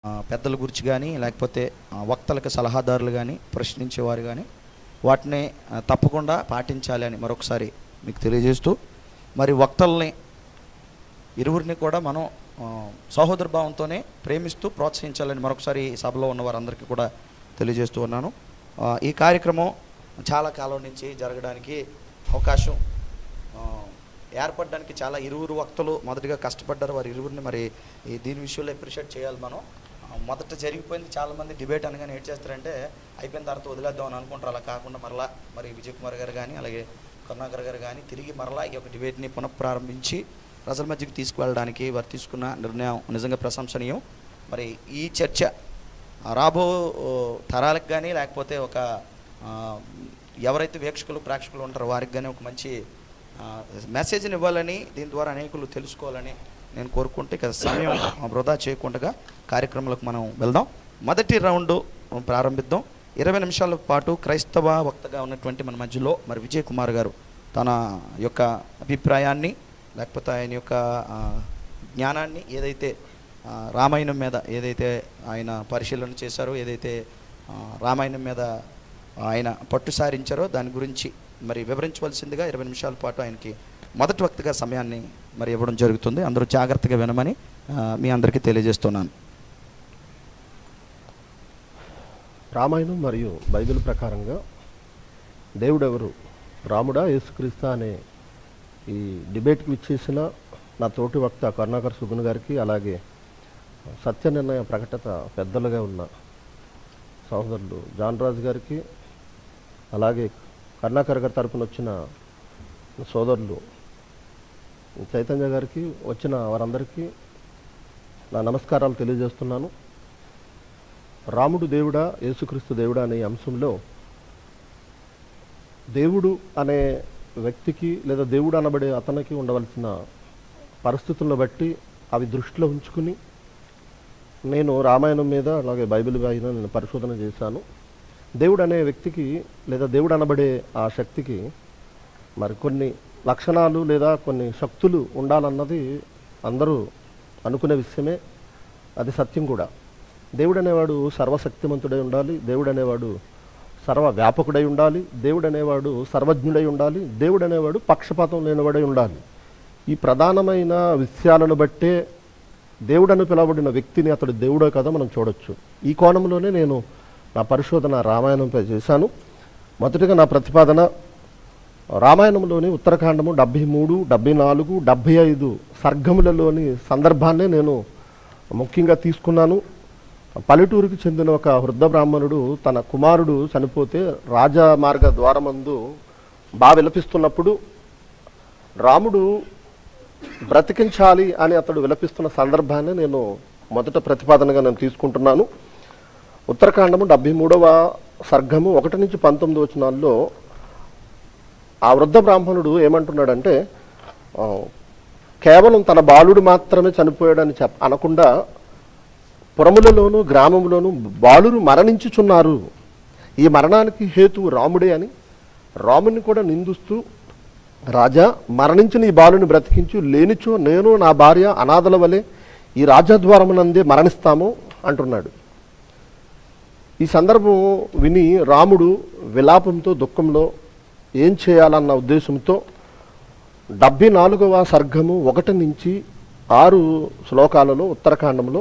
ఆ, పెద్దల గురించి కానీ లేకపోతే ఆ, వక్తలకు సలహాదారులు కానీ ప్రశ్నించేవారు కానీ వాటిని ఆ, తప్పకుండా పాటించాలి అని మరొకసారి మీకు తెలియజేస్తూ మరి వక్తల్ని ఇరువురిని కూడా మనం ఆ, సహోదర భావంతోనే ప్రేమిస్తూ ప్రోత్సహించాలని మరొకసారి ఈ సభలో ఉన్న వారందరికీ కూడా తెలియజేస్తూ ఉన్నాను ఆ, ఈ కార్యక్రమం చాలా కాలం నుంచి జరగడానికి అవకాశం ఆ, ఏర్పడడానికి చాలా ఇరువురు వక్తలు మొదటిగా కష్టపడ్డారు వారి ఇరువురిని మరి ఈ దీని విషయంలో అప్రిషియేట్ చేయాలి మనం ఆ, మొదట జరిగిపోయింది చాలామంది డిబేట్ అనగానే ఏం చేస్తారంటే అయిపోయిన తర్వాత వదిలేద్దాం అని అనుకుంటారు అలా కాకుండా మరలా మరి విజయ్ కుమార్ గారు కానీ అలాగే కరుణాకర్ గారు కానీ తిరిగి మరలా ఈ యొక్క డిబేట్ని పునఃప్రారంభించి ప్రజల మధ్యకి తీసుకువెళ్ళడానికి వారు తీసుకున్న నిర్ణయం నిజంగా ప్రశంసనీయం మరి ఈ చర్చ ఆ, రాబో ఓ, తరాలకు కానీ లేకపోతే ఒక ఆ, ఎవరైతే వీక్షకులు ప్రేక్షకులు ఉంటారో వారికి కానీ ఒక మంచి ఆ, మెసేజ్ని ఇవ్వాలని దీని ద్వారా అనేకులు తెలుసుకోవాలని నేను కోరుకుంటే ఇక సమయం వృధా చేయకుండా కార్యక్రమాలకు మనం వెళ్దాం మొదటి రౌండ్ ప్రారంభిద్దాం ఇరవై నిమిషాల పాటు క్రైస్తవ వక్తగా ఉన్నటువంటి మన మధ్యలో మరి విజయ్ కుమార్ గారు తన యొక్క అభిప్రాయాన్ని లేకపోతే ఆయన యొక్క ఆ, జ్ఞానాన్ని ఏదైతే ఆ, రామాయణం మీద ఏదైతే ఆయన పరిశీలన చేశారో ఏదైతే ఆ, రామాయణం మీద ఆయన పట్టు సారించారో దాని గురించి మరి వివరించవలసిందిగా ఇరవై నిమిషాల పాటు ఆయనకి మొదటి వక్తిగా సమయాన్ని మరి ఇవ్వడం జరుగుతుంది అందరూ జాగ్రత్తగా వినమని ఆ, మీ అందరికీ తెలియజేస్తున్నాను రామాయణం మరియు బైబిల్ ప్రకారంగా దేవుడెవరు రాముడా యేసుక్రీస్తా అనే ఈ డిబేట్కి ఇచ్చేసిన నా తోటి వక్త కరుణాకర్ సుగున్ గారికి అలాగే సత్య నిర్ణయ ప్రకటన పెద్దలుగా ఉన్న సహోదరులు జాన్ రాజు గారికి అలాగే కరుణాకర్ గారి తరపున వచ్చిన సోదరులు చైతన్య గారికి వచ్చిన వారందరికీ నా నమస్కారాలు తెలియజేస్తున్నాను రాముడు దేవుడా యేసుక్రీస్తు దేవుడా అనే అంశంలో దేవుడు అనే వ్యక్తికి లేదా దేవుడు అనబడే అతనికి ఉండవలసిన పరిస్థితులను బట్టి అవి దృష్టిలో ఉంచుకుని నేను రామాయణం మీద అలాగే బైబిల్ పైన నేను పరిశోధన చేశాను దేవుడు అనే వ్యక్తికి లేదా దేవుడు అనబడే ఆ శక్తికి మరి కొన్ని లక్షణాలు లేదా కొన్ని శక్తులు ఉండాలన్నది అందరూ అనుకునే విషయమే అది సత్యం కూడా దేవుడు అనేవాడు సర్వశక్తిమంతుడై ఉండాలి దేవుడు అనేవాడు సర్వ వ్యాపకుడై ఉండాలి దేవుడు అనేవాడు సర్వజ్ఞుడై ఉండాలి దేవుడు అనేవాడు పక్షపాతం లేనివాడై ఉండాలి ఈ ప్రధానమైన విషయాలను బట్టే దేవుడని పిలవబడిన వ్యక్తిని అతడు దేవుడో కదా మనం చూడొచ్చు ఈ కోణంలోనే నేను నా పరిశోధన రామాయణంపై చేశాను మొదటిగా నా ప్రతిపాదన రామాయణంలోని ఉత్తరాఖండము డెబ్భై మూడు డెబ్భై నాలుగు డెబ్భై ఐదు సర్గములలోని సందర్భాన్నే నేను ముఖ్యంగా తీసుకున్నాను పల్లెటూరుకి చెందిన ఒక వృద్ధ బ్రాహ్మణుడు తన కుమారుడు చనిపోతే రాజమార్గ ద్వారమందు బాగా విలపిస్తున్నప్పుడు రాముడు బ్రతికించాలి అని అతడు విలపిస్తున్న సందర్భాన్ని నేను మొదట ప్రతిపాదనగా నేను తీసుకుంటున్నాను ఉత్తరాఖండము డెబ్భై మూడవ సర్గము ఒకటి నుంచి పంతొమ్మిది వచనాల్లో ఆ వృద్ధ బ్రాహ్మణుడు ఏమంటున్నాడంటే ఆ, కేవలం తన బాలుడు మాత్రమే చనిపోయాడని చెప్ అనకుండా పురములలోను గ్రామంలోను బాలురు మరణించుచున్నారు ఈ మరణానికి హేతువు రాముడే అని రాముని కూడా నిందిస్తూ రాజా మరణించిన ఈ బాలుని బ్రతికించు లేనిచో నేను నా భార్య అనాథల వలె ఈ రాజద్వారమునందే మరణిస్తాము అంటున్నాడు ఈ సందర్భం విని రాముడు విలాపంతో దుఃఖంలో ఏం చేయాలన్న ఉద్దేశంతో డెబ్బై నాలుగవ సర్గము ఒకటి నుంచి ఆరు శ్లోకాలలో ఉత్తరాఖండంలో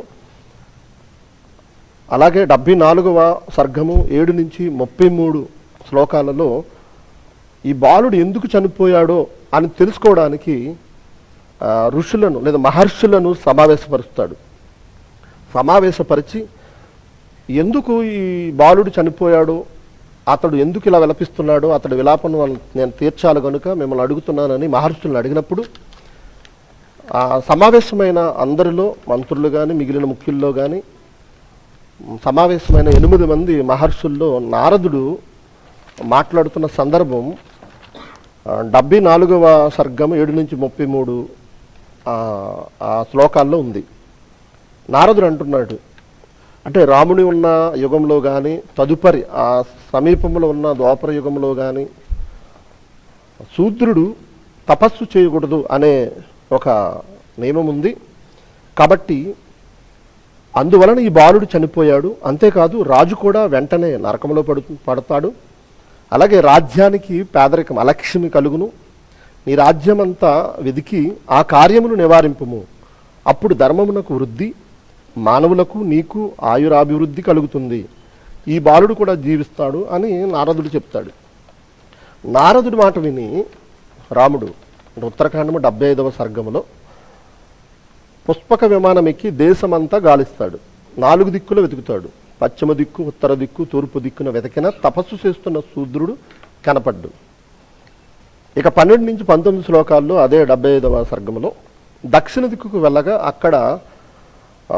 అలాగే డెబ్బై నాలుగవ సర్గము ఏడు నుంచి ముప్పై మూడు శ్లోకాలలో ఈ బాలుడు ఎందుకు చనిపోయాడో అని తెలుసుకోవడానికి ఆ, ఋషులను లేదా మహర్షులను సమావేశపరుస్తాడు సమావేశపరిచి ఎందుకు ఈ బాలుడు చనిపోయాడో అతడు ఎందుకు ఇలా విలపిస్తున్నాడో అతడు విలాపను వాళ్ళ- నేను తీర్చాలి కనుక మిమ్మల్ని అడుగుతున్నానని మహర్షులను అడిగినప్పుడు ఆ సమావేశమైన అందరిలో మంత్రులు కానీ మిగిలిన ముఖ్యుల్లో కానీ సమావేశమైన ఎనిమిది మంది మహర్షుల్లో నారదుడు మాట్లాడుతున్న సందర్భం ఆ, డెబ్బై నాలుగవ సర్గం ఏడు నుంచి ముప్పై మూడు ఆ ఆ శ్లోకాల్లో ఉంది నారదుడు అంటున్నాడు అంటే రాముని ఉన్న యుగంలో కానీ తదుపరి ఆ సమీపంలో ఉన్న ద్వాపర యుగంలో కానీ శూద్రుడు తపస్సు చేయకూడదు అనే ఒక నియమం ఉంది కాబట్టి అందువలన ఈ బాలుడు చనిపోయాడు అంతేకాదు రాజు కూడా వెంటనే నరకంలో పడు పడతాడు అలాగే రాజ్యానికి పేదరికం అలక్ష్మి కలుగును నీ రాజ్యమంతా వెదికి ఆ కార్యమును నివారింపుము అప్పుడు ధర్మమునకు వృద్ధి మానవులకు నీకు ఆయురాభివృద్ధి కలుగుతుంది ఈ బాలుడు కూడా జీవిస్తాడు అని నారదుడు చెప్తాడు నారదుడి మాట విని రాముడు అంటే ఉత్తరాఖండము డెబ్బై ఐదవ సర్గములో పుష్పక విమానం ఎక్కి దేశమంతా గాలిస్తాడు నాలుగు దిక్కులు వెతుకుతాడు పశ్చిమ దిక్కు ఉత్తర దిక్కు తూర్పు దిక్కున వెతికిన తపస్సు చేస్తున్న శూద్రుడు కనపడ్డు ఇక పన్నెండు నుంచి పంతొమ్మిది శ్లోకాల్లో అదే డెబ్బై ఐదవ సర్గములో దక్షిణ దిక్కుకు వెళ్ళగా అక్కడ ఆ,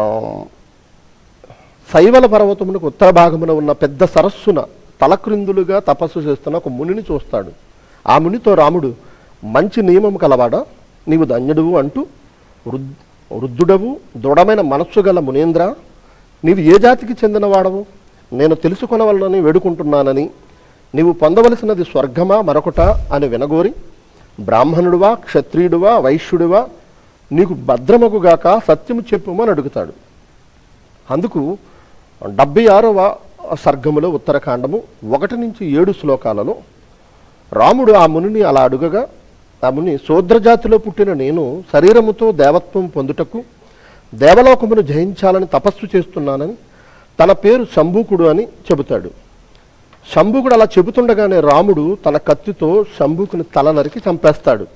శైవల పర్వతమునకు ఉత్తర భాగమున ఉన్న పెద్ద సరస్సున తలక్రిందులుగా తపస్సు చేస్తున్న ఒక మునిని చూస్తాడు ఆ మునితో రాముడు మంచి నియమము కలవాడా నీవు ధన్యుడువు అంటూ వృద్ వృద్ధుడవు దృఢమైన మనస్సు గల మునేంద్ర నీవు ఏ జాతికి చెందినవాడవు నేను తెలుసుకొనవలనని వేడుకుంటున్నానని నీవు పొందవలసినది స్వర్గమా మరొకట అని వినగోరి బ్రాహ్మణుడువా క్షత్రియుడువా వైశ్యుడివా నీకు భద్రమగుగాక సత్యము చెప్పుమని అడుగుతాడు అందుకు డెబ్బై ఆరవ సర్గములో ఉత్తరకాండము ఒకటి నుంచి ఏడు శ్లోకాలలో రాముడు ఆ మునిని అలా అడుగగా ఆ ముని శూద్రజాతిలో పుట్టిన నేను శరీరముతో దేవత్వం పొందుటకు దేవలోకమును జయించాలని తపస్సు చేస్తున్నానని తన పేరు శంభూకుడు అని చెబుతాడు శంభుకుడు అలా చెబుతుండగానే రాముడు తన కత్తితో శంభుకుని తల నరికి చంపేస్తాడు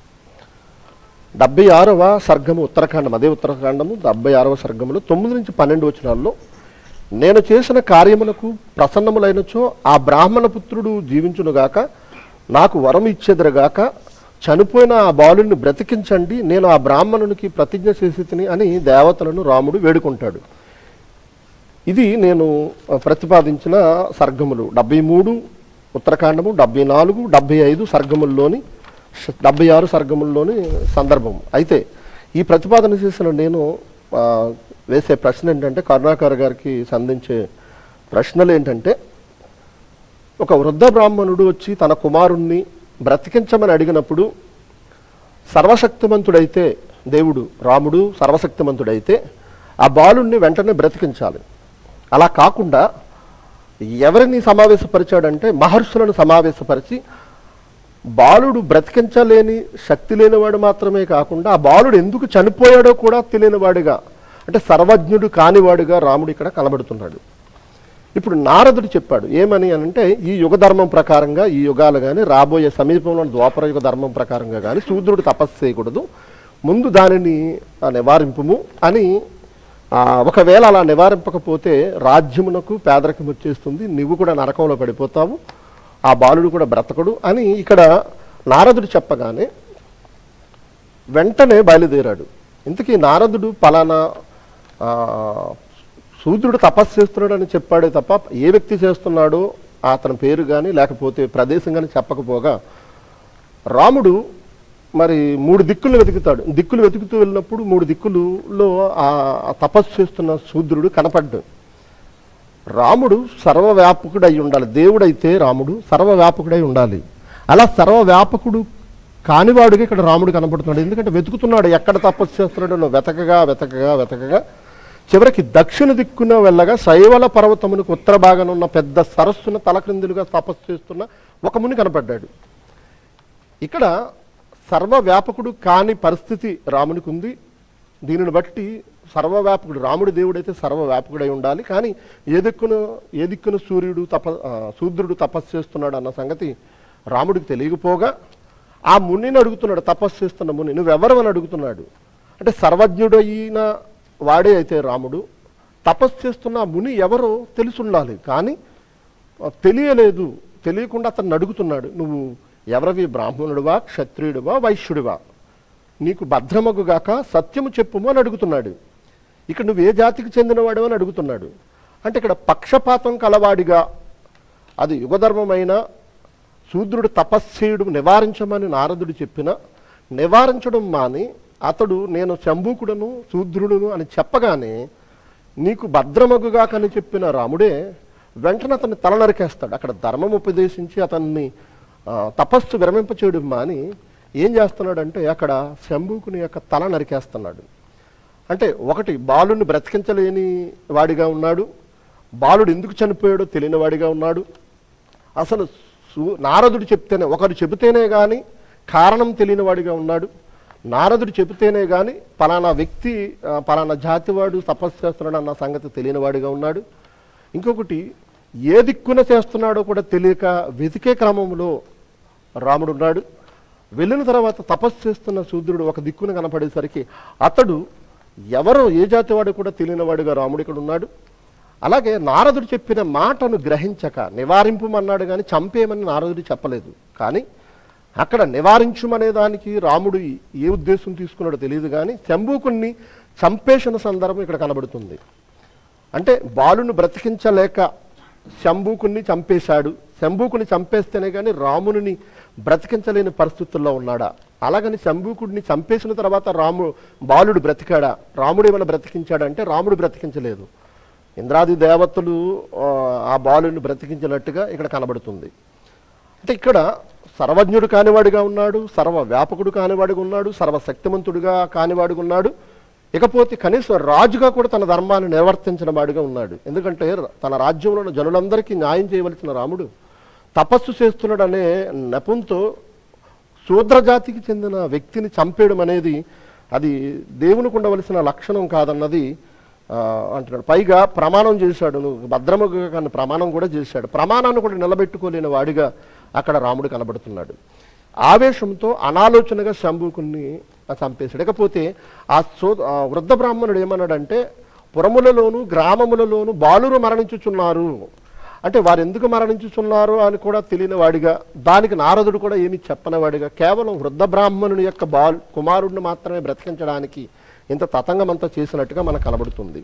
డెబ్బై ఆరవ సర్గము ఉత్తరాఖండం అదే ఉత్తరాఖండము డెబ్బై ఆరవ సర్గములో తొమ్మిది నుంచి పన్నెండు వచనాల్లో నేను చేసిన కార్యములకు ప్రసన్నములైనచో ఆ బ్రాహ్మణ పుత్రుడు జీవించునుగాక నాకు వరం ఇచ్చేదరగాక చనిపోయిన ఆ బాలుని బ్రతికించండి నేను ఆ బ్రాహ్మణునికి ప్రతిజ్ఞ చేసి తిని అని దేవతలను రాముడు వేడుకుంటాడు ఇది నేను ఆ, ప్రతిపాదించిన సర్గములు డెబ్బై మూడు ఉత్తరాఖండము డెబ్బై నాలుగు డెబ్బై ఐదు సర్గముల్లోని ష- డెబ్బై ఆరు సర్గముల్లోని సందర్భం అయితే ఈ ప్రతిపాదన చేసిన నేను ఆ, వేసే ప్రశ్న ఏంటంటే కరుణాకర్ గారికి సంధించే ప్రశ్నలు ఏంటంటే ఒక వృద్ధ బ్రాహ్మణుడు వచ్చి తన కుమారుణ్ణి బ్రతికించమని అడిగినప్పుడు సర్వశక్తిమంతుడైతే దేవుడు రాముడు సర్వశక్తిమంతుడైతే ఆ బాలుణ్ణి వెంటనే బ్రతికించాలి అలా కాకుండా ఎవరిని సమావేశపరిచాడంటే మహర్షులను సమావేశపరిచి బాలుడు బ్రతికించలేని శక్తి లేనివాడు మాత్రమే కాకుండా ఆ బాలుడు ఎందుకు చనిపోయాడో కూడా తెలియనివాడుగా అంటే సర్వజ్ఞుడు కానివాడుగా రాముడు ఇక్కడ కనబడుతున్నాడు ఇప్పుడు నారదుడు చెప్పాడు ఏమని అని అంటే ఈ యుగ ధర్మం ప్రకారంగా ఈ యుగాలు కానీ రాబోయే సమీపంలో ద్వాపర యుగ ధర్మం ప్రకారంగా కానీ శూద్రుడు తపస్సు చేయకూడదు ముందు దానిని ఆ, నివారింపుము అని ఆ, ఒకవేళ అలా నివారింపకపోతే రాజ్యమునకు పేదరికం వచ్చేస్తుంది నువ్వు కూడా నరకంలో పడిపోతావు ఆ బాలుడు కూడా బ్రతకడు అని ఇక్కడ నారదుడు చెప్పగానే వెంటనే బయలుదేరాడు ఇంతకీ నారదుడు పలానా ఆ, శూద్రుడు తపస్సు చేస్తున్నాడు అని చెప్పాడే తప్ప ఏ వ్యక్తి చేస్తున్నాడో అతని పేరు కానీ లేకపోతే ప్రదేశం కానీ చెప్పకపోగా రాముడు మరి మూడు దిక్కులు వెతుకుతాడు దిక్కులు వెతుకుతూ వెళ్ళినప్పుడు మూడు దిక్కులలో ఆ ఆ తపస్సు చేస్తున్న శూద్రుడు కనపడ్డాడు రాముడు సర్వవ్యాపకుడై ఉండాలి దేవుడైతే రాముడు సర్వవ్యాపకుడై ఉండాలి అలా సర్వవ్యాపకుడు కానివాడుగా ఇక్కడ రాముడు కనపడుతున్నాడు ఎందుకంటే వెతుకుతున్నాడు ఎక్కడ తపస్సు చేస్తున్నాడో వెతకగా వెతకగా వెతకగా చివరికి దక్షిణ దిక్కున వెళ్ళగా శైవల పర్వతమునకు ఉత్తర భాగాన ఉన్న పెద్ద సరస్సున తలక్రిందులుగా తపస్సు చేస్తున్న ఒక ముని కనపడ్డాడు ఇక్కడ సర్వవ్యాపకుడు కాని పరిస్థితి రామునికి ఉంది దీనిని బట్టి సర్వవ్యాపకుడు రాముడి దేవుడైతే సర్వవ్యాపకుడై ఉండాలి కానీ ఏ దిక్కున ఏ దిక్కున సూర్యుడు తప ఆ, శూద్రుడు తపస్సు చేస్తున్నాడు అన్న సంగతి రాముడికి తెలియకపోగా ఆ మునిని అడుగుతున్నాడు తపస్సు చేస్తున్న ముని నువ్వెవరు అని అడుగుతున్నాడు అంటే సర్వజ్ఞుడైన వాడే అయితే రాముడు తపస్సు చేస్తున్న ఆ ముని ఎవరో తెలుసుండాలి కానీ ఆ, తెలియలేదు తెలియకుండా అతన్ని అడుగుతున్నాడు నువ్వు ఎవరివి బ్రాహ్మణుడివా క్షత్రియుడివా వైశ్యుడివా నీకు భద్రమగుగాక సత్యము చెప్పుము అని అడుగుతున్నాడు ఇక్కడ నువ్వు ఏ జాతికి చెందినవాడు అని అడుగుతున్నాడు అంటే ఇక్కడ పక్షపాతం కలవాడిగా అది యుగధర్మమైన శూద్రుడు తపస్సేయుడు నివారించమని నారదుడు చెప్పిన నివారించడం మాని అతడు నేను శంభూకుడను శూద్రుడును అని చెప్పగానే నీకు భద్రమగుగాకని చెప్పిన రాముడే వెంటనే అతన్ని తల నరికేస్తాడు అక్కడ ధర్మం ఉపదేశించి అతన్ని ఆ, తపస్సు విరమింపచేయడం మాని ఏం చేస్తున్నాడంటే అక్కడ శంభూకుని యొక్క తల నరికేస్తున్నాడు అంటే ఒకటి బాలుని బ్రతికించలేని వాడిగా ఉన్నాడు బాలుడు ఎందుకు చనిపోయాడో తెలియని వాడిగా ఉన్నాడు అసలు సు- నారదుడు చెప్తేనే ఒకరు చెబితేనే కానీ కారణం తెలియని వాడిగా ఉన్నాడు నారదుడు చెబితేనే కానీ పలానా వ్యక్తి ఆ, పలానా జాతివాడు తపస్సు చేస్తున్నాడు అన్న సంగతి తెలియని వాడిగా ఉన్నాడు ఇంకొకటి ఏ దిక్కున చేస్తున్నాడో కూడా తెలియక వెతికే క్రమంలో రాముడు ఉన్నాడు వెళ్ళిన తర్వాత తపస్సు చేస్తున్న శూద్రుడు ఒక దిక్కున కనపడేసరికి అతడు ఎవరో ఏ జాతి వాడు కూడా తెలియని వాడుగా రాముడు ఇక్కడ ఉన్నాడు అలాగే నారదుడు చెప్పిన మాటను గ్రహించక నివారింపమన్నాడు కానీ చంపేయమని నారదుడు చెప్పలేదు కానీ అక్కడ నివారించుమనే దానికి రాముడు ఏ ఉద్దేశం తీసుకున్నాడో తెలియదు కానీ శంభూకుణ్ణి చంపేసిన సందర్భం ఇక్కడ కనబడుతుంది అంటే బాలును బ్రతికించలేక శంభూకుని చంపేశాడు శంభూకుని చంపేస్తేనే కానీ రాముని బ్రతికించలేని పరిస్థితుల్లో ఉన్నాడా అలాగని శంభూకుడిని చంపేసిన తర్వాత రాము బాలుడు బ్రతికాడా రాముడు ఏమైనా బ్రతికించాడంటే రాముడు బ్రతికించలేదు ఇంద్రాది దేవతలు ఆ, ఆ బాలుని బ్రతికించినట్టుగా ఇక్కడ కనబడుతుంది అంటే ఇక్కడ సర్వజ్ఞుడు కానివాడిగా ఉన్నాడు సర్వ వ్యాపకుడు కానివాడిగా ఉన్నాడు సర్వశక్తిమంతుడుగా కానివాడిగా ఉన్నాడు ఇకపోతే కనీసం రాజుగా కూడా తన ధర్మాన్ని నిర్వర్తించిన వాడిగా ఉన్నాడు ఎందుకంటే తన రాజ్యంలో ఉన్న జనులందరికీ న్యాయం చేయవలసిన రాముడు తపస్సు చేస్తున్నాడనే నెపంతో శూద్రజాతికి చెందిన వ్యక్తిని చంపేయడం అనేది అది దేవునికి ఉండవలసిన లక్షణం కాదన్నది ఆ, అంటున్నాడు పైగా ప్రమాణం చేశాడు నువ్వు భద్రముగా కానీ ప్రమాణం కూడా చేశాడు ప్రమాణాన్ని కూడా నిలబెట్టుకోలేని వాడిగా అక్కడ రాముడు కనబడుతున్నాడు ఆవేశంతో అనాలోచనగా శంభుకుని చంపేశాడు ఇకపోతే ఆ సో ఆ వృద్ధ బ్రాహ్మణుడు ఏమన్నాడంటే పురములలోను గ్రామములలోను బాలురు మరణించుచున్నారు అంటే వారు ఎందుకు మరణించుచున్నారు అని కూడా తెలియని వాడిగా దానికి నారదుడు కూడా ఏమీ చెప్పని వాడిగా కేవలం వృద్ధ బ్రాహ్మణుని యొక్క బాల్ కుమారుడిని మాత్రమే బ్రతికించడానికి ఇంత తతంగమంతా చేసినట్టుగా మనకు కనబడుతుంది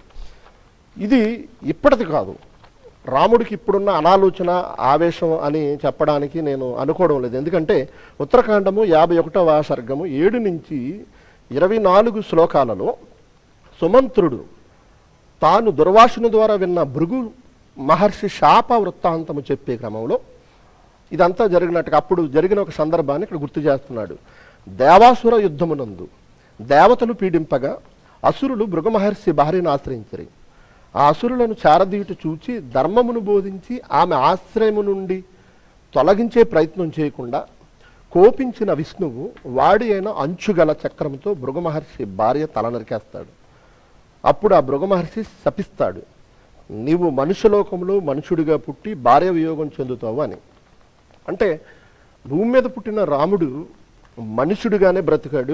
ఇది ఇప్పటిది కాదు రాముడికి ఇప్పుడున్న అనాలోచన ఆవేశం అని చెప్పడానికి నేను అనుకోవడం లేదు ఎందుకంటే ఉత్తరాఖండము యాభై ఒకటవ సర్గము ఏడు నుంచి ఇరవై నాలుగు శ్లోకాలలో సుమంత్రుడు తాను దుర్వాసుని ద్వారా విన్న భృగు మహర్షి శాప వృత్తాంతము చెప్పే క్రమంలో ఇదంతా జరిగినట్టుగా అప్పుడు జరిగిన ఒక సందర్భాన్ని ఇక్కడ గుర్తు చేస్తున్నాడు దేవాసుర యుద్ధమునందు దేవతలు పీడింపగా అసురులు భృగమహర్షి భార్యను ఆశ్రయించరి ఆ అసురులను చారదీయుట చూచి ధర్మమును బోధించి ఆమె ఆశ్రయము నుండి తొలగించే ప్రయత్నం చేయకుండా కోపించిన విష్ణువు వాడి అయిన అంచుగల చక్రంతో భృగమహర్షి భార్య తల నరికేస్తాడు అప్పుడు ఆ భృగమహర్షి శపిస్తాడు నీవు మనుష్యలోకంలో మనుషుడిగా పుట్టి భార్య వియోగం చెందుతావు అని అంటే భూమి మీద పుట్టిన రాముడు మనుషుడిగానే బ్రతికాడు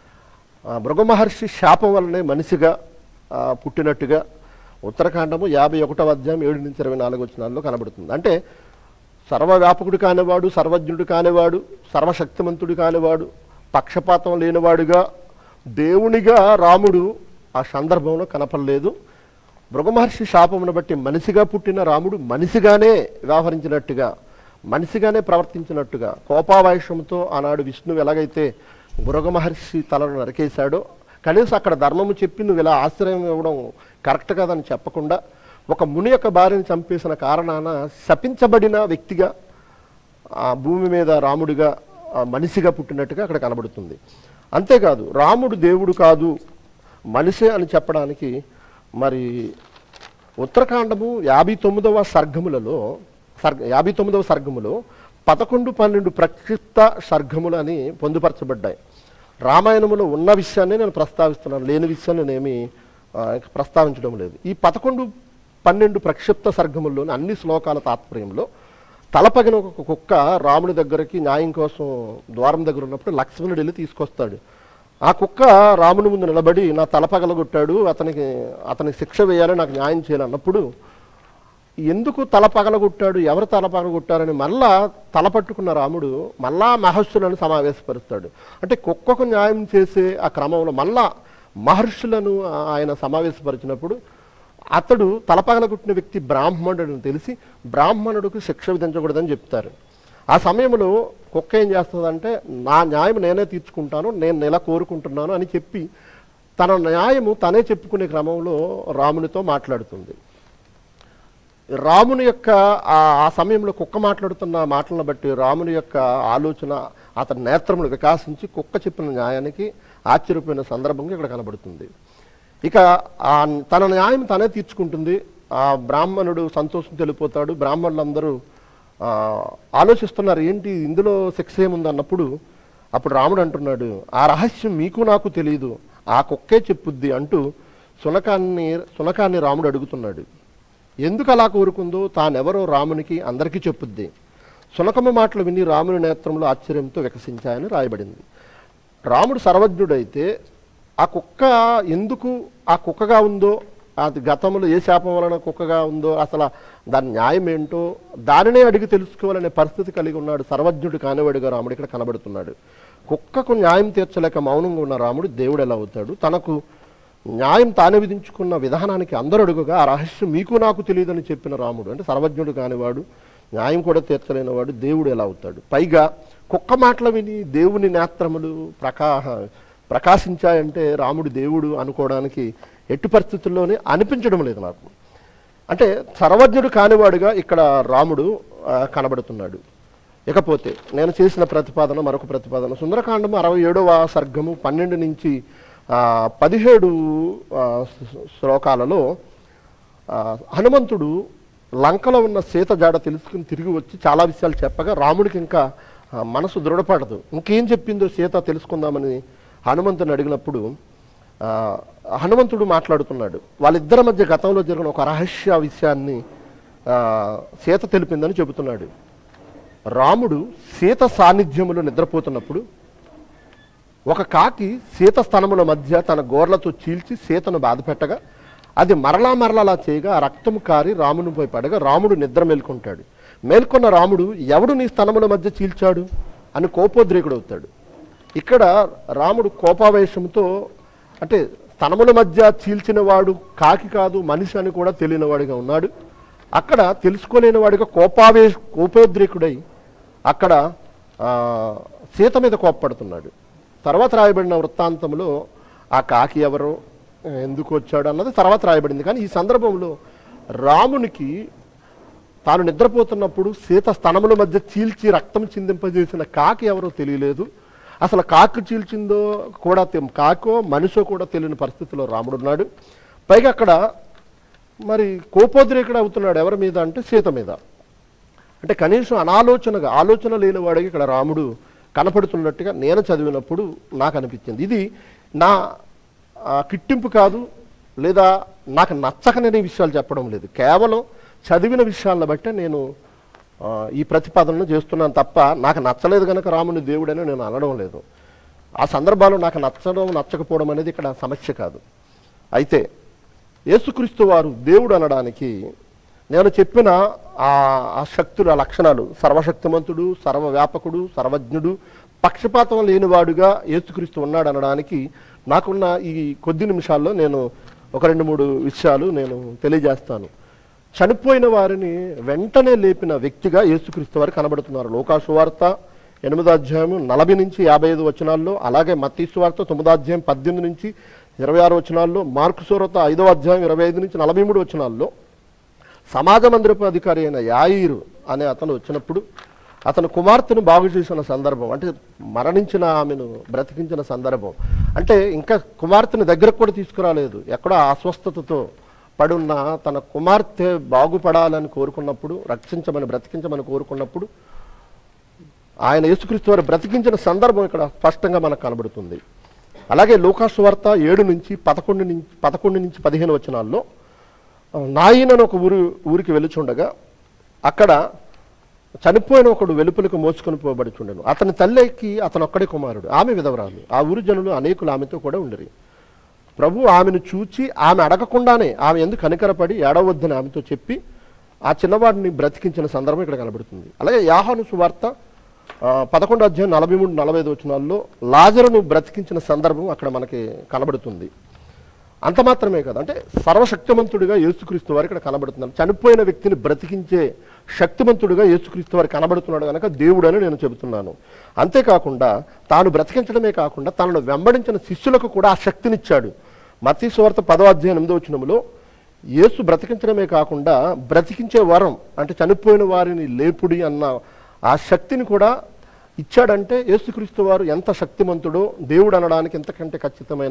ఆ మృగమహర్షి శాపం వల్లనే మనిషిగా ఆ, పుట్టినట్టుగా ఉత్తరాఖండము యాభై ఒకటవ అధ్యాయం ఏడు నుంచి ఇరవై నాలుగు వచ్చినాల్లో కనబడుతుంది అంటే సర్వవ్యాపకుడు కానివాడు సర్వజ్ఞుడు కానివాడు సర్వశక్తిమంతుడు కానివాడు పక్షపాతం లేనివాడుగా దేవునిగా రాముడు ఆ సందర్భంలో కనపడలేదు మృగమహర్షి శాపమును బట్టి మనిషిగా పుట్టిన రాముడు మనిషిగానే వ్యవహరించినట్టుగా మనిషిగానే ప్రవర్తించినట్టుగా కోపావేశంతో ఆనాడు విష్ణువు ఎలాగైతే మృగమహర్షి తలను నరికేశాడో కనీసం అక్కడ ధర్మము చెప్పి నువ్వు ఇలా ఆశ్రయం ఇవ్వడం కరెక్ట్ కాదని చెప్పకుండా ఒక ముని యొక్క భార్యను చంపేసిన కారణాన శపించబడిన వ్యక్తిగా ఆ భూమి మీద రాముడిగా ఆ మనిషిగా పుట్టినట్టుగా అక్కడ కనబడుతుంది అంతేకాదు రాముడు దేవుడు కాదు మనిషే అని చెప్పడానికి మరి ఉత్తరాఖండము యాభై తొమ్మిదవ సర్గములలో సర్గ యాభై తొమ్మిదవ సర్గములో పదకొండు పన్నెండు ప్రక్షిప్త సర్గములు అని పొందుపరచబడ్డాయి రామాయణములో ఉన్న విషయాన్ని నేను ప్రస్తావిస్తున్నాను లేని విషయాన్ని నేనేమి ఆ, ప్రస్తావించడం లేదు ఈ పదకొండు పన్నెండు ప్రక్షిప్త సర్గముల్లోని అన్ని శ్లోకాల తాత్పర్యంలో తలపగిన ఒక కుక్క రాముడి దగ్గరికి న్యాయం కోసం ద్వారం దగ్గర ఉన్నప్పుడు లక్ష్మణుడు వెళ్ళి తీసుకొస్తాడు ఆ కుక్క రాముని ముందు నిలబడి నా తల పగలగొట్టాడు అతనికి అతనికి శిక్ష వేయాలి నాకు న్యాయం చేయాలి అన్నప్పుడు ఎందుకు తల పగలగొట్టాడు ఎవరు తల పగలగొట్టారని మళ్ళా తల పట్టుకున్న రాముడు మళ్ళా మహర్షులను సమావేశపరుస్తాడు అంటే కుక్కకు న్యాయం చేసే ఆ క్రమంలో మళ్ళా మహర్షులను ఆ- ఆయన సమావేశపరిచినప్పుడు అతడు తల పగలగొట్టిన వ్యక్తి బ్రాహ్మణుడు తెలిసి బ్రాహ్మణుడికి శిక్ష విధించకూడదని చెప్తారు ఆ సమయంలో కుక్క ఏం చేస్తుందంటే నా న్యాయం నేనే తీర్చుకుంటాను నేను నెల కోరుకుంటున్నాను అని చెప్పి తన న్యాయము తనే చెప్పుకునే క్రమంలో రామునితో మాట్లాడుతుంది రాముని యొక్క ఆ ఆ సమయంలో కుక్క మాట్లాడుతున్న మాటలను బట్టి రాముని యొక్క ఆలోచన అతని నేత్రములు వికాసించి కుక్క చెప్పిన న్యాయానికి ఆశ్చర్యపోయిన సందర్భంగా ఇక్కడ కనబడుతుంది ఇక ఆ తన న్యాయం తనే తీర్చుకుంటుంది ఆ బ్రాహ్మణుడు సంతోషం తెలిపోతాడు బ్రాహ్మణులందరూ ఆ, ఆలోచిస్తున్నారు ఏంటి ఇందులో శిక్ష ఏముంది అన్నప్పుడు అప్పుడు రాముడు అంటున్నాడు ఆ రహస్యం మీకు నాకు తెలియదు ఆ కుక్కే చెప్పుద్ది అంటూ సునకాన్ని సునకాన్ని రాముడు అడుగుతున్నాడు ఎందుకు అలా కోరుకుందో తానెవరో రామునికి అందరికీ చెప్పుద్ది సునకమ్మ మాటలు విని రాముని నేత్రంలో ఆశ్చర్యంతో వికసించాయని రాయబడింది రాముడు సర్వజ్ఞుడైతే ఆ కుక్క ఎందుకు ఆ కుక్కగా ఉందో అది గతంలో ఏ శాపం వలన కుక్కగా ఉందో అసలు దాని న్యాయం ఏంటో దానినే అడిగి తెలుసుకోవాలనే పరిస్థితి కలిగి ఉన్నాడు సర్వజ్ఞుడు కానివాడుగా రాముడు ఇక్కడ కనబడుతున్నాడు కుక్కకు న్యాయం తీర్చలేక మౌనంగా ఉన్న రాముడు దేవుడు ఎలా అవుతాడు తనకు న్యాయం తానే విధించుకున్న విధానానికి అందరూ అడుగుగా ఆ రహస్యం మీకు నాకు తెలియదని చెప్పిన రాముడు అంటే సర్వజ్ఞుడు కానివాడు న్యాయం కూడా తీర్చలేనివాడు దేవుడు ఎలా అవుతాడు పైగా కుక్క మాటలు విని దేవుని నేత్రములు ప్రకాహ ప్రకాశించాయంటే రాముడు దేవుడు అనుకోవడానికి ఎట్టి పరిస్థితుల్లోనే అనిపించడం లేదు నాకు అంటే సర్వజ్ఞుడు కానివాడుగా ఇక్కడ రాముడు ఆ, కనబడుతున్నాడు ఇకపోతే నేను చేసిన ప్రతిపాదన మరొక ప్రతిపాదన సుందరకాండము అరవై ఏడవ సర్గము పన్నెండు నుంచి ఆ, పదిహేడు ఆ, శ్లో- శ్లోకాలలో ఆ, హనుమంతుడు లంకలో ఉన్న సీత జాడ తెలుసుకుని తిరిగి వచ్చి చాలా విషయాలు చెప్పగా రాముడికి ఇంకా ఆ, మనసు దృఢపడదు ఇంకేం చెప్పిందో సీత తెలుసుకుందామని హనుమంతుని అడిగినప్పుడు ఆ, హనుమంతుడు మాట్లాడుతున్నాడు వాళ్ళిద్దరి మధ్య గతంలో జరిగిన ఒక రహస్య విషయాన్ని ఆ, సీత తెలిపిందని చెబుతున్నాడు రాముడు సీత సాన్నిధ్యములో నిద్రపోతున్నప్పుడు ఒక కాకి సీత స్థనముల మధ్య తన గోర్లతో చీల్చి సీతను బాధపెట్టగా అది మరలా మరలా అలా చేయగా ఆ రక్తము కారి రామునిపై పడగా రాముడు నిద్ర మేల్కొంటాడు మేల్కొన్న రాముడు ఎవడు నీ స్థనముల మధ్య చీల్చాడు అని కోపోద్రేకుడు అవుతాడు ఇక్కడ రాముడు కోపావేశంతో అంటే స్థనముల మధ్య చీల్చిన వాడు కాకి కాదు మనిషి అని కూడా తెలియనివాడిగా ఉన్నాడు అక్కడ తెలుసుకోలేని వాడిగా కోపావేశ కోపోద్రేకుడై అక్కడ ఆ, సీత మీద కోప్పడుతున్నాడు తర్వాత రాయబడిన వృత్తాంతంలో ఆ కాకి ఎవరో ఎందుకు వచ్చాడు అన్నది తర్వాత రాయబడింది కానీ ఈ సందర్భంలో రామునికి తాను నిద్రపోతున్నప్పుడు సీత స్తనముల మధ్య చీల్చి రక్తం చిందింపజేసిన కాకి ఎవరో తెలియలేదు అసలు కాకి చీల్చిందో కూడా తె- కాకో మనిషో కూడా తెలియని పరిస్థితిలో రాముడున్నాడు పైగా అక్కడ మరి కోపోద్రేకుడు అవుతున్నాడు ఎవరి మీద అంటే సీత మీద అంటే కనీసం అనాలోచనగా ఆలోచన లేని వాడికి ఇక్కడ రాముడు కనపడుతున్నట్టుగా నేను చదివినప్పుడు నాకు అనిపించింది ఇది నా ఆ, కిట్టింపు కాదు లేదా నాకు నచ్చకనే విషయాలు చెప్పడం లేదు కేవలం చదివిన విషయాలను బట్టే నేను ఆ, ఈ ప్రతిపాదనను చేస్తున్నాను తప్ప నాకు నచ్చలేదు కనుక రాముని దేవుడని నేను అనడం లేదు ఆ సందర్భాల్లో నాకు నచ్చడం నచ్చకపోవడం అనేది ఇక్కడ సమస్య కాదు అయితే యేసుక్రీస్తు వారు దేవుడు అనడానికి నేను చెప్పిన ఆ ఆ శక్తుల లక్షణాలు సర్వశక్తిమంతుడు సర్వవ్యాపకుడు సర్వజ్ఞుడు పక్షపాతం లేనివాడుగా యేసుక్రీస్తు ఉన్నాడు అనడానికి నాకున్న ఈ కొద్ది నిమిషాల్లో నేను ఒక రెండు మూడు విషయాలు నేను తెలియజేస్తాను చనిపోయిన వారిని వెంటనే లేపిన వ్యక్తిగా యేసుక్రీస్తు వారు కనబడుతున్నారు లోకాసు వార్త ఎనిమిదో అధ్యాయం నలభై నుంచి యాభై ఐదు వచనాల్లో అలాగే మత్తీసు వార్త తొమ్మిదో అధ్యాయం పద్దెనిమిది నుంచి ఇరవై ఆరు వచనాల్లో మార్కు సువార్త ఐదో అధ్యాయం ఇరవై ఐదు నుంచి నలభై మూడు వచనాల్లో సమాజ మందిరపు అధికారి అయిన యాయిరు అనే అతను వచ్చినప్పుడు అతను కుమార్తెను బాగు చేసిన సందర్భం అంటే మరణించిన ఆమెను బ్రతికించిన సందర్భం అంటే ఇంకా కుమార్తెను దగ్గరకు కూడా తీసుకురాలేదు ఎక్కడో అస్వస్థతతో పడున్న తన కుమార్తె బాగుపడాలని కోరుకున్నప్పుడు రక్షించమని బ్రతికించమని కోరుకున్నప్పుడు ఆయన యేసుక్రీస్తు వారు బ్రతికించిన సందర్భం ఇక్కడ స్పష్టంగా మనకు కనబడుతుంది అలాగే లూకాసు వార్త ఏడు నుంచి పదకొండు నుంచి పదకొండు నుంచి పదిహేను వచనాల్లో నాయన అని ఒక ఊరు ఊరికి వెలుచుండగా అక్కడ చనిపోయిన ఒకడు వెలుపలకు మోసుకొని పోబడుచుండెను అతని తల్లికి అతను ఒక్కడే కుమారుడు ఆమె విధవరాలు ఆ ఊరి జనులు అనేకులు ఆమెతో కూడా ఉండరు ప్రభు ఆమెను చూచి ఆమె అడగకుండానే ఆమె ఎందుకు కనికరపడి ఏడవద్దని ఆమెతో చెప్పి ఆ చిన్నవాడిని బ్రతికించిన సందర్భం ఇక్కడ కనబడుతుంది అలాగే యాహాను సువార్త ఆ, పదకొండు అధ్యాయం నలభై మూడు నలభై ఐదు వచనాల్లో లాజరును బ్రతికించిన సందర్భం అక్కడ మనకి కనబడుతుంది అంత మాత్రమే కాదు అంటే సర్వశక్తిమంతుడిగా యేసుక్రీస్తు వారు ఇక్కడ కనబడుతున్నారు చనిపోయిన వ్యక్తిని బ్రతికించే శక్తిమంతుడిగా యేసుక్రీస్తు వారు కనబడుతున్నాడు కనుక దేవుడు అని నేను చెబుతున్నాను అంతేకాకుండా తాను బ్రతికించడమే కాకుండా తనను వెంబడించిన శిష్యులకు కూడా ఆ శక్తినిచ్చాడు మతీ సువార్త పదో అధ్యాయం ఎనిమిదో వచనంలో యేసు బ్రతికించడమే కాకుండా బ్రతికించే వరం అంటే చనిపోయిన వారిని లేపుడి అన్న ఆ శక్తిని కూడా ఇచ్చాడంటే యేసుక్రీస్తు వారు ఎంత శక్తిమంతుడో దేవుడు అనడానికి ఎంతకంటే ఖచ్చితమైన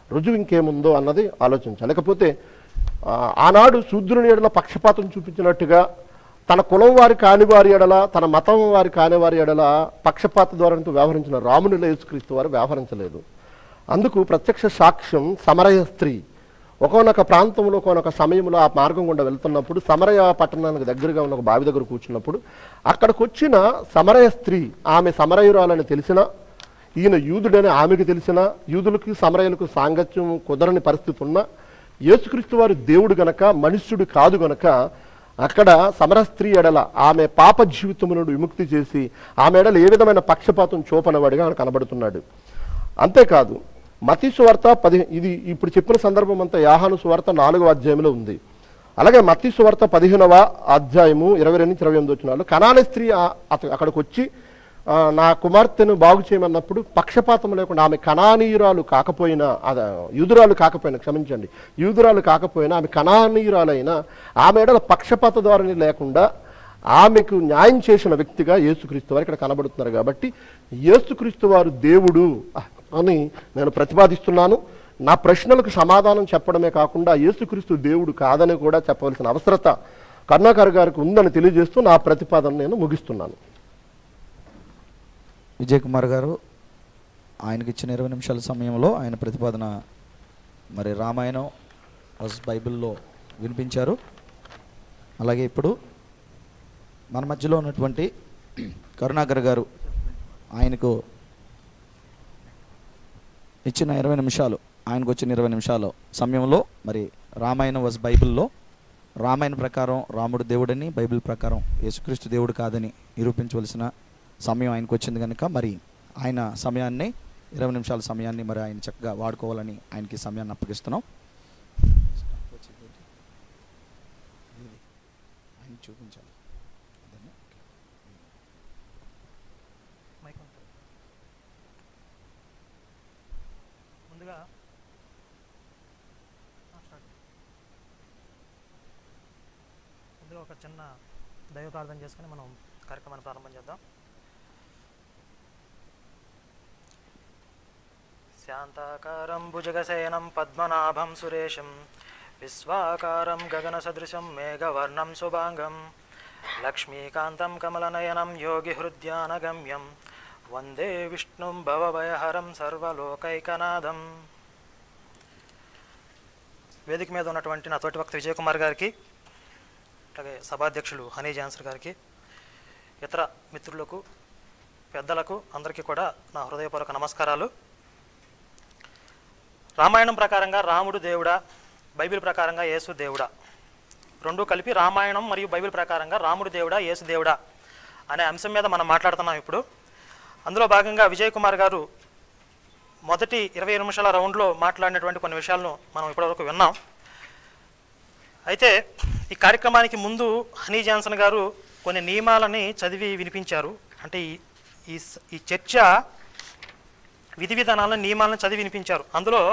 రుజువు ఇంకేముందో అన్నది ఆలోచించాలి లేకపోతే ఆ, ఆనాడు శూద్రుని ఎడల పక్షపాతం చూపించినట్టుగా తన కులం వారి కాని వారి ఎడల తన మతం వారి కాని వారి ఎడల పక్షపాత ధోరణితో వ్యవహరించిన రామునిలో యేసుక్రీస్తు వారు వ్యవహరించలేదు అందుకు ప్రత్యక్ష సాక్ష్యం సమరయ స్త్రీ ఒకనొక ప్రాంతంలో ఒకనొక సమయంలో ఆ మార్గం గుండా వెళ్తున్నప్పుడు సమరయ పట్టణానికి దగ్గరగా ఉన్న ఒక బావి దగ్గర కూర్చున్నప్పుడు అక్కడికి వచ్చిన సమరయ స్త్రీ ఆమె సమరయురాలని తెలిసినా ఈయన యూదుడని ఆమెకు తెలిసిన యూదులకు సమరయులకు సాంగత్యం కుదరని పరిస్థితి ఉన్నా యేసుక్రీస్తు వారు దేవుడు గనక మనుష్యుడు కాదు గనక అక్కడ సమర స్త్రీ ఎడల ఆమె పాప జీవితము నుండి విముక్తి చేసి ఆమె ఎడల ఏ విధమైన పక్షపాతం చూపనవాడిగా ఆయన కనబడుతున్నాడు అంతేకాదు మతి సువార్త పది ఇది ఇప్పుడు చెప్పిన సందర్భం అంతా యాహాను సువార్త నాలుగవ అధ్యాయంలో ఉంది అలాగే మత్తి సువార్త పదిహేనవ అధ్యాయము ఇరవై రెండు నుంచి ఇరవై ఎనిమిది వచ్చినాలు కనాని స్త్రీ ఆ- అత- అక్కడికి వచ్చి ఆ, నా కుమార్తెను బాగు చేయమన్నప్పుడు పక్షపాతం లేకుండా ఆమె కణానీయురాలు కాకపోయినా అద యూదురాలు కాకపోయినా క్షమించండి యూదురాలు కాకపోయినా ఆమె కణానీయురాలైనా ఆమె ఎడల పక్షపాత ధోరణి లేకుండా ఆమెకు న్యాయం చేసిన వ్యక్తిగా యేసుక్రీస్తు వారు ఇక్కడ కనబడుతున్నారు కాబట్టి యేసుక్రీస్తు వారు దేవుడు అని నేను ప్రతిపాదిస్తున్నాను నా ప్రశ్నలకు సమాధానం చెప్పడమే కాకుండా యేసుక్రీస్తు దేవుడు కాదని కూడా చెప్పవలసిన అవసరత కరుణాకర్ గారికి ఉందని తెలియజేస్తూ నా ప్రతిపాదన నేను ముగిస్తున్నాను విజయ్ కుమార్ గారు ఆయనకి ఇచ్చిన ఇరవై నిమిషాల సమయంలో ఆయన ప్రతిపాదన మరి రామాయణం వస్ బైబిల్లో వినిపించారు అలాగే ఇప్పుడు మన మధ్యలో ఉన్నటువంటి కరుణాకర్ గారు ఆయనకు ఇచ్చిన ఇరవై నిమిషాలు ఆయనకు వచ్చిన ఇరవై నిమిషాలు సమయంలో మరి రామాయణం వస్ బైబిల్లో రామాయణ ప్రకారం రాముడు దేవుడని బైబిల్ ప్రకారం యేసుక్రీస్తు దేవుడు కాదని నిరూపించవలసిన సమయం ఆయనకు వచ్చింది కనుక మరి ఆయన సమయాన్ని ఇరవై నిమిషాల సమయాన్ని మరి ఆయన చక్కగా వాడుకోవాలని ఆయనకి సమయాన్ని అప్పగిస్తున్నాం ఆయన చూపించాలి అదేనా? Mike on. ముందుగా ఆ, స్టార్ట్. ముందుగా ఒక చిన్న దైవ ప్రార్థన చేసుకుని మనం కార్యక్రమాన్ని ప్రారంభం చేద్దాం శాంతాకారం భుజగశయనం పద్మనాభం సురేశం విశ్వాకారం గగనసదృశం మేఘవర్ణం శుభాంగం లక్ష్మీకాంతం కమలనయనం యోగిహృద్యానగమ్యం వందే విష్ణుం భవభయహరం సర్వలోకైకనాథం వేదిక మీద ఉన్నటువంటి నా తోటి భక్త విజయ్ కుమార్ గారికి అలాగే సభాధ్యక్షులు హనీ జాన్సర్ గారికి ఇతర మిత్రులకు పెద్దలకు అందరికీ కూడా నా హృదయపూర్వక నమస్కారాలు రామాయణం ప్రకారంగా రాముడు దేవుడా బైబిల్ ప్రకారంగా యేసు దేవుడా రెండు కలిపి రామాయణం మరియు బైబిల్ ప్రకారంగా రాముడు దేవుడా యేసు దేవుడా అనే అంశం మీద మనం మాట్లాడుతున్నాం ఇప్పుడు అందులో భాగంగా విజయ్ కుమార్ గారు మొదటి ఇరవై నిమిషాల రౌండ్లో మాట్లాడినటువంటి కొన్ని విషయాలను మనం ఇప్పటివరకు విన్నాం అయితే ఈ కార్యక్రమానికి ముందు హనీ జాన్సన్ గారు కొన్ని నియమాలని చదివి వినిపించారు అంటే ఈ ఈ స- ఈ చర్చ విధి విధానాలను నియమాలను చదివి వినిపించారు అందులో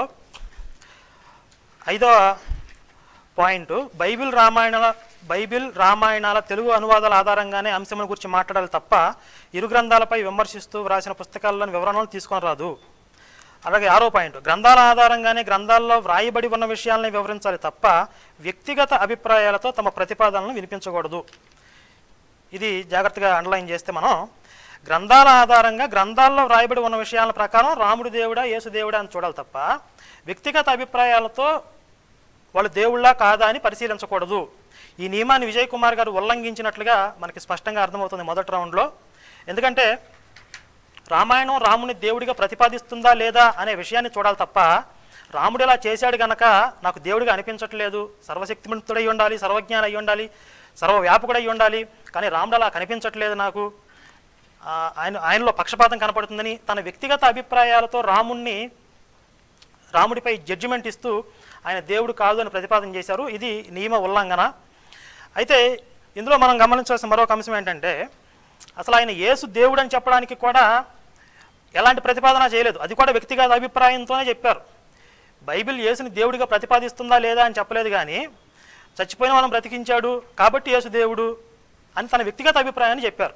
ఐదవ పాయింట్ బైబిల్ రామాయణాల బైబిల్ రామాయణాల తెలుగు అనువాదాల ఆధారంగానే అంశముల గురించి మాట్లాడాలి తప్ప ఇరు గ్రంథాలపై విమర్శిస్తూ వ్రాసిన పుస్తకాల్లోని వివరణలు తీసుకొని రాదు అలాగే ఆరో పాయింట్ గ్రంథాల ఆధారంగానే గ్రంథాల్లో వ్రాయబడి ఉన్న విషయాలని వివరించాలి తప్ప వ్యక్తిగత అభిప్రాయాలతో తమ ప్రతిపాదనలను వినిపించకూడదు ఇది జాగ్రత్తగా అండర్లైన్ చేస్తే మనం గ్రంథాల ఆధారంగా గ్రంథాల్లో వ్రాయబడి ఉన్న విషయాల ప్రకారం రాముడు దేవుడా యేసు దేవుడా అని చూడాలి తప్ప వ్యక్తిగత అభిప్రాయాలతో వాళ్ళు దేవుళ్ళ కాదా అని పరిశీలించకూడదు ఈ నియమాన్ని విజయ్ కుమార్ గారు ఉల్లంఘించినట్లుగా మనకి స్పష్టంగా అర్థమవుతుంది మొదటి రౌండ్లో ఎందుకంటే రామాయణం రాముని దేవుడిగా ప్రతిపాదిస్తుందా లేదా అనే విషయాన్ని చూడాలి తప్ప రాముడు ఇలా చేశాడు గనక నాకు దేవుడిగా అనిపించట్లేదు సర్వశక్తిమంతుడై ఉండాలి సర్వజ్ఞాని అయి ఉండాలి సర్వవ్యాపకుడై ఉండాలి కానీ రాముడు అలా కనిపించట్లేదు నాకు ఆ, ఆయన ఆయనలో పక్షపాతం కనపడుతుందని తన వ్యక్తిగత అభిప్రాయాలతో రాముణ్ణి రాముడిపై జడ్జిమెంట్ ఇస్తూ ఆయన దేవుడు కాదు అని ప్రతిపాదన చేశారు ఇది నియమ ఉల్లంఘన అయితే ఇందులో మనం గమనించాల్సిన మరొక అంశం ఏంటంటే అసలు ఆయన యేసు దేవుడు అని చెప్పడానికి కూడా ఎలాంటి ప్రతిపాదన చేయలేదు అది కూడా వ్యక్తిగత అభిప్రాయంతోనే చెప్పారు బైబిల్ యేసుని దేవుడిగా ప్రతిపాదిస్తుందా లేదా అని చెప్పలేదు కానీ చచ్చిపోయిన వాళ్ళని బ్రతికించాడు కాబట్టి యేసు దేవుడు అని తన వ్యక్తిగత అభిప్రాయాన్ని చెప్పారు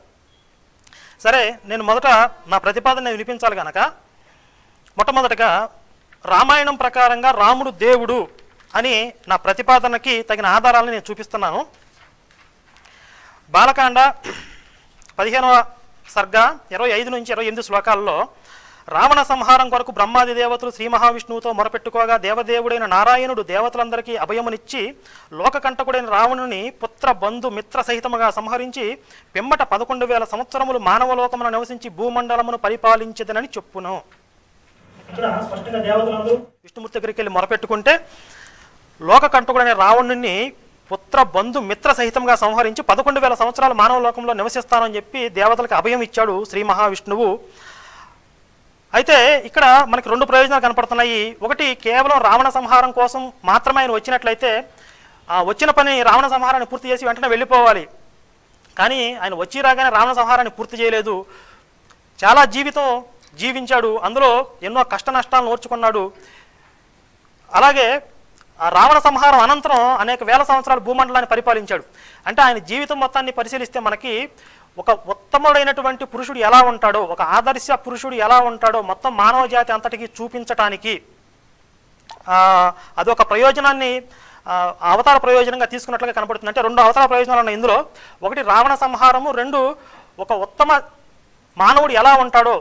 సరే నేను మొదట నా ప్రతిపాదన వినిపించాలి కనుక మొట్టమొదటగా రామాయణం ప్రకారంగా రాముడు దేవుడు అని నా ప్రతిపాదనకి తగిన ఆధారాలను నేను చూపిస్తున్నాను బాలకాండ పదిహేనవ సర్గ ఇరవై ఐదు నుంచి ఇరవై ఎనిమిది శ్లోకాల్లో రావణ సంహారం కొరకు బ్రహ్మాది దేవతలు శ్రీ మహావిష్ణువుతో మొరపెట్టుకోగా దేవదేవుడైన నారాయణుడు దేవతలందరికీ అభయమునిచ్చి లోకకంటకుడైన రావణుని పుత్ర బంధు మిత్ర సహితముగా సంహరించి పిమ్మట పదకొండు వేల సంవత్సరములు మానవలోకమున నివసించి భూమండలమును పరిపాలించదనని చెప్పును ఇక్కడ స్పష్టంగా దేవతలందరూ విష్ణుమూర్తి దగ్గరికి వెళ్ళి మొరపెట్టుకుంటే లోకకంటకుడైన రావణుని పుత్ర బంధు మిత్ర సహితంగా సంహరించి పదకొండు వేల సంవత్సరాలు మానవ లోకంలో నివసిస్తానని చెప్పి దేవతలకు అభయం ఇచ్చాడు శ్రీ మహావిష్ణువు అయితే ఇక్కడ మనకి రెండు ప్రయోజనాలు కనపడుతున్నాయి ఒకటి కేవలం రావణ సంహారం కోసం మాత్రమే ఆయన వచ్చినట్లయితే ఆ వచ్చిన పని రావణ సంహారాన్ని పూర్తి చేసి వెంటనే వెళ్ళిపోవాలి కానీ ఆయన వచ్చి రాగానే రావణ సంహారాన్ని పూర్తి చేయలేదు చాలా జీవితం జీవించాడు అందులో ఎన్నో కష్ట నష్టాలను ఓర్చుకున్నాడు అలాగే ఆ రావణ సంహారం అనంతరం అనేక వేల సంవత్సరాలు భూమండలాన్ని పరిపాలించాడు అంటే ఆయన జీవితం మొత్తాన్ని పరిశీలిస్తే మనకి ఒక ఉత్తముడైనటువంటి పురుషుడు ఎలా ఉంటాడో ఒక ఆదర్శ పురుషుడు ఎలా ఉంటాడో మొత్తం మానవ జాతి అంతటికి చూపించటానికి ఆ, అదొక ప్రయోజనాన్ని ఆ, అవతార ప్రయోజనంగా తీసుకున్నట్లుగా కనపడుతుంది అంటే రెండు అవతార ప్రయోజనాలు ఉన్నాయి ఇందులో ఒకటి రావణ సంహారము రెండు ఒక ఉత్తమ మానవుడు ఎలా ఉంటాడో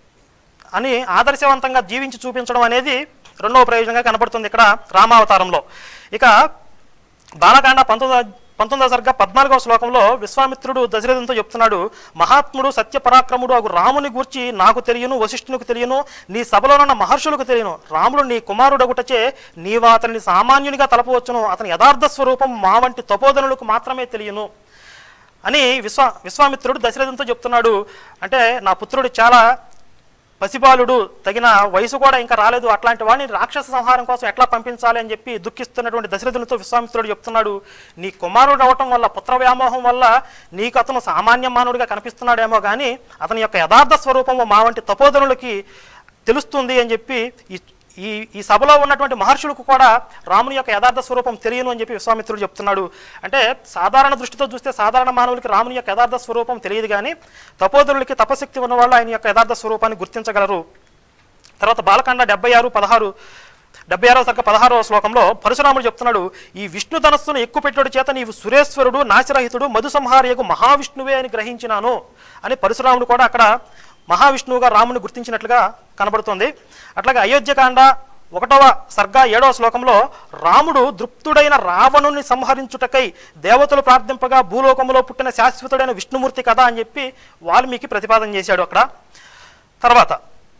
అని ఆదర్శవంతంగా జీవించి చూపించడం అనేది రెండవ ప్రయోజనంగా కనపడుతుంది ఇక్కడ రామావతారంలో ఇక బాలకాండ పంతొమ్మిది పంతొమ్మిదవ సర్గ పద్నాలుగవ శ్లోకంలో విశ్వామిత్రుడు దశరథంతో చెప్తున్నాడు మహాత్ముడు సత్యపరాక్రముడు అగు రాముని గూర్చి నాకు తెలియను వశిష్ఠునికి తెలియను నీ సభలోనున్న మహర్షులకు తెలియను రాముడు నీ కుమారుడగుటచే నీవు అతనిని సామాన్యునిగా తలపవచ్చును అతని యథార్థ స్వరూపం మా వంటి తపోధనులకు మాత్రమే తెలియను అని విశ్వా విశ్వామిత్రుడు దశరథంతో చెప్తున్నాడు అంటే నా పుత్రుడు చాలా పసిబాలుడు తగిన వయసు కూడా ఇంకా రాలేదు అట్లాంటి వాడిని రాక్షస సంహారం కోసం ఎట్లా పంపించాలి అని చెప్పి దుఃఖిస్తున్నటువంటి దశరథునితో విశ్వామిత్రుడు చెప్తున్నాడు నీ కుమారుడు అవటం వల్ల పుత్ర వ్యామోహం వల్ల నీకు అతను సామాన్య మానవుడిగా కనిపిస్తున్నాడేమో కానీ అతని యొక్క యథార్థ స్వరూపము మా వంటి తపోధనులకి తెలుస్తుంది అని చెప్పి ఈ ఈ ఈ సభలో ఉన్నటువంటి మహర్షులకు కూడా రాముని యొక్క యథార్థ స్వరూపం తెలియను అని చెప్పి విశ్వామిత్రుడు చెప్తున్నాడు అంటే సాధారణ దృష్టితో చూస్తే సాధారణ మానవులకి రాముని యొక్క యథార్థ స్వరూపం తెలియదు కానీ తపోధనులకి తపశక్తి ఉన్న వాళ్ళు ఆయన యొక్క యథార్థ స్వరూపాన్ని గుర్తించగలరు తర్వాత బాలకాండ డెబ్బై ఆరు పదహారు డెబ్బై ఆరో సర్గ పదహారవ శ్లోకంలో పరశురాముడు చెప్తున్నాడు ఈ విష్ణు ధనస్సును ఎక్కుపెట్టుడు చేత నీవు సురేశ్వరుడు నాశరహితుడు మధు సంహారియకు మహావిష్ణువే అని గ్రహించినాను అని పరశురాముడు కూడా అక్కడ మహావిష్ణువుగా రాముని గుర్తించినట్లుగా కనబడుతుంది అట్లాగే అయోధ్యకాండ ఒకటవ సర్గ ఏడవ శ్లోకంలో రాముడు దృప్తుడైన రావణుని సంహరించుటకై దేవతలు ప్రార్థింపగా భూలోకములో పుట్టిన శాశ్వతుడైన విష్ణుమూర్తి కదా అని చెప్పి వాల్మీకి ప్రతిపాదన చేశాడు అక్కడ తర్వాత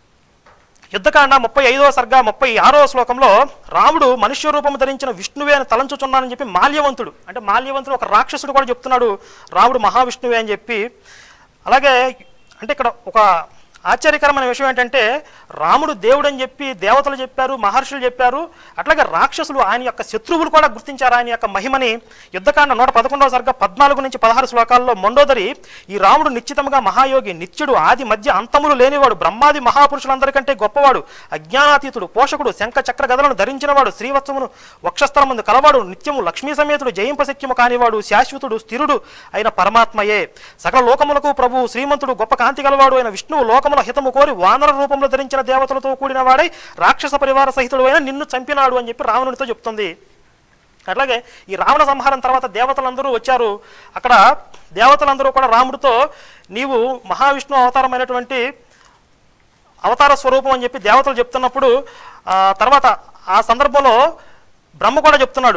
యుద్ధకాండ ముప్పై ఐదవ సర్గ ముప్పై ఆరవ శ్లోకంలో రాముడు మనుష్య రూపం ధరించిన విష్ణువే అని తలంచుచున్నానని చెప్పి మాల్యవంతుడు అంటే మాల్యవంతుడు ఒక రాక్షసుడు కూడా చెప్తున్నాడు రాముడు మహావిష్ణువే అని చెప్పి అలాగే అంటే ఇక్కడ ఒక ఆశ్చర్యకరమైన విషయం ఏంటంటే రాముడు దేవుడు అని చెప్పి దేవతలు చెప్పారు మహర్షులు చెప్పారు అట్లాగే రాక్షసులు ఆయన యొక్క శత్రువులు కూడా గుర్తించారు ఆయన యొక్క మహిమని యుద్ధకాండ నూట పదకొండవ సర్గ పద్నాలుగు నుంచి పదహారు శ్లోకాల్లో మొండోదరి ఈ రాముడు నిశ్చితంగా మహాయోగి నిత్యుడు ఆది మధ్య అంతములు లేనివాడు బ్రహ్మాది మహాపురుషులందరికంటే గొప్పవాడు అజ్ఞానాతీతుడు పోషకుడు శంఖ చక్ర గదలను ధరించినవాడు శ్రీవత్సమును వక్షస్థలం ముందు కలవాడు నిత్యము లక్ష్మీ సమేతుడు జయింపశక్యము కానివాడు శాశ్వతుడు స్థిరుడు అయిన పరమాత్మయే సకల లోకములకు ప్రభు శ్రీమంతుడు గొప్ప కాంతి గలవాడు అయిన విష్ణువు లోకముల హితము కోరి వానర రూపంలో ధరించిన దేవతలతో కూడిన వాడై రాక్షస పరివార సహితుడు అయిన నిన్ను చంపినాడు అని చెప్పి రావణునితో చెప్తుంది అట్లాగే ఈ రావణ సంహారం తర్వాత దేవతలందరూ వచ్చారు అక్కడ దేవతలందరూ కూడా రాముడితో నీవు మహావిష్ణు అవతారమైనటువంటి అవతార స్వరూపం అని చెప్పి దేవతలు చెప్తున్నప్పుడు ఆ తర్వాత ఆ సందర్భంలో బ్రహ్మ కూడా చెప్తున్నాడు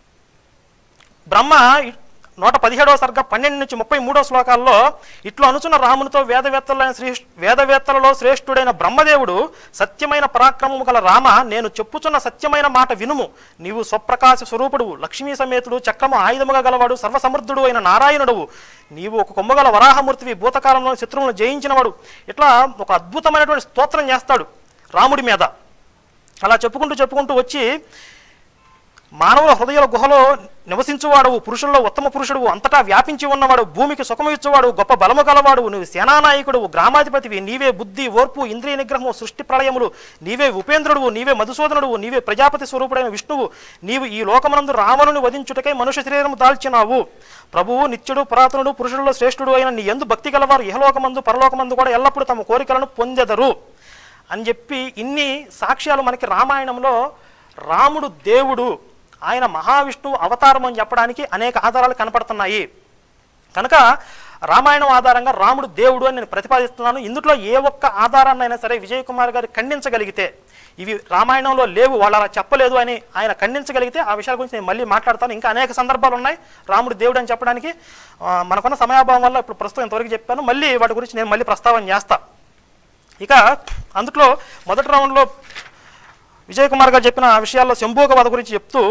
బ్రహ్మ ఇ- నూట పదిహేడవ సర్గ పన్నెండు నుంచి ముప్పై మూడో శ్లోకాల్లో ఇట్లు అనుచున్న రామునితో వేదవేత్తలైన శ్రీ వేదవేత్తలలో శ్రేష్ఠుడైన బ్రహ్మదేవుడు సత్యమైన పరాక్రమము గల రామ నేను చెప్పుచున్న సత్యమైన మాట వినుము నీవు స్వప్రకాశ స్వరూపుడు లక్ష్మీ సమేతుడు చక్రము ఆయుధముగా గలవాడు సర్వసమర్థుడు అయిన నారాయణుడువు నీవు ఒక కొమ్మగల వరాహమూర్తివి భూతకాలంలో శత్రువులను జయించినవాడు ఇట్లా ఒక అద్భుతమైనటువంటి స్తోత్రం చేస్తాడు రాముడి మీద అలా చెప్పుకుంటూ చెప్పుకుంటూ వచ్చి మానవుల హృదయాల గుహలో నివసించువాడు పురుషుల్లో ఉత్తమ పురుషుడు అంతటా వ్యాపించి ఉన్నవాడు భూమికి సుఖము ఇచ్చేవాడు గొప్ప బలము గలవాడు నువ్వు సేనానాయకుడు గ్రామాధిపతివి నీవే బుద్ధి ఓర్పు ఇంద్రియ నిగ్రహము సృష్టి ప్రళయములు నీవే ఉపేంద్రుడు నీవే మధుసూదనుడు నీవే ప్రజాపతి స్వరూపుడైన విష్ణువు నీవు ఈ లోకమునందు రావణుని వధించుటకై మనుష్య శరీరము దాల్చినావు ప్రభువు నిత్యుడు పురాతనుడు పురుషులలో శ్రేష్ఠుడు అయిన నీ ఎందు భక్తి గలవారు ఇహలోకమందు పరలోకమందు కూడా ఎల్లప్పుడూ తమ కోరికలను పొందెదరు అని చెప్పి ఇన్ని సాక్ష్యాలు మనకి రామాయణంలో రాముడు దేవుడు ఆయన మహావిష్ణువు అవతారం అని చెప్పడానికి అనేక ఆధారాలు కనపడుతున్నాయి కనుక రామాయణం ఆధారంగా రాముడు దేవుడు అని నేను ప్రతిపాదిస్తున్నాను ఇందులో ఏ ఒక్క ఆధారాన్ని అయినా సరే విజయ్ కుమార్ గారు ఖండించగలిగితే ఇవి రామాయణంలో లేవు వాళ్ళు అలా చెప్పలేదు అని ఆయన ఖండించగలిగితే ఆ విషయాల గురించి నేను మళ్ళీ మాట్లాడతాను ఇంకా అనేక సందర్భాలు ఉన్నాయి రాముడు దేవుడు అని చెప్పడానికి ఆ, మనకున్న సమయాభావం వల్ల ఇప్పుడు ప్రస్తుతం ఇంతవరకు చెప్పాను మళ్ళీ వాటి గురించి నేను మళ్ళీ ప్రస్తావన చేస్తా ఇక అందులో మొదటి రౌండ్లో విజయ్ కుమార్ గారు చెప్పిన విషయాల్లో శంభూక వధ గురించి చెప్తూ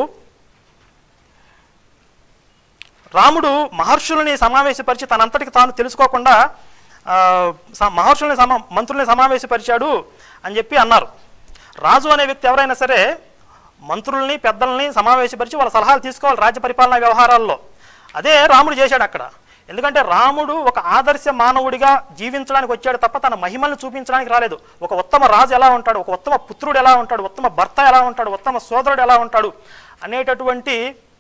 రాముడు మహర్షుల్ని సమావేశపరిచి తనంతటికి తాను తెలుసుకోకుండా ఆ, స- మహర్షుల్ని సమా మంత్రుల్ని సమావేశపరిచాడు అని చెప్పి అన్నారు రాజు అనే వ్యక్తి ఎవరైనా సరే మంత్రుల్ని పెద్దల్ని సమావేశపరిచి వాళ్ళ సలహాలు తీసుకోవాలి రాజ్య పరిపాలనా వ్యవహారాల్లో అదే రాముడు చేశాడు అక్కడ ఎందుకంటే రాముడు ఒక ఆదర్శ మానవుడిగా జీవించడానికి వచ్చాడు తప్ప తన మహిమల్ని చూపించడానికి రాలేదు ఒక ఉత్తమ రాజు ఎలా ఉంటాడు ఒక ఉత్తమ పుత్రుడు ఎలా ఉంటాడు ఉత్తమ భర్త ఎలా ఉంటాడు ఉత్తమ సోదరుడు ఎలా ఉంటాడు అనేటటువంటి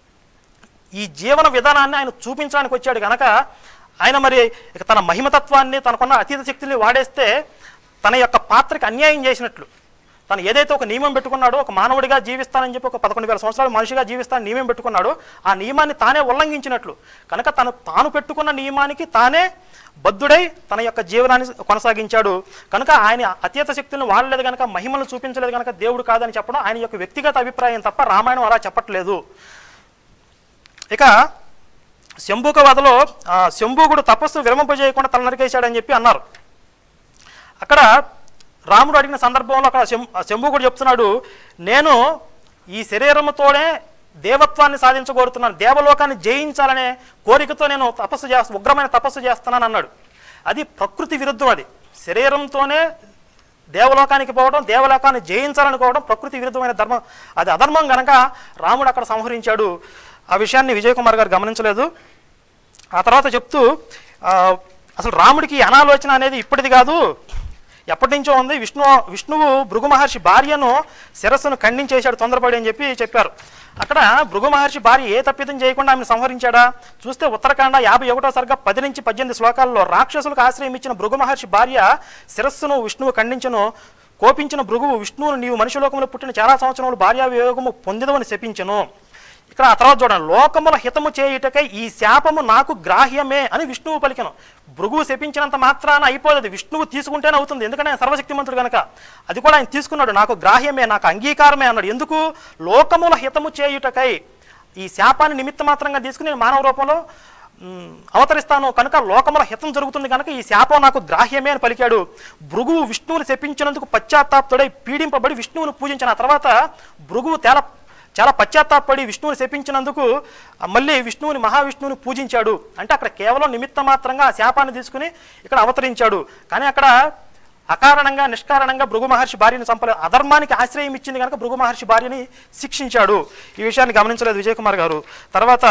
ఈ జీవన విధానాన్ని ఆయన చూపించడానికి వచ్చాడు కనుక ఆయన మరి ఇక తన మహిమతత్వాన్ని తనకున్న అతీత శక్తిని వాడేస్తే తన యొక్క పాత్రకి అన్యాయం చేసినట్లు తను ఏదైతే ఒక నియమం పెట్టుకున్నాడో ఒక మానవుడిగా జీవిస్తానని చెప్పి ఒక పదకొండు వేల సంవత్సరాలు మనిషిగా జీవిస్తానని నియమం పెట్టుకున్నాడో ఆ నియమాన్ని తానే ఉల్లంఘించినట్లు కనుక తను తాను పెట్టుకున్న నియమానికి తానే బద్ధుడై తన యొక్క జీవనాన్ని కొనసాగించాడు కనుక ఆయన అతీత శక్తులను వాడలేదు కనుక మహిమను చూపించలేదు కనుక దేవుడు కాదని చెప్పడం ఆయన యొక్క వ్యక్తిగత అభిప్రాయం తప్ప రామాయణం అలా చెప్పట్లేదు ఇక శంభుక వధలో ఆ, శంభుకుడు తపస్సు విరమింపజేయకుండా తల నరికేశాడని చెప్పి అన్నారు అక్కడ రాముడు అడిగిన సందర్భంలో అక్కడ శం శంభుకుడు చెప్తున్నాడు నేను ఈ శరీరముతోనే దేవత్వాన్ని సాధించగోరుతున్నాను దేవలోకాన్ని జయించాలనే కోరికతో నేను తపస్సు చేస్తా ఉగ్రమైన తపస్సు చేస్తున్నాను అన్నాడు అది ప్రకృతి విరుద్ధం అది శరీరంతోనే దేవలోకానికి పోవడం దేవలోకాన్ని జయించాలనుకోవడం ప్రకృతి విరుద్ధమైన ధర్మం అది అధర్మం గనక రాముడు అక్కడ సంహరించాడు ఆ విషయాన్ని విజయ్ కుమార్ గారు గమనించలేదు ఆ తర్వాత చెప్తూ ఆ, అసలు రాముడికి ఈ అనాలోచన అనేది ఇప్పటిది కాదు ఎప్పటి నుంచో ఉంది విష్ణు విష్ణువు భృగు మహర్షి భార్యను శిరస్సును ఖండించేశాడు తొందరపడి అని చెప్పి చెప్పారు అక్కడ భృగు మహర్షి భార్య ఏ తప్పిదం చేయకుండా ఆమెను సంహరించాడా చూస్తే ఉత్తరాఖండ యాభై ఒకటో సరిగ్గా పది నుంచి పద్దెనిమిది శ్లోకాల్లో రాక్షసులకు ఆశ్రయం ఇచ్చిన భృగు మహర్షి భార్య శిరస్సును విష్ణువు ఖండించను కోపించిన భృగువు విష్ణువును నీవు మనుషులోకంలో పుట్టిన చాలా సంవత్సరములు భార్యా వియోగము పొందిదవని శపించను ఇక్కడ ఆ తర్వాత చూడండి లోకముల హితము చేయుటకై ఈ శాపము నాకు గ్రాహ్యమే అని విష్ణువు పలికను భృగువు శపించినంత మాత్రాన అయిపోలేదు విష్ణువు తీసుకుంటేనే అవుతుంది ఎందుకంటే ఆయన సర్వశక్తిమంతుడు కనుక అది కూడా ఆయన తీసుకున్నాడు నాకు గ్రాహ్యమే నాకు అంగీకారమే అన్నాడు ఎందుకు లోకముల హితము చేయుటకై ఈ శాపాన్ని నిమిత్త మాత్రంగా తీసుకుని నేను మానవ రూపంలో మ్, అవతరిస్తాను కనుక లోకముల హితం జరుగుతుంది కనుక ఈ శాపం నాకు గ్రాహ్యమే అని పలికాడు భృగువు విష్ణువుని శపించినందుకు పశ్చాత్తాప్తుడై పీడింపబడి విష్ణువుని పూజించిన ఆ తర్వాత భృగువు తేల చాలా పశ్చాత్తాపడి విష్ణువుని శపించినందుకు ఆ మళ్ళీ విష్ణువుని మహావిష్ణువుని పూజించాడు అంటే అక్కడ కేవలం నిమిత్త మాత్రంగా ఆ శాపాన్ని తీసుకుని ఇక్కడ అవతరించాడు కానీ అక్కడ అకారణంగా నిష్కారణంగా భృగు మహర్షి భార్యని చంపలేదు అధర్మానికి ఆశ్రయం ఇచ్చింది కనుక భృగు మహర్షి భార్యని శిక్షించాడు ఈ విషయాన్ని గమనించలేదు విజయ్ కుమార్ గారు తర్వాత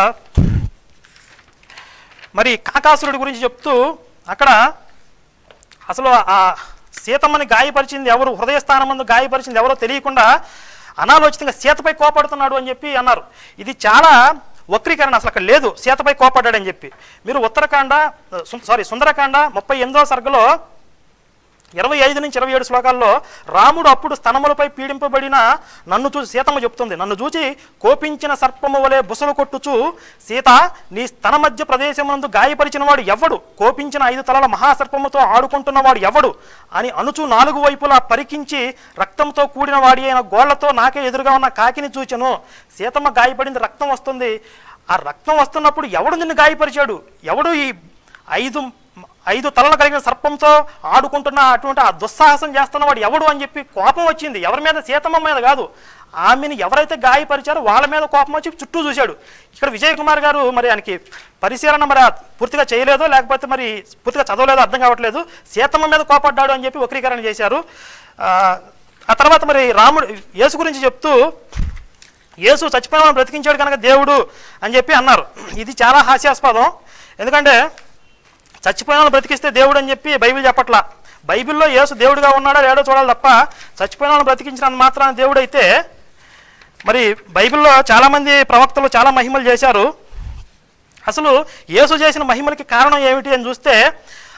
మరి కాకాసురుడి గురించి చెప్తూ అక్కడ అసలు ఆ సీతమ్మని గాయపరిచింది ఎవరు హృదయ స్థానమందు గాయపరిచింది ఎవరో తెలియకుండా అనాలోచితంగా సీతపై కోపడుతున్నాడు అని చెప్పి అన్నారు ఇది చాలా వక్రీకరణ అసలు అక్కడ లేదు సీతపై కోపడ్డాడని చెప్పి మీరు ఉత్తరాఖండ సారీ సుందరకాండ ముప్పై ఎనిమిదో సర్గలో ఇరవై ఐదు నుంచి ఇరవై ఏడు శ్లోకాల్లో రాముడు అప్పుడు స్తనములపై పీడింపబడిన నన్ను చూసి సీతమ్మ చెప్తుంది నన్ను చూసి కోపించిన సర్పము వలె బుసలు కొట్టుచు సీత నీ స్తన మధ్య ప్రదేశమునందు గాయపరిచిన వాడు ఎవడు కోపించిన ఐదు తలల మహాసర్పముతో ఆడుకుంటున్నవాడు ఎవడు అని అనుచు నాలుగు వైపులా పరికించి రక్తంతో కూడిన వాడి అయిన గోళ్లతో నాకే ఎదురుగా ఉన్న కాకిని చూచెను సీతమ్మ గాయపడింది రక్తం వస్తుంది ఆ రక్తం వస్తున్నప్పుడు ఎవడు నిన్ను గాయపరిచాడు ఎవడు ఈ ఐదు ఐదు తలలు కలిగిన సర్పంతో ఆడుకుంటున్న అటువంటి ఆ దుస్సాహసం చేస్తున్న వాడు ఎవడు అని చెప్పి కోపం వచ్చింది ఎవరి మీద సీతమ్మ మీద కాదు ఆమెను ఎవరైతే గాయపరిచారో వాళ్ళ మీద కోపం వచ్చి చుట్టూ చూశాడు ఇక్కడ విజయ్ కుమార్ గారు మరి ఆయనకి పరిశీలన మరి ఆ పూర్తిగా చేయలేదో లేకపోతే మరి పూర్తిగా చదవలేదో అర్థం కావట్లేదు సీతమ్మ మీద కోపడ్డాడు అని చెప్పి వక్రీకరణ చేశారు ఆ, ఆ తర్వాత మరి రాముడు యేసు గురించి చెప్తూ యేసు చచ్చిపోయిన వాళ్ళని బ్రతికించాడు కనుక దేవుడు అని చెప్పి అన్నారు ఇది చాలా హాస్యాస్పదం ఎందుకంటే చచ్చిపోయిన వాళ్ళని బ్రతికిస్తే దేవుడు అని చెప్పి బైబిల్ చెప్పట్లా బైబిల్లో యేసు దేవుడిగా ఉన్నాడా లేడో చూడాలి తప్ప చచ్చిపోయిన వాళ్ళని బ్రతికించినంత మాత్రాన దేవుడు అయితే మరి బైబిల్లో చాలామంది ప్రవక్తలు చాలా మహిమలు చేశారు అసలు యేసు చేసిన మహిమలకి కారణం ఏమిటి అని చూస్తే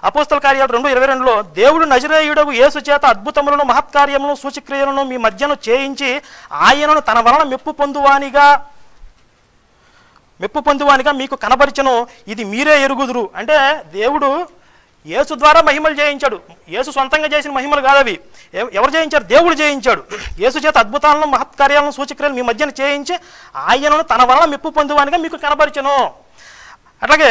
అపోస్తల కార్యాలు రెండు ఇరవై రెండులో దేవుడు నజరేయుడకు యేసు చేత అద్భుతములను మహత్కార్యములను సూచక్రియలను మీ మధ్యను చేయించి ఆయనను తన వలన మెప్పు పొందువానిగా మెప్పు పొందువానిగా మీకు కనబరిచను ఇది మీరే ఎరుగుదురు అంటే దేవుడు యేసు ద్వారా మహిమలు చేయించాడు యేసు సొంతంగా చేసిన మహిమలు కాదవి ఎవ- ఎవరు చేయించారు దేవుడు చేయించాడు యేసు చేత అద్భుతాలను మహత్కార్యాలను సూచక్రియలను మీ మధ్యన చేయించి ఆయనను తన వలన మెప్పు పొందువానిగా మీకు కనబరిచను అట్లాగే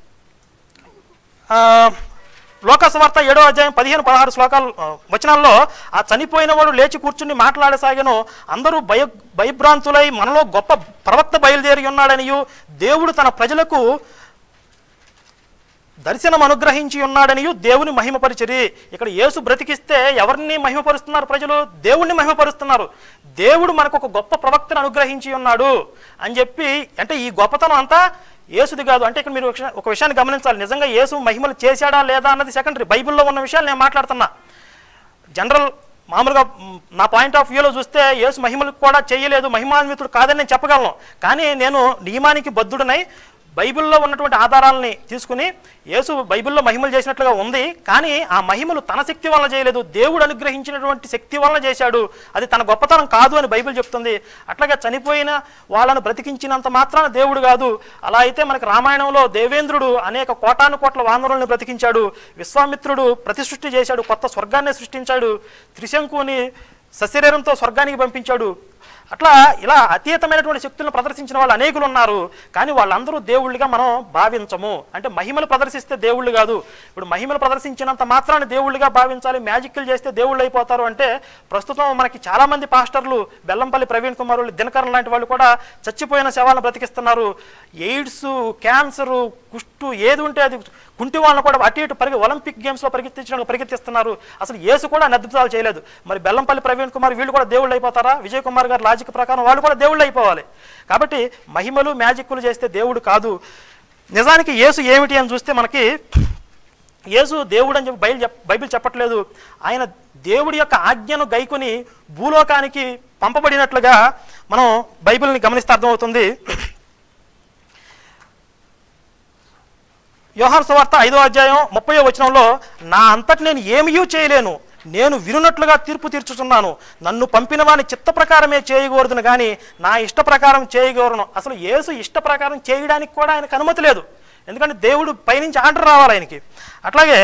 ఆ, లోకస్వార్త ఏడో అధ్యాయం పదిహేను పదహారు శ్లోకాలు ఆ, వచనాల్లో ఆ చనిపోయిన వాడు లేచి కూర్చుని మాట్లాడసాగాను అందరూ భయ భయభ్రాంతులై మనలో గొప్ప ప్రవక్త బయలుదేరి ఉన్నాడనియు దేవుడు తన ప్రజలకు దర్శనం అనుగ్రహించి ఉన్నాడనియు దేవుని మహిమపరిచరి ఇక్కడ యేసు బ్రతికిస్తే ఎవరిని మహిమపరుస్తున్నారు ప్రజలు దేవుణ్ణి మహిమపరుస్తున్నారు దేవుడు మనకు ఒక గొప్ప ప్రవక్తను అనుగ్రహించి ఉన్నాడు అని చెప్పి అంటే ఈ గొప్పతనం అంతా యేసుది కాదు అంటే ఇక్కడ మీరు ఒక విషయం- ఒక విషయాన్ని గమనించాలి నిజంగా యేసు మహిమలు చేశాడా లేదా అన్నది సెకండరీ బైబిల్లో ఉన్న విషయాలు నేను మాట్లాడుతున్నా జనరల్ మామూలుగా మ్, నా పాయింట్ ఆఫ్ వ్యూలో చూస్తే యేసు మహిమలు కూడా చేయలేదు మహిమాన్వితుడు కాదని నేను చెప్పగలను కానీ నేను నియమానికి బద్ధుడనై బైబిల్లో ఉన్నటువంటి ఆధారాలని తీసుకుని యేసు బైబిల్లో మహిమలు చేసినట్లుగా ఉంది కానీ ఆ మహిమలు తన శక్తి వలన చేయలేదు దేవుడు అనుగ్రహించినటువంటి శక్తి వలన చేశాడు అది తన గొప్పతనం కాదు అని బైబిల్ చెప్తుంది అట్లాగే చనిపోయిన వాళ్ళను బ్రతికించినంత మాత్రాన దేవుడు కాదు అలా అయితే మనకి రామాయణంలో దేవేంద్రుడు అనేక కోటాను కోట్ల వానరులను బ్రతికించాడు విశ్వామిత్రుడు ప్రతిసృష్టి చేశాడు కొత్త స్వర్గాన్ని సృష్టించాడు త్రిశంకుని సశరీరంతో స్వర్గానికి పంపించాడు అట్లా ఇలా అతీతమైనటువంటి శక్తులను ప్రదర్శించిన వాళ్ళు అనేకులు ఉన్నారు కానీ వాళ్ళందరూ దేవుళ్ళుగా మనం భావించము అంటే మహిమలు ప్రదర్శిస్తే దేవుళ్ళు కాదు ఇప్పుడు మహిమలు ప్రదర్శించినంత మాత్రాన్ని దేవుళ్ళుగా భావించాలి మ్యాజిక్లు చేస్తే దేవుళ్ళు అయిపోతారు అంటే ప్రస్తుతం మనకి చాలా మంది పాస్టర్లు బెల్లంపల్లి ప్రవీణ్ కుమార్ వాళ్ళు దినకరన్ లాంటి వాళ్ళు కూడా చచ్చిపోయిన శవాలను బ్రతికిస్తున్నారు ఎయిడ్స్ క్యాన్సరు కుష్టు ఏది ఉంటే అది కుంటి వాళ్ళని కూడా అటు ఇటు పరిగె ఒలింపిక్ గేమ్స్లో పరిగెత్తించడానికి పరిగెత్తిస్తున్నారు అసలు యేసు కూడా అద్భుతాలు చేయలేదు మరి బెల్లంపల్లి ప్రవీణ్ కుమార్ వీళ్ళు కూడా దేవుళ్ళు అయిపోతారా విజయ్ కుమార్ గారు లాజిక్ ప్రకారం వాళ్ళు కూడా దేవుళ్ళు అయిపోవాలి కాబట్టి మహిమలు మ్యాజిక్లు చేస్తే దేవుడు కాదు నిజానికి యేసు ఏమిటి అని చూస్తే మనకి యేసు దేవుడు అని చెప్పి బైబిల్ చెప్ బైబిల్ చెప్పట్లేదు ఆయన దేవుడి యొక్క ఆజ్ఞను గైకొని భూలోకానికి పంపబడినట్లుగా మనం బైబిల్ని గమనిస్తే అర్థమవుతుంది యోహాన్ సువార్త ఐదో అధ్యాయం ముప్పై వచనంలో నా అంతటి నేను ఏమీ చేయలేను నేను వినున్నట్లుగా తీర్పు తీర్చుచున్నాను నన్ను పంపిన వాని చిత్త ప్రకారమే చేయకూడదును కానీ నా ఇష్ట ప్రకారం చేయకూడను అసలు యేసు ఇష్ట ప్రకారం చేయడానికి కూడా ఆయనకు అనుమతి లేదు ఎందుకంటే దేవుడు పైనుంచి ఆర్డర్ రావాలి ఆయనకి అట్లాగే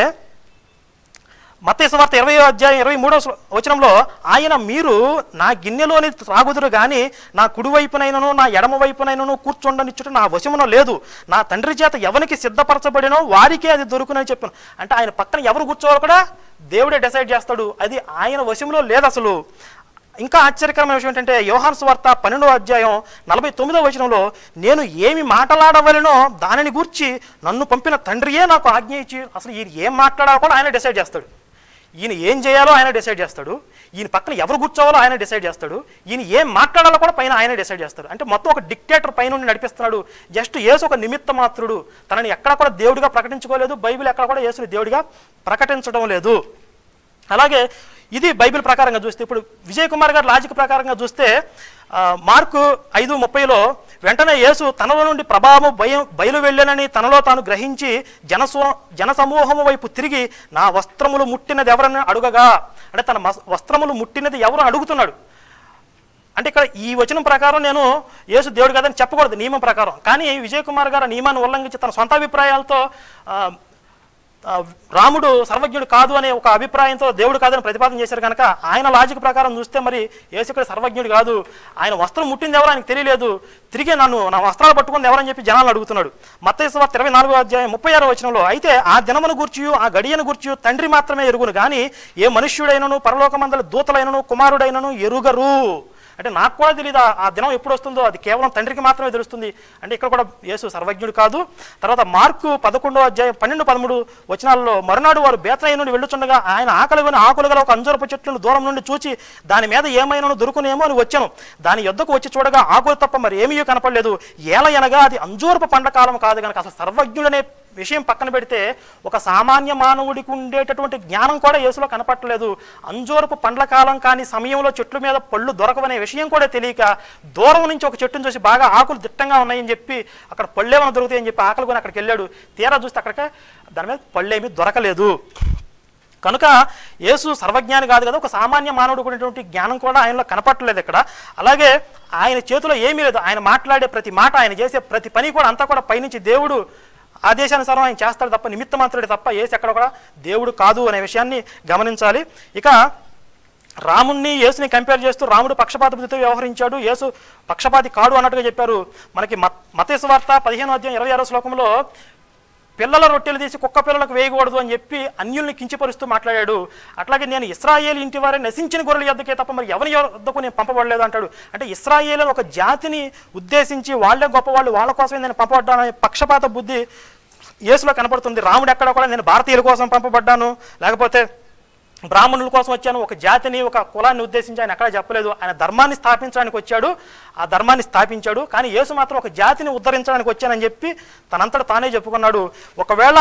మత్తయి సువార్త ఇరవై అధ్యాయం ఇరవై మూడవ శ్లో- వచనంలో ఆయన మీరు నా గిన్నెలోని త్రాగుదురు గాని నా కుడి వైపునైనను నా ఎడమ వైపునైనను కూర్చుండనిచ్చుట నా వశమున లేదు నా తండ్రి చేత ఎవరికి సిద్ధపరచబడినో వారికే అది దొరుకునని చెప్పాను అంటే ఆయన పక్కన ఎవరు కూర్చోవాలో కూడా దేవుడే డిసైడ్ చేస్తాడు అది ఆయన వశంలో లేదు అసలు ఇంకా ఆశ్చర్యకరమైన విషయం ఏంటంటే యోహాన్ స్వార్త పన్నెండవ అధ్యాయం నలభై తొమ్మిదవ వచనంలో నేను ఏమి మాట్లాడవలనో దానిని గూర్చి నన్ను పంపిన తండ్రియే నాకు ఆజ్ఞ ఇచ్చి అసలు ఈయన ఏం మాట్లాడాలో కూడా ఆయన డిసైడ్ చేస్తాడు ఈయన ఏం చేయాలో ఆయన డిసైడ్ చేస్తాడు ఈయన పక్కన ఎవరు కూర్చోవాలో ఆయన డిసైడ్ చేస్తాడు ఈయన ఏం మాట్లాడాలో కూడా పైన ఆయన డిసైడ్ చేస్తాడు అంటే మొత్తం ఒక డిక్టేటర్ పైన నుండి నడిపిస్తున్నాడు జస్ట్ యేసు ఒక నిమిత్త మాత్రుడు తనని ఎక్కడ కూడా దేవుడిగా ప్రకటించుకోలేదు బైబిల్ ఎక్కడ కూడా యేసుని దేవుడిగా ప్రకటించడం లేదు అలాగే ఇది బైబిల్ ప్రకారంగా చూస్తే ఇప్పుడు విజయ్ కుమార్ గారి లాజిక్ ప్రకారంగా చూస్తే ఆ, మార్కు ఐదు ముప్పైలో వెంటనే యేసు తనలో నుండి ప్రభావం భయం బయలు వెళ్ళనని తనలో తాను గ్రహించి జనసో జనసమూహము వైపు తిరిగి నా వస్త్రములు ముట్టినది ఎవరని అడుగగా అంటే తన మస్- వస్త్రములు ముట్టినది ఎవరు అడుగుతున్నాడు అంటే ఇక్కడ ఈ వచనం ప్రకారం నేను యేసు దేవుడు కాదని చెప్పకూడదు నియమం ప్రకారం కానీ విజయ్ కుమార్ గారు ఆ నియమాన్ని ఉల్లంఘించి తన సొంత అభిప్రాయాలతో ఆ, ఆ, రాముడు సర్వజ్ఞుడు కాదు అనే ఒక అభిప్రాయంతో దేవుడు కాదని ప్రతిపాదన చేశారు కనుక ఆయన లాజిక్ ప్రకారం చూస్తే మరి యేసు ఇక్కడ సర్వజ్ఞుడు కాదు ఆయన వస్త్రం ముట్టింది ఎవరు ఆయనకు తెలియలేదు తిరిగి నన్ను నా వస్త్రాలు పట్టుకుంది ఎవరని చెప్పి జనాలు అడుగుతున్నాడు మత్తయి సువార్త ఇరవై నాలుగో అధ్యాయం ముప్పై ఆరో వచనంలో అయితే ఆ దినమును గూర్చియు ఆ గడియను గూర్చియు తండ్రి మాత్రమే ఎరుగును కానీ ఏ మనుష్యుడైనను పరలోకమందల దూతలైనను కుమారుడైనను ఎరుగరు అంటే నాకు కూడా తెలియదు ఆ- ఆ దినం ఎప్పుడు వస్తుందో అది కేవలం తండ్రికి మాత్రమే తెలుస్తుంది అంటే ఇక్కడ కూడా యేసు సర్వజ్ఞుడు కాదు తర్వాత మార్కు పదకొండో అధ్యాయం పన్నెండు పదమూడు వచనాల్లో మరునాడు వారు బేతలయ్య నుండి వెళ్ళుచుండగా ఆయన ఆకలిగొని ఆకులు గల ఒక అంజూరపు చెట్టును దూరం నుండి చూచి దాని మీద ఏమైనా దొరుకునేమో అని వచ్చాను దాని యొద్దకు వచ్చి చూడగా ఆకులు తప్ప మరి ఏమీ కనపడలేదు ఏల అనగా అది అంజూరపు పండకాలం కాదు కనుక అసలు సర్వజ్ఞుడనే విషయం పక్కన పెడితే ఒక సామాన్య మానవుడికి ఉండేటటువంటి జ్ఞానం కూడా యేసులో కనపట్టలేదు అంజూరపు పండ్ల కాలం కాని సమయంలో చెట్ల మీద పళ్ళు దొరకవనే విషయం కూడా తెలియక దూరం నుంచి ఒక చెట్టును చూసి బాగా ఆకులు దిట్టంగా ఉన్నాయని చెప్పి అక్కడ పళ్ళేమైనా దొరుకుతాయని చెప్పి ఆకలి కొని అక్కడికి వెళ్ళాడు తీరా చూస్తే అక్కడికి దాని మీద పళ్ళేమీ దొరకలేదు కనుక యేసు సర్వజ్ఞాని కాదు కదా ఒక సామాన్య మానవుడు ఉన్నటువంటి జ్ఞానం కూడా ఆయనలో కనపట్టలేదు ఇక్కడ అలాగే ఆయన చేతిలో ఏమీ లేదు ఆయన మాట్లాడే ప్రతి మాట ఆయన చేసే ప్రతి పని కూడా అంతా కూడా పైనుంచి దేవుడు ఆదేశానుసారం ఆయన చేస్తాడు తప్ప నిమిత్తమాత్రుడే తప్ప ఏసు ఎక్కడ కూడా దేవుడు కాదు అనే విషయాన్ని గమనించాలి ఇక రాముణ్ణి యేసుని కంపేర్ చేస్తూ రాముడు పక్షపాత బుద్ధితో వ్యవహరించాడు యేసు పక్షపాతి కాడు అన్నట్టుగా చెప్పారు మనకి మత్ మతేసు వార్త పదిహేను అధ్యాయం ఇరవై ఆరో శ్లోకంలో పిల్లల రొట్టెలు తీసి కుక్క పిల్లలకు వేయకూడదు అని చెప్పి అన్యుల్ని కించపరుస్తూ మాట్లాడాడు అట్లాగే నేను ఇస్రాయేల్ ఇంటి వారే నశించిన గొర్రెల యొద్దకే తప్ప మరి ఎవరి యొద్దకు నేను పంపబడలేదు అంటాడు అంటే ఇస్రాయేల్ అని ఒక జాతిని ఉద్దేశించి వాళ్ళే గొప్పవాళ్ళు వాళ్ళ కోసమే నేను పంపబడ్డాను పక్షపాత బుద్ధి యేసులో కనపడుతుంది రాముడు ఎక్కడ కూడా నేను భారతీయుల కోసం పంపబడ్డాను లేకపోతే బ్రాహ్మణుల కోసం వచ్చాను ఒక జాతిని ఒక కులాన్ని ఉద్దేశించి ఆయన ఎక్కడ చెప్పలేదు ఆయన ధర్మాన్ని స్థాపించడానికి వచ్చాడు ఆ ధర్మాన్ని స్థాపించాడు కానీ యేసు మాత్రం ఒక జాతిని ఉద్ధరించడానికి వచ్చానని చెప్పి తనంతట తానే చెప్పుకున్నాడు ఒకవేళ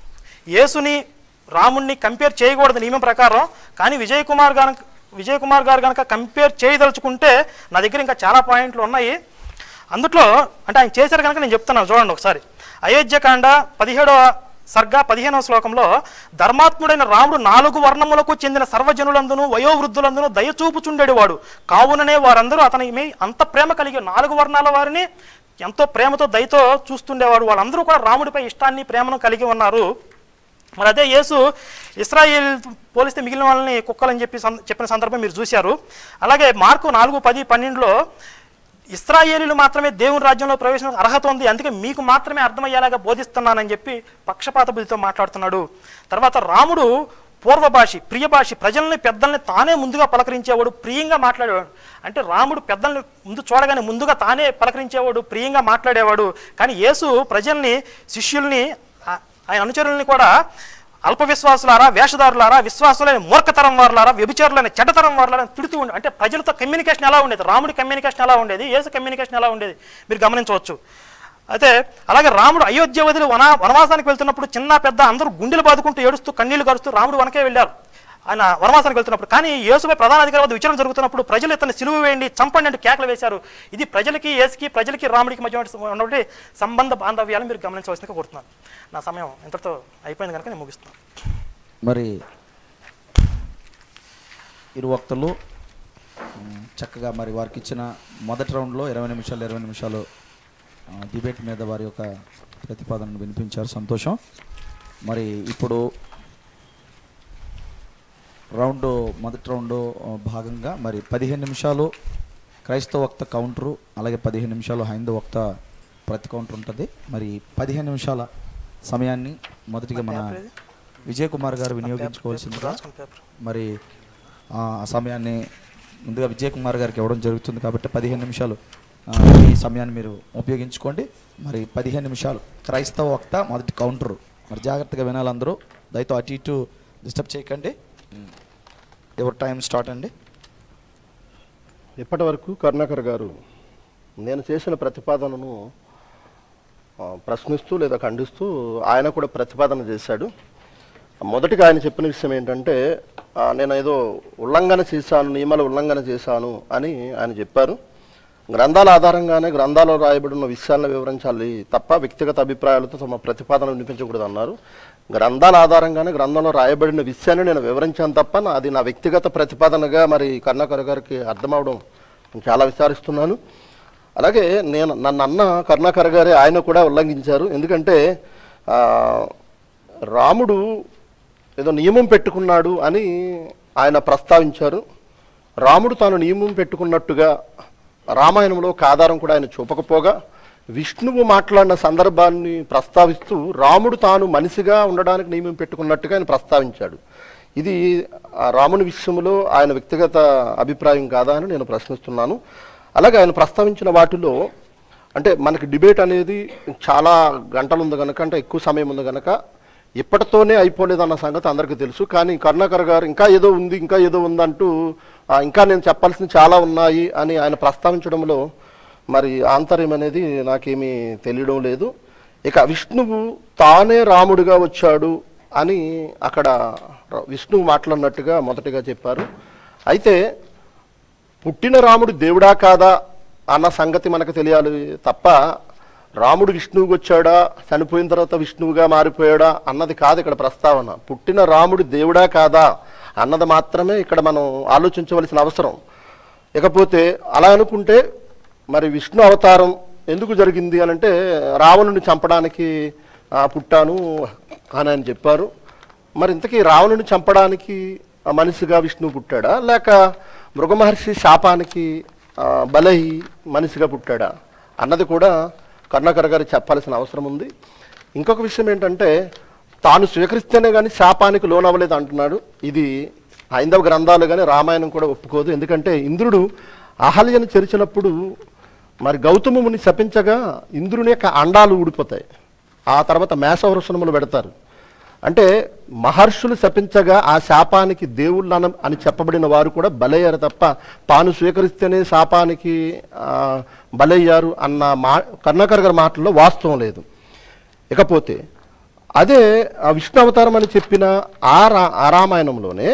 యేసుని రాముణ్ణి కంపేర్ చేయకూడదు నియమం ప్రకారం కానీ విజయ్ కుమార్ గారు విజయ్ కుమార్ గారు కనుక కంపేర్ చేయదలుచుకుంటే నా దగ్గర ఇంకా చాలా పాయింట్లు ఉన్నాయి అందుట్లో అంటే ఆయన చేశారు కనుక నేను చెప్తున్నాను చూడండి ఒకసారి అయోధ్యకాండ పదిహేడవ సర్గా పదిహేనవ శ్లోకంలో ధర్మాత్ముడైన రాముడు నాలుగు వర్ణములకు చెందిన సర్వజనులందును వయోవృద్ధులందును దయచూపుచుండేవాడు కావుననే వారందరూ అతని మీ అంత ప్రేమ కలిగి నాలుగు వర్ణాల వారిని ఎంతో ప్రేమతో దయతో చూస్తుండేవాడు వాళ్ళందరూ కూడా రాముడిపై ఇష్టాన్ని ప్రేమను కలిగి ఉన్నారు మరి అదే యేసు ఇస్రాయేల్ పోలిస్తే మిగిలిన వాళ్ళని కుక్కలని చెప్పి సం- చెప్పిన సందర్భం మీరు చూశారు అలాగే మార్కు నాలుగు పది పన్నెండులో ఇస్రాయేలీలు మాత్రమే దేవుని రాజ్యంలో ప్రవేశం అర్హత ఉంది అందుకే మీకు మాత్రమే అర్థమయ్యేలాగా బోధిస్తున్నానని చెప్పి పక్షపాత బుద్ధితో మాట్లాడుతున్నాడు తర్వాత రాముడు పూర్వభాషి ప్రియభాషి ప్రజల్ని పెద్దల్ని తానే ముందుగా పలకరించేవాడు ప్రియంగా మాట్లాడేవాడు అంటే రాముడు పెద్దల్ని ముందు చూడగానే ముందుగా తానే పలకరించేవాడు ప్రియంగా మాట్లాడేవాడు కానీ యేసు ప్రజల్ని శిష్యుల్ని ఆ- ఆయన అనుచరుల్ని కూడా అల్ప విశ్వాసులారా వేషధారులారా విశ్వాసులైన మూర్ఖతరం వారులారా వ్యభిచారులైన చెడ్డతరం వారులారా అని తిడుతూ ఉండే అంటే ప్రజలతో కమ్యూనికేషన్ ఎలా ఉండేది రాముడి కమ్యూనికేషన్ ఎలా ఉండేది యేసు కమ్యూనికేషన్ ఎలా ఉండేది మీరు గమనించవచ్చు అయితే అలాగే రాముడు అయోధ్య వదిలి వన వనవాసానికి వెళ్తున్నప్పుడు చిన్న పెద్ద అందరూ గుండెలు బాదుకుంటూ ఏడుస్తూ కన్నీళ్లు కరుస్తూ రాముడు వనకే వెళ్ళారు ఆయన వనవాసానికి వెళ్తున్నప్పుడు కానీ యేసుపై ప్రధాన అధికారి వద్ద విచారణ జరుగుతున్నప్పుడు ప్రజలు ఇతన్ని సిలువ వేయండి చంపండి అంటూ కేకలు వేశారు ఇది ప్రజలకి యేసుకి ప్రజలకి రాముడికి మధ్య ఉన్నటువంటి సంబంధ బాంధవ్యాలు మీరు గమనించవలసిందిగా కోరుతున్నాను నా సమయం ఇంతటితో అయిపోయింది కనుక నేను ముగిస్తున్నాను మరి ఇరు వక్తలు మ్, చక్కగా మరి వారికి ఇచ్చిన మొదటి రౌండ్లో ఇరవై నిమిషాలు ఇరవై నిమిషాలు ఆ, డిబేట్ మీద వారి యొక్క ప్రతిపాదనను వినిపించారు సంతోషం మరి ఇప్పుడు రౌండ్ మొదటి రౌండ్ ఆ, భాగంగా మరి పదిహేను నిమిషాలు క్రైస్తవ వక్త కౌంటరు అలాగే పదిహేను నిమిషాలు హైందవ వక్త ప్రతి కౌంటర్ ఉంటుంది మరి పదిహేను నిమిషాల సమయాన్ని మొదటిగా మన పేపర్ ఏది? విజయ్ కుమార్ గారు వినియోగించుకోవాల్సిందిగా రాసుకున్న పేపర్ మరి ఆ ఆ సమయాన్ని ముందుగా విజయ్ కుమార్ గారికి ఇవ్వడం జరుగుతుంది కాబట్టి పదిహేను నిమిషాలు ఆ, ఈ సమయాన్ని మీరు ఉపయోగించుకోండి మరి పదిహేను నిమిషాలు క్రైస్తవ వక్త మొదటి కౌంటర్ మరి జాగ్రత్తగా వినాలి అందరూ దయతో అటు ఇటు డిస్టర్బ్ చేయకండి ఎవరి టైం స్టార్ట్ అండి ఇప్పటి వరకు కరుణాకర్ గారు నేను చేసిన ప్రతిపాదనను ఆ, ప్రశ్నిస్తూ లేదా ఖండిస్తూ ఆయన కూడా ప్రతిపాదన చేశాడు మొదటిగా ఆయన చెప్పిన విషయం ఏంటంటే ఆ, నేను ఏదో ఉల్లంఘన చేశాను నియమాల ఉల్లంఘన చేశాను అని ఆయన చెప్పారు గ్రంథాల ఆధారంగానే గ్రంథాల్లో రాయబడిన విషయాలను వివరించాలి తప్ప వ్యక్తిగత అభిప్రాయాలతో తమ ప్రతిపాదన వినిపించకూడదు అన్నారు గ్రంథాల ఆధారంగానే గ్రంథంలో రాయబడిన విషయాన్ని నేను వివరించాను తప్ప నా- అది నా వ్యక్తిగత ప్రతిపాదనగా మరి కరుణాకర్ గారికి అర్థమవడం నేను చాలా విచారిస్తున్నాను అలాగే నేను నన్ను అన్న కరుణాకర్ గారే ఆయన కూడా ఉల్లంఘించారు ఎందుకంటే ఆ, రాముడు ఏదో నియమం పెట్టుకున్నాడు అని ఆయన ప్రస్తావించారు రాముడు తాను నియమం పెట్టుకున్నట్టుగా రామాయణంలో ఒక ఆధారం కూడా ఆయన చూపకపోగా విష్ణువు మాట్లాడిన సందర్భాన్ని ప్రస్తావిస్తూ రాముడు తాను మనిషిగా ఉండడానికి నియమం పెట్టుకున్నట్టుగా ఆయన ప్రస్తావించాడు ఇది ఆ రాముని విషయంలో ఆయన వ్యక్తిగత అభిప్రాయం కాదా అని నేను ప్రశ్నిస్తున్నాను అలాగే ఆయన ప్రస్తావించిన వాటిలో అంటే మనకి డిబేట్ అనేది చాలా గంటలు ఉంది కనుక అంటే ఎక్కువ సమయం ఉంది కనుక ఇప్పటితోనే అయిపోలేదన్న సంగతి అందరికీ తెలుసు కానీ కరుణాకర్ గారు ఇంకా ఏదో ఉంది ఇంకా ఏదో ఉందంటూ ఆ, ఇంకా నేను చెప్పాల్సిన చాలా ఉన్నాయి అని ఆయన ప్రస్తావించడంలో మరి ఆంతర్యం అనేది నాకేమీ తెలియడం లేదు ఇక విష్ణువు తానే రాముడిగా వచ్చాడు అని అక్కడ ర- విష్ణువు మాట్లాడినట్టుగా మొదటిగా చెప్పారు అయితే పుట్టిన రాముడు దేవుడా కాదా అన్న సంగతి మనకు తెలియాలి తప్ప రాముడు విష్ణువుకి వచ్చాడా చనిపోయిన తర్వాత విష్ణువుగా మారిపోయాడా అన్నది కాదు ఇక్కడ ప్రస్తావన పుట్టిన రాముడు దేవుడా కాదా అన్నది మాత్రమే ఇక్కడ మనం ఆలోచించవలసిన అవసరం ఇకపోతే అలా అనుకుంటే మరి విష్ణు అవతారం ఎందుకు జరిగింది అని అంటే రావణుని చంపడానికి ఆ, పుట్టాను అని ఆయన చెప్పారు మరి ఇంతకీ రావణుని చంపడానికి ఆ మనిషిగా విష్ణువు పుట్టాడా లేక మృగమహర్షి శాపానికి ఆ, బలై మనిషిగా పుట్టాడా అన్నది కూడా కర్ణాకర్ గారు చెప్పాల్సిన అవసరం ఉంది ఇంకొక విషయం ఏంటంటే తాను స్వీకరిస్తేనే కానీ శాపానికి లోనవ్వలేదు అంటున్నాడు ఇది హైందవ గ్రంథాలు కానీ రామాయణం కూడా ఒప్పుకోదు ఎందుకంటే ఇంద్రుడు అహల్యను చెరిచినప్పుడు మరి గౌతముని శపించగా ఇంద్రుని యొక్క అండాలు ఊడిపోతాయి ఆ తర్వాత మేషవృషణములు పెడతారు అంటే మహర్షులు శపించగా ఆ శాపానికి దేవుళ్ళు అన అని చెప్పబడిన వారు కూడా బలయ్యారు తప్ప తాను స్వీకరిస్తేనే శాపానికి ఆ, బలయ్యారు అన్న మా కర్ణాకర్ గారి మాటల్లో వాస్తవం లేదు ఇకపోతే అదే ఆ విష్ణు అవతారం అని చెప్పిన ఆ రా ఆ రామాయణంలోనే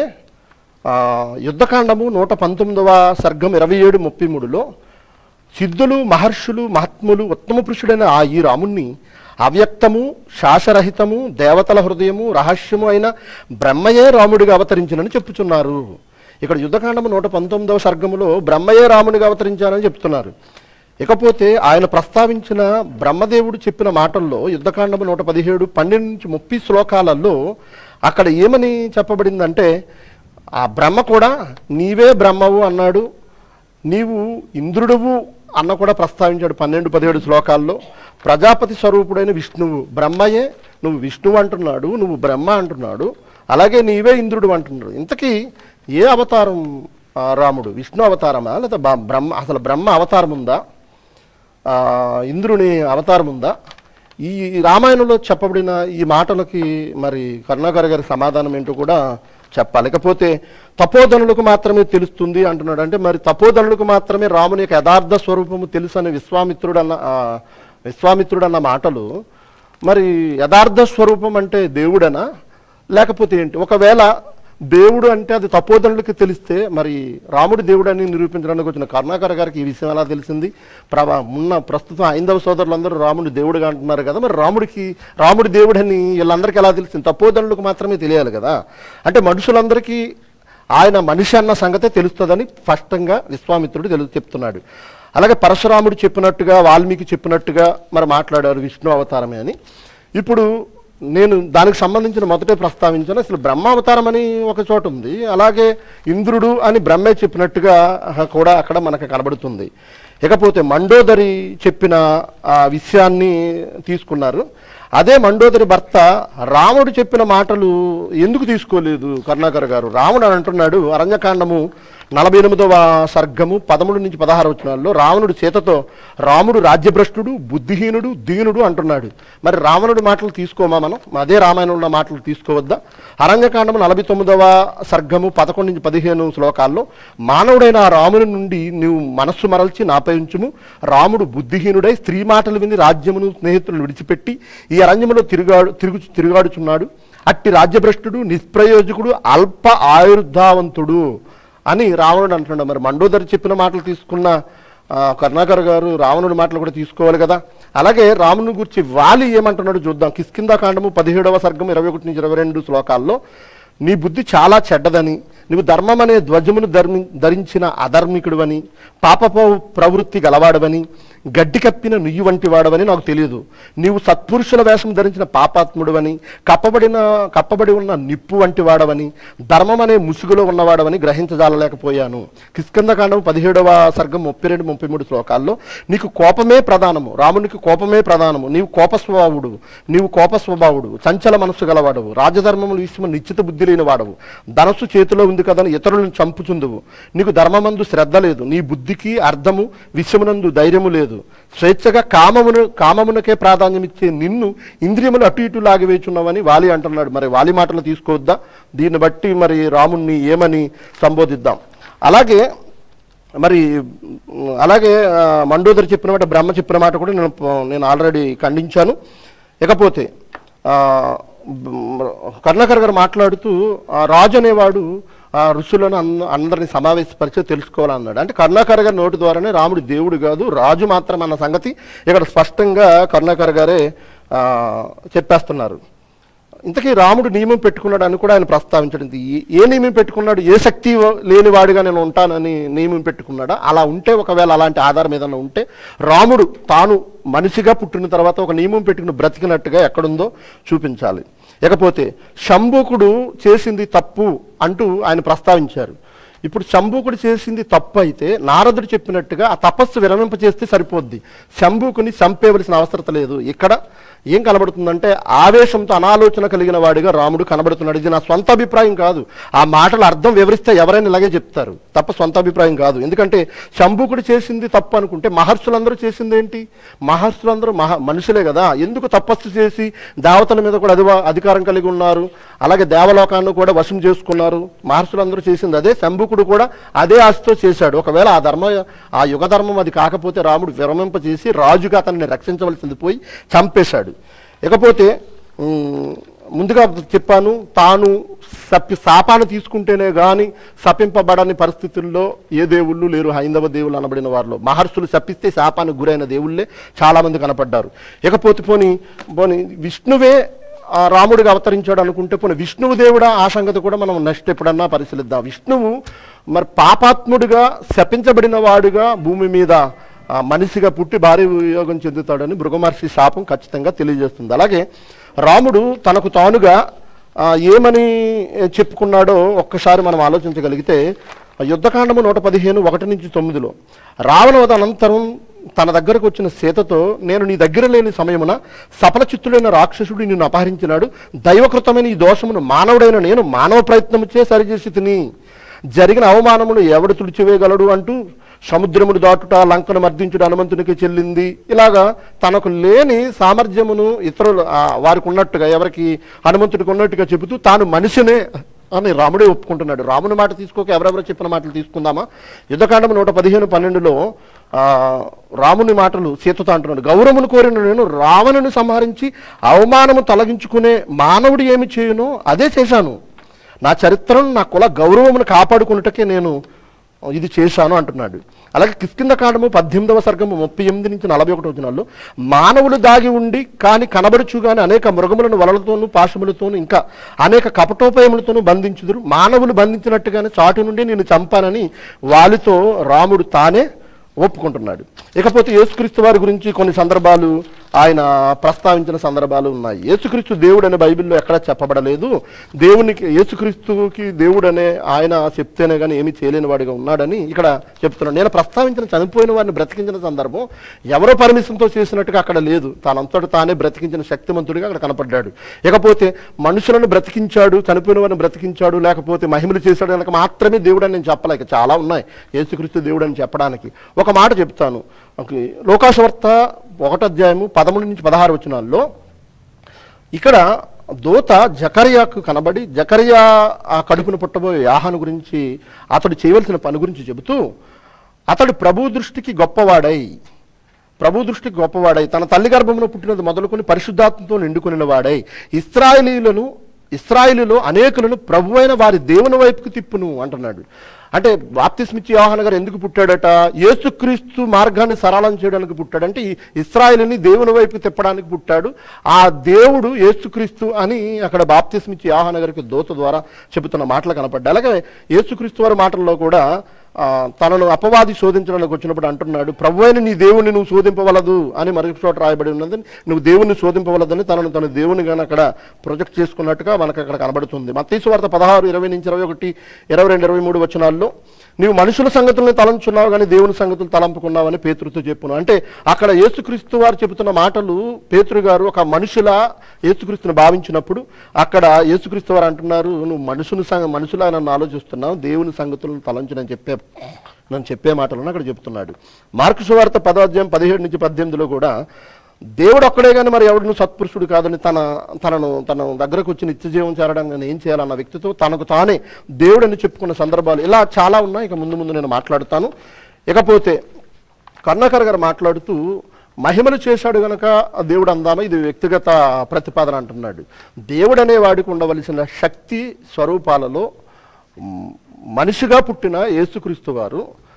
ఆ, యుద్ధకాండము నూట పంతొమ్మిదవ సర్గం ఇరవై ఏడు ముప్పై మూడులో సిద్ధులు మహర్షులు మహాత్ములు ఉత్తమ పురుషుడైన ఆ ఈ రాముణ్ణి అవ్యక్తము శాసరహితము దేవతల హృదయము రహస్యము అయిన బ్రహ్మయే రాముడిగా అవతరించినని చెప్పుచున్నారు ఇక్కడ యుద్ధకాండము నూట పంతొమ్మిదవ సర్గములో బ్రహ్మయే రాముడిగా అవతరించానని చెప్తున్నారు ఇకపోతే ఆయన ప్రస్తావించిన బ్రహ్మదేవుడు చెప్పిన మాటల్లో యుద్ధకాండము నూట పదిహేడు పన్నెండు నుంచి ముప్పై శ్లోకాలలో అక్కడ ఏమని చెప్పబడిందంటే ఆ బ్రహ్మ కూడా నీవే బ్రహ్మవు అన్నాడు నీవు ఇంద్రుడువు అన్న కూడా ప్రస్తావించాడు పన్నెండు పదిహేడు శ్లోకాల్లో ప్రజాపతి స్వరూపుడైన విష్ణువు బ్రహ్మయే నువ్వు విష్ణువు అంటున్నాడు నువ్వు బ్రహ్మ అంటున్నాడు అలాగే నీవే ఇంద్రుడు అంటున్నాడు ఇంతకీ ఏ అవతారం ఆ, రాముడు విష్ణు అవతారమా లేదా బ- బ్రహ్మ అసలు బ్రహ్మ అవతారం ఉందా ఆ, ఇంద్రుని అవతారం ఉందా ఈ రామాయణంలో చెప్పబడిన ఈ మాటలకి మరి కరుణాకర్ గారి సమాధానం ఏంటో కూడా చెప్పాలి ఇకపోతే తపోధనులకు మాత్రమే తెలుస్తుంది అంటున్నాడు అంటే మరి తపోధనులకు మాత్రమే రాముని యొక్క యథార్థ స్వరూపము తెలుసు అని విశ్వామిత్రుడు అన్న ఆ, విశ్వామిత్రుడు అన్న మాటలు మరి యథార్థ స్వరూపం అంటే దేవుడనా లేకపోతే ఏంటి ఒకవేళ దేవుడు అంటే అది తపోధనులకి తెలిస్తే మరి రాముడు దేవుడు అని నిరూపించడానికి వచ్చిన కరుణాకర్ గారికి ఈ విషయం ఎలా తెలిసింది ప్రభా ఉన్న ప్రస్తుతం ఐందవ సోదరులందరూ రాముడు దేవుడుగా అంటున్నారు కదా మరి రాముడికి రాముడు దేవుడని వీళ్ళందరికీ ఎలా తెలిసింది తపోధనులకు మాత్రమే తెలియాలి కదా అంటే మనుషులందరికీ ఆయన మనిషి అన్న సంగతే తెలుస్తుందని స్పష్టంగా విశ్వామిత్రుడు తెలు చెప్తున్నాడు అలాగే పరశురాముడు చెప్పినట్టుగా వాల్మీకి చెప్పినట్టుగా మరి మాట్లాడారు విష్ణు అవతారమే అని ఇప్పుడు నేను దానికి సంబంధించిన మొదటే ప్రస్తావించాను అసలు బ్రహ్మావతారం అని ఒక చోట ఉంది అలాగే ఇంద్రుడు అని బ్రహ్మే చెప్పినట్టుగా ఆ, కూడా అక్కడ మనకు కనబడుతుంది ఇకపోతే మండోదరి చెప్పిన ఆ విషయాన్ని తీసుకున్నారు అదే మండోదరి భర్త రాముడు చెప్పిన మాటలు ఎందుకు తీసుకోలేదు కరుణాకర్ గారు రాముడు అని అంటున్నాడు అరణ్యకాండము నలభై ఎనిమిదవ సర్గము పదమూడు నుంచి పదహారు వచనాల్లో రావణుడు సీతతో రాముడు రాజ్యభ్రష్టుడు బుద్ధిహీనుడు దీనుడు అంటున్నాడు మరి రావణుడి మాటలు తీసుకోమా మనం అదే రామాయణంలో ఉన్న మాటలు తీసుకోవద్దా అరణ్యకాండము నలభై తొమ్మిదవ సర్గము పదకొండు నుంచి పదిహేను శ్లోకాల్లో మానవుడైన ఆ రాముని నుండి నీవు మనస్సు మరల్చి నాపై ఉంచుము రాముడు బుద్ధిహీనుడై స్త్రీ మాటలు విని రాజ్యమును స్నేహితులను విడిచిపెట్టి ఈ అరణ్యములో తిరుగాడు తిరుగు తిరుగాడుచున్నాడు అట్టి రాజ్యభ్రష్టుడు నిష్ప్రయోజకుడు అల్ప ఆయుర్ధావంతుడు అని రావణుడు అంటున్నాడు మరి మండోదరి చెప్పిన మాటలు తీసుకున్న ఆ, కరుణాకర్ గారు రావణుడి మాటలు కూడా తీసుకోవాలి కదా అలాగే రాముని గురించి వాలి ఏమంటున్నాడు చూద్దాం కిష్కిందా కాండము పదిహేడవ సర్గం ఇరవై ఒకటి నుంచి ఇరవై రెండు శ్లోకాల్లో నీ బుద్ధి చాలా చెడ్డదని నువ్వు ధర్మం అనే ధ్వజమును ధర్మి ధరించిన అధర్మికుడువని పాపపు ప్రవృత్తి గలవాడవని గడ్డి కప్పిన నుయ్యి వంటి వాడవని నాకు తెలియదు నీవు సత్పురుషుల వేషం ధరించిన పాపాత్ముడువని కప్పబడిన కప్పబడి ఉన్న నిప్పు వంటి వాడవని ధర్మం అనే ముసుగులో ఉన్నవాడవని గ్రహించజాలలేకపోయాను కిష్కందకాండం పదిహేడవ సర్గం ముప్పై రెండు ముప్పై మూడు శ్లోకాల్లో నీకు కోపమే ప్రధానము రామునికి కోపమే ప్రధానము నీవు కోప స్వభావుడు నీవు కోప స్వభావుడు చంచల మనస్సు గలవాడవు రాజధర్మములు విషయము నిశ్చిత బుద్ధి లేని వాడవు ధనస్సు చేతిలో ఉంది కదని ఇతరులను చంపుచుందువు నీకు ధర్మమందు శ్రద్ధ లేదు నీ బుద్ధికి అర్థము విషయమునందు ధైర్యము లేదు స్వేచ్ఛగా కామమును కామమునకే ప్రాధాన్యం ఇచ్చే నిన్ను ఇంద్రియములు అటు ఇటు లాగివేచున్నావని వాలి అంటున్నాడు మరి వాలి మాటలు తీసుకోవద్దా దీన్ని బట్టి మరి రాముణ్ణి ఏమని సంబోధిద్దాం అలాగే మరి ఉమ్, అలాగే ఆ, మండోదరి చెప్పిన మాట బ్రహ్మ చెప్పిన మాట కూడా నేను ప- నేను ఆల్రెడీ ఖండించాను ఇకపోతే ఆ, బ్- కరుణాకర్ గారు మాట్లాడుతూ ఆ రాజు అనేవాడు ఆ ఋషులను అంద అందరిని సమావేశపరిచే తెలుసుకోవాలన్నాడు అంటే కరుణాకర్ గారి నోటి ద్వారానే రాముడు దేవుడు కాదు రాజు మాత్రం అన్న సంగతి ఇక్కడ స్పష్టంగా కరుణాకర్ గారే ఆ, చెప్పేస్తున్నారు ఇంతకీ రాముడు నియమం పెట్టుకున్నాడు అని కూడా ఆయన ప్రస్తావించడం ఇది ఏ- ఏ నియమం పెట్టుకున్నాడు ఏ శక్తి లేనివాడిగా నేను ఉంటానని నియమం పెట్టుకున్నాడా అలా ఉంటే ఒకవేళ అలాంటి ఆధారం ఏదైనా ఉంటే రాముడు తాను మనిషిగా పుట్టిన తర్వాత ఒక నియమం పెట్టుకుని బ్రతికినట్టుగా ఎక్కడుందో చూపించాలి ఇకపోతే శంభుకుడు చేసింది తప్పు అంటూ ఆయన ప్రస్తావించారు ఇప్పుడు శంభుకుడు చేసింది తప్పు అయితే నారదుడు చెప్పినట్టుగా ఆ తపస్సు విరమింప చేస్తే సరిపోద్ది శంభుకుని చంపేవలసిన అవసరత లేదు ఇక్కడ ఏం కనబడుతుందంటే ఆవేశంతో అనాలోచన కలిగిన వాడిగా రాముడు కనబడుతున్నాడు ఇది నా సొంత అభిప్రాయం కాదు ఆ మాటల అర్థం వివరిస్తే ఎవరైనా ఇలాగే చెప్తారు తప్ప సొంత అభిప్రాయం కాదు ఎందుకంటే శంభుకుడు చేసింది తప్పు అనుకుంటే మహర్షులందరూ చేసింది ఏంటి మహర్షులందరూ మహా మనుషులే కదా ఎందుకు తపస్సు చేసి దేవతల మీద కూడా అధివా అధికారం కలిగి ఉన్నారు అలాగే దేవలోకాన్ని కూడా వశం చేసుకున్నారు మహర్షులందరూ చేసింది అదే శంభుకుడు కూడా అదే ఆశతో చేశాడు ఒకవేళ ఆ ధర్మ ఆ యుగ ధర్మం అది కాకపోతే రాముడు విరమింప చేసి రాజుగా అతన్ని రక్షించవలసింది పోయి చంపేశాడు ఇకపోతే ఉమ్, ముందుగా చెప్పాను తాను సప్పి శాపాన్ని తీసుకుంటేనే కానీ శపింపబడని పరిస్థితుల్లో ఏ దేవుళ్ళు లేరు హైందవ దేవుళ్ళు అనబడిన వారిలో మహర్షులు శపిస్తే శాపానికి గురైన దేవుళ్ళే చాలామంది కనపడ్డారు ఇకపోతే పోని పోని విష్ణువే ఆ రాముడిగా అవతరించాడు అనుకుంటే పోనీ విష్ణువు దేవుడా ఆ సంగతి కూడా మనం నెక్స్ట్ ఎప్పుడన్నా పరిశీలిద్దాం విష్ణువు మరి పాపాత్ముడిగా శపించబడిన వాడుగా భూమి మీద ఆ మనిషిగా పుట్టి భారీ వియోగం చెందుతాడని భృగమహర్షి శాపం ఖచ్చితంగా తెలియజేస్తుంది అలాగే రాముడు తనకు తానుగా ఆ, ఏమని చెప్పుకున్నాడో ఒక్కసారి మనం ఆలోచించగలిగితే యుద్ధకాండము నూట పదిహేను ఒకటి నుంచి తొమ్మిదిలో రావణవధ అనంతరం తన దగ్గరకు వచ్చిన సీతతో నేను నీ దగ్గర లేని సమయమున సఫల చిత్తుడైన రాక్షసుడు నిన్ను అపహరించినాడు దైవకృతమైన ఈ దోషమును మానవుడైన నేను మానవ ప్రయత్నముచే సరిచేసి తిని జరిగిన అవమానమును ఎవడు తుడిచివేయగలడు అంటూ సముద్రమును దాటుట లంకను మర్దించుట హనుమంతునికి చెల్లింది ఇలాగా తనకు లేని సామర్థ్యమును ఇతరులు ఆ, వారికి ఉన్నట్టుగా ఎవరికి హనుమంతుడికి ఉన్నట్టుగా చెబుతూ తాను మనిషినే అని రాముడే ఒప్పుకుంటున్నాడు రాముని మాట తీసుకోక ఎవరెవరో చెప్పిన మాటలు తీసుకుందామా యుద్ధకాండం నూట పదిహేను పన్నెండులో ఆ, రాముని మాటలు సీతతో అంటున్నాడు గౌరవమును కోరిన నేను రావణుని సంహరించి అవమానము తొలగించుకునే మానవుడు ఏమి చేయునో అదే చేశాను నా చరిత్రను నా కుల గౌరవమును కాపాడుకున్నటకే నేను ఇది చేశాను అంటున్నాడు అలాగే కిష్కింద కాండము పద్దెనిమిదవ సర్గము ముప్పై ఎనిమిది నుంచి నలభై ఒకటి వచనాల్లో మానవులు దాగి ఉండి కానీ కనబడుచు కానీ అనేక మృగములను వలలతోనూ పాశములతోనూ ఇంకా అనేక కపటోపయములతోనూ బంధించుదురు మానవులు బంధించినట్టుగానే చాటు నుండి నేను చంపానని వాళ్ళతో రాముడు తానే ఒప్పుకుంటున్నాడు ఇకపోతే యేసుక్రీస్తు వారి గురించి కొన్ని సందర్భాలు ఆయన ప్రస్తావించిన సందర్భాలు ఉన్నాయి యేసుక్రీస్తు దేవుడు అనే బైబిల్లో ఎక్కడా చెప్పబడలేదు దేవునికి యేసుక్రీస్తుకి దేవుడు అనే ఆయన చెప్తేనే కానీ ఏమీ చేయలేని వాడిగా ఉన్నాడని ఇక్కడ చెప్తున్నాడు నేను ప్రస్తావించిన చనిపోయిన వారిని బ్రతికించిన సందర్భం ఎవరో పర్మిషన్తో చేసినట్టుగా అక్కడ లేదు తానంతట తానే బ్రతికించిన శక్తిమంతుడిగా అక్కడ కనపడ్డాడు ఇకపోతే మనుషులను బ్రతికించాడు చనిపోయిన వారిని బ్రతికించాడు లేకపోతే మహిమలు చేశాడు కనుక మాత్రమే దేవుడు అని నేను చెప్పలేక చాలా ఉన్నాయి యేసుక్రీస్తు దేవుడు అని చెప్పడానికి ఒక మాట చెప్తాను ఓకే. లోకాసువార్త ఒకటో అధ్యాయము పదమూడు నుంచి పదహారు వచనాల్లో ఇక్కడ దూత జకర్యాకు కనబడి జకర్యా ఆ కడుపును పుట్టబోయే యాహాను గురించి అతడు చేయవలసిన పని గురించి చెబుతూ అతడు ప్రభు దృష్టికి గొప్పవాడై ప్రభు దృష్టికి గొప్పవాడై తన తల్లి గర్భంలో పుట్టినది మొదలుకొని పరిశుద్ధాత్మతో నిండుకుని వాడై ఇస్రాయేలీలను ఇస్రాయేలులో అనేకులను ప్రభువైన వారి దేవుని వైపుకి తిప్పును అంటున్నాడు అంటే బాప్తిస్మిచ్చి యోహాన గారు ఎందుకు పుట్టాడట యేసుక్రీస్తు మార్గాన్ని సరళం చేయడానికి పుట్టాడు అంటే ఈ ఇస్రాయేలుని దేవుని వైపు తిప్పడానికి పుట్టాడు ఆ దేవుడు యేసుక్రీస్తు అని అక్కడ బాప్తిస్మిచ్చి యోహాన గారికి దోత ద్వారా చెబుతున్న మాటలు కనపడ్డాయి అలాగే యేసుక్రీస్తు వారి మాటల్లో కూడా ఆ, తనను అపవాది శోధించడానికి వచ్చినప్పుడు అంటున్నాడు ప్రభువైన నీ దేవుని నువ్వు శోధింపవలదు అని మరొక చోట రాయబడి ఉన్నది నువ్వు దేవుని శోధింపవలదని తనను తన దేవుని కానీ అక్కడ ప్రొజెక్ట్ చేసుకున్నట్టుగా మనకు అక్కడ కనబడుతుంది మత్తీసు వార్త పదహారు ఇరవై నుంచి ఇరవై ఒకటి ఇరవై రెండు ఇరవై మూడు వచనాల్లో నీవు మనుషుల సంగతుల్ని తలంచున్నావు కానీ దేవుని సంగతులు తలంపుకున్నావని పేతురుతో చెప్పును అంటే అక్కడ యేసుక్రీస్తు వారు చెబుతున్న మాటలు పేతురు గారు ఒక మనుషుల యేసుక్రీస్తుని భావించినప్పుడు అక్కడ యేసుక్రీస్తు వారు అంటున్నారు నువ్వు మనుషుని సంగ మనుషులా నన్ను ఆలోచిస్తున్నావు దేవుని సంగతులను తలంచునని చెప్పే నన్ను చెప్పే మాటలను అక్కడ చెప్తున్నాడు మార్కు సువార్త పదాధ్యాయం పదిహేడు నుంచి పద్దెనిమిదిలో కూడా దేవుడు ఒక్కడే కానీ మరి ఎవడిని సత్పురుషుడు కాదని తన తనను తన దగ్గరకు వచ్చి నిత్యజీవం చేరడానికి నేను ఏం చేయాలన్న వ్యక్తితో తనకు తానే దేవుడని చెప్పుకున్న సందర్భాలు ఇలా చాలా ఉన్నాయి ఇక ముందు ముందు నేను మాట్లాడుతాను ఇకపోతే కర్ణాకర్ గారు మాట్లాడుతూ మహిమలు చేశాడు గనక దేవుడు అందామా ఇది వ్యక్తిగత ప్రతిపాదన అంటున్నాడు దేవుడు అనేవాడికి ఉండవలసిన శక్తి స్వరూపాలలో మ్, మనిషిగా పుట్టిన యేసుక్రీస్తు వారు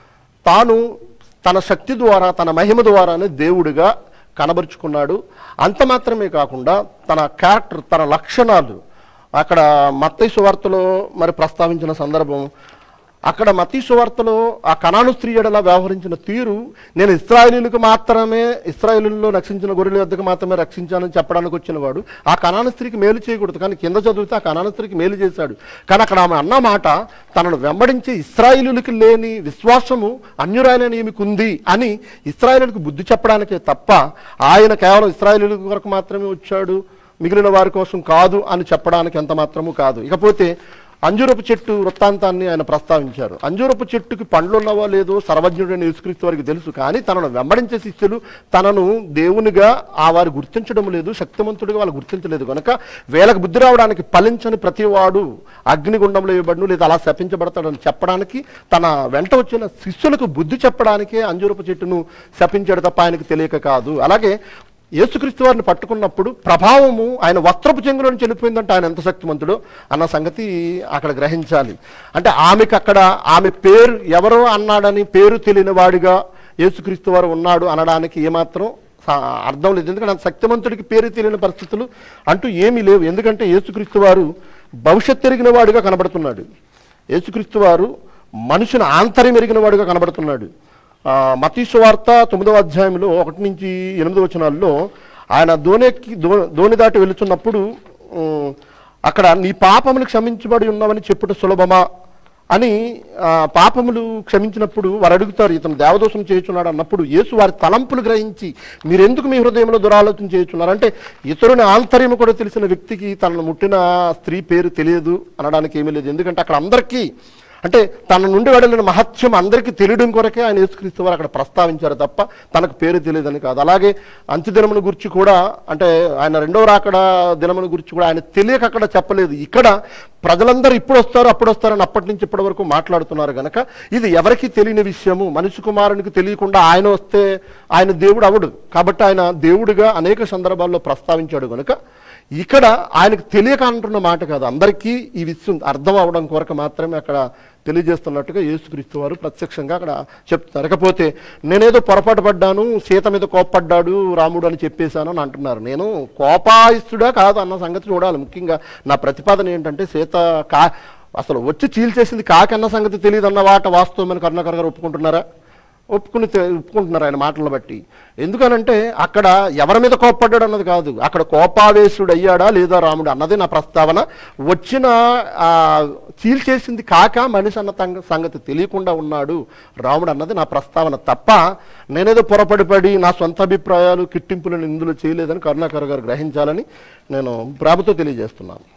తాను తన శక్తి ద్వారా తన మహిమ ద్వారానే దేవుడిగా కనబరుచుకున్నాడు అంత మాత్రమే కాకుండా తన క్యారెక్టర్ తన లక్షణాలు అక్కడ మత్తయి సువార్తలో మరి ప్రస్తావించిన సందర్భం అక్కడ మతీ సువార్తలో ఆ కణాను స్త్రీ ఎడలా వ్యవహరించిన తీరు నేను ఇస్రాయేలీలకు మాత్రమే ఇస్రాయేలీలో రక్షించిన గొర్రెల వద్దకు మాత్రమే రక్షించానని చెప్పడానికి వచ్చిన వాడు ఆ కణాను స్త్రీకి మేలు చేయకూడదు కానీ కింద చదివితే ఆ కణాను స్త్రీకి మేలు చేశాడు కానీ అక్కడ ఆమె అన్న మాట తనను వెంబడించే ఇస్రాయేలీలకు లేని విశ్వాసము అన్యురాయలని ఈమెకు ఉంది అని ఇస్రాయేలీలకు బుద్ధి చెప్పడానికే తప్ప ఆయన కేవలం ఇస్రాయేలీల వరకు మాత్రమే వచ్చాడు మిగిలిన వారి కోసం కాదు అని చెప్పడానికి ఎంత మాత్రము కాదు ఇకపోతే అంజూరపు చెట్టు వృత్తాంతాన్ని ఆయన ప్రస్తావించారు అంజూరపు చెట్టుకి పండ్లు ఉన్నవో లేదో సర్వజ్ఞుడైన యేసుక్రీస్తు వారికి తెలుసు కానీ తనను వెంబడించే శిష్యులు తనను దేవునిగా ఆ వారు గుర్తించడం లేదు శక్తిమంతుడిగా వాళ్ళు గుర్తించలేదు కనుక వేలకు బుద్ధి రావడానికి ఫలించని ప్రతివాడు అగ్నిగుండంలో ఇవ్వబడును లేదా అలా శపించబడతాడని చెప్పడానికి తన వెంట వచ్చిన శిష్యులకు బుద్ధి చెప్పడానికే అంజూరపు చెట్టును శపించాడు తప్ప ఆయనకు తెలియక కాదు అలాగే యేసుక్రీస్తు వారిని పట్టుకున్నప్పుడు ప్రభావము ఆయన వస్త్రపు చెంగులో నుంచి వెళ్ళిపోయిందంటే ఆయన ఎంత శక్తిమంతుడో అన్న సంగతి అక్కడ గ్రహించాలి అంటే ఆమెకు అక్కడ ఆమె పేరు ఎవరో అన్నాడని పేరు తెలియని వాడిగా యేసుక్రీస్తు వారు ఉన్నాడు అనడానికి ఏమాత్రం సా- అర్థం లేదు ఎందుకంటే అంత శక్తిమంతుడికి పేరు తెలియని పరిస్థితులు అంటూ ఏమీ లేవు ఎందుకంటే యేసుక్రీస్తు వారు భవిష్యత్ ఎరిగిన వాడిగా కనబడుతున్నాడు యేసుక్రీస్తు వారు మనుషుని ఆంతర్యం ఎరిగిన వాడిగా కనబడుతున్నాడు ఆ, మతీసు వార్త తొమ్మిదవ అధ్యాయంలో ఒకటి నుంచి ఎనిమిది వచనాల్లో ఆయన దోణెక్కి దో దోణి దాటి వెళుతున్నప్పుడు ఉమ్, అక్కడ నీ పాపములు క్షమించబడి ఉన్నావని చెప్పుట సులభమా అని ఆ, పాపములు క్షమించినప్పుడు వారు అడుగుతారు ఇతను దేవదోషం చేయుచున్నాడు అన్నప్పుడు యేసు వారి తలంపులు గ్రహించి మీరెందుకు మీ హృదయంలో దురాలోచన చేయుచున్నారు అంటే ఇతరుని ఆంతర్యం కూడా తెలిసిన వ్యక్తికి తనను ముట్టిన స్త్రీ పేరు తెలియదు అనడానికి ఏమీ లేదు ఎందుకంటే అక్కడ అందరికీ అంటే తన నుండి వెడలిన మహత్యం అందరికీ తెలియడం కొరకే ఆయన యేసుక్రీస్తు వారు అక్కడ ప్రస్తావించారు తప్ప తనకు పేరు తెలియదని కాదు అలాగే అంత్యదినమును గురించి కూడా అంటే ఆయన రెండవ రాకడ దినమును గురించి కూడా ఆయన తెలియక అక్కడ చెప్పలేదు ఇక్కడ ప్రజలందరూ ఇప్పుడు వస్తారు అప్పుడు వస్తారని అప్పటి నుంచి ఇప్పటి వరకు మాట్లాడుతున్నారు గనక ఇది ఎవరికి తెలియని విషయము మనిషి కుమారునికి తెలియకుండా ఆయన వస్తే ఆయన దేవుడు అవడు కాబట్టి ఆయన దేవుడిగా అనేక సందర్భాల్లో ప్రస్తావించాడు గనుక ఇక్కడ ఆయనకు తెలియక అంటున్న మాట కాదు అందరికీ ఈ విషయం అర్థం అవడం కొరకు మాత్రమే అక్కడ తెలియజేస్తున్నట్టుగా యేసుక్రీస్తు వారు ప్రత్యక్షంగా అక్కడ చెప్తున్నారు ఇకపోతే నేనేదో పొరపాటు పడ్డాను సీత మీద కోప్పడ్డాడు రాముడు అని చెప్పేశాను అని అంటున్నారు నేను కోపాయిస్తుడా కాదు అన్న సంగతి చూడాలి ముఖ్యంగా నా ప్రతిపాదన ఏంటంటే సీత కా అసలు వచ్చి చీల్చేసింది కాకన్న సంగతి తెలియదు అన్న వాట వాస్తవమని కరుణాకర్ గారు ఒప్పుకుంటున్నారా ఒప్పుకుని తె- ఒప్పుకుంటున్నారు ఆయన మాటలను బట్టి ఎందుకనంటే అక్కడ ఎవరి మీద కోప్పడ్డాడు అన్నది కాదు అక్కడ కోపావేశుడు అయ్యాడా లేదా రాముడు అన్నది నా ప్రస్తావన వచ్చిన ఆ, చీల్చేసింది కాక మనిషి అన్న తంగ- సంగతి తెలియకుండా ఉన్నాడు రాముడు అన్నది నా ప్రస్తావన తప్ప నేనేదో పొరపడి పడి నా సొంత అభిప్రాయాలు కిట్టింపులను ఇందులో చేయలేదని కరుణాకర్ గారు గ్రహించాలని నేను ప్రభుతో తెలియజేస్తున్నాను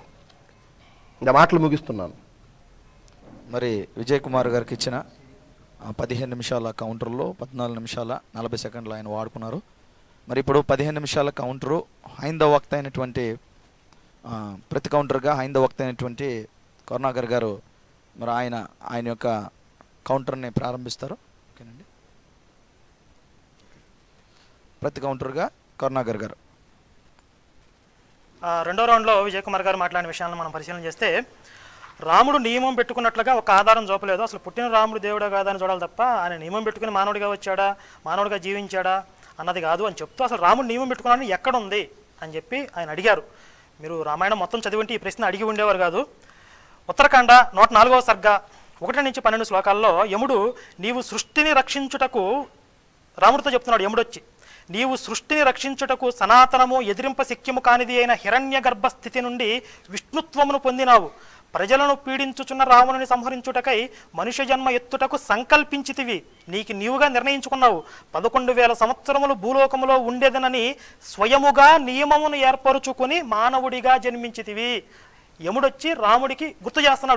ఇంకా మాటలు ముగిస్తున్నాను మరి విజయ్ కుమార్ గారికి ఇచ్చిన ఆ, పదిహేను నిమిషాల కౌంటర్లో పద్నాలుగు నిమిషాల నలభై సెకండ్లు ఆయన వాడుకున్నారు మరి ఇప్పుడు పదిహేను నిమిషాల కౌంటరు హైందవ వక్త అయినటువంటి ఆ, ప్రతి కౌంటర్గా హైందవ వక్త అయినటువంటి కరుణాకర్ గారు మరి ఆయన ఆయన యొక్క కౌంటర్ని ప్రారంభిస్తారు ఓకేనండి ప్రతి కౌంటర్గా కరుణాకర్ గారు ఆ, రెండో రౌండ్లో విజయ్ కుమార్ గారు మాట్లాడిన విషయాలను మనం పరిశీలన చేస్తే రాముడు నియమం పెట్టుకున్నట్లుగా ఒక ఆధారం చూపలేదు అసలు పుట్టిన రాముడు దేవుడా కాదా అని చూడాలి తప్ప ఆయన నియమం పెట్టుకుని మానవుడిగా వచ్చాడా మానవుడిగా జీవించాడా అన్నది కాదు అని చెప్తూ అసలు రాముడు నియమం పెట్టుకున్నాడని ఎక్కడ ఉంది అని చెప్పి ఆయన అడిగారు మీరు రామాయణం మొత్తం చదివింటే ఈ ప్రశ్న అడిగి ఉండేవారు కాదు ఉత్తరాఖండ నూట నాలుగవ సర్గ ఒకటి నుంచి పన్నెండు శ్లోకాల్లో యముడు నీవు సృష్టిని రక్షించుటకు రాముడితో చెప్తున్నాడు యముడొచ్చి నీవు సృష్టిని రక్షించుటకు సనాతనము ఎదిరింప శక్యము కానిది అయిన హిరణ్య గర్భస్థితి నుండి విష్ణుత్వమును పొందినావు ప్రజలను పీడించుచున్న రావణుని సంహరించుటకై మనుష్య జన్మ ఎత్తుటకు సంకల్పించితివి నీకు నీవుగా నిర్ణయించుకున్నావు పదకొండు వేల సంవత్సరములు భూలోకములో ఉండేదనని స్వయముగా నియమమును ఏర్పరుచుకుని మానవుడిగా జన్మించితివి యముడొచ్చి రాముడికి గుర్తు చేస్తున్నాడు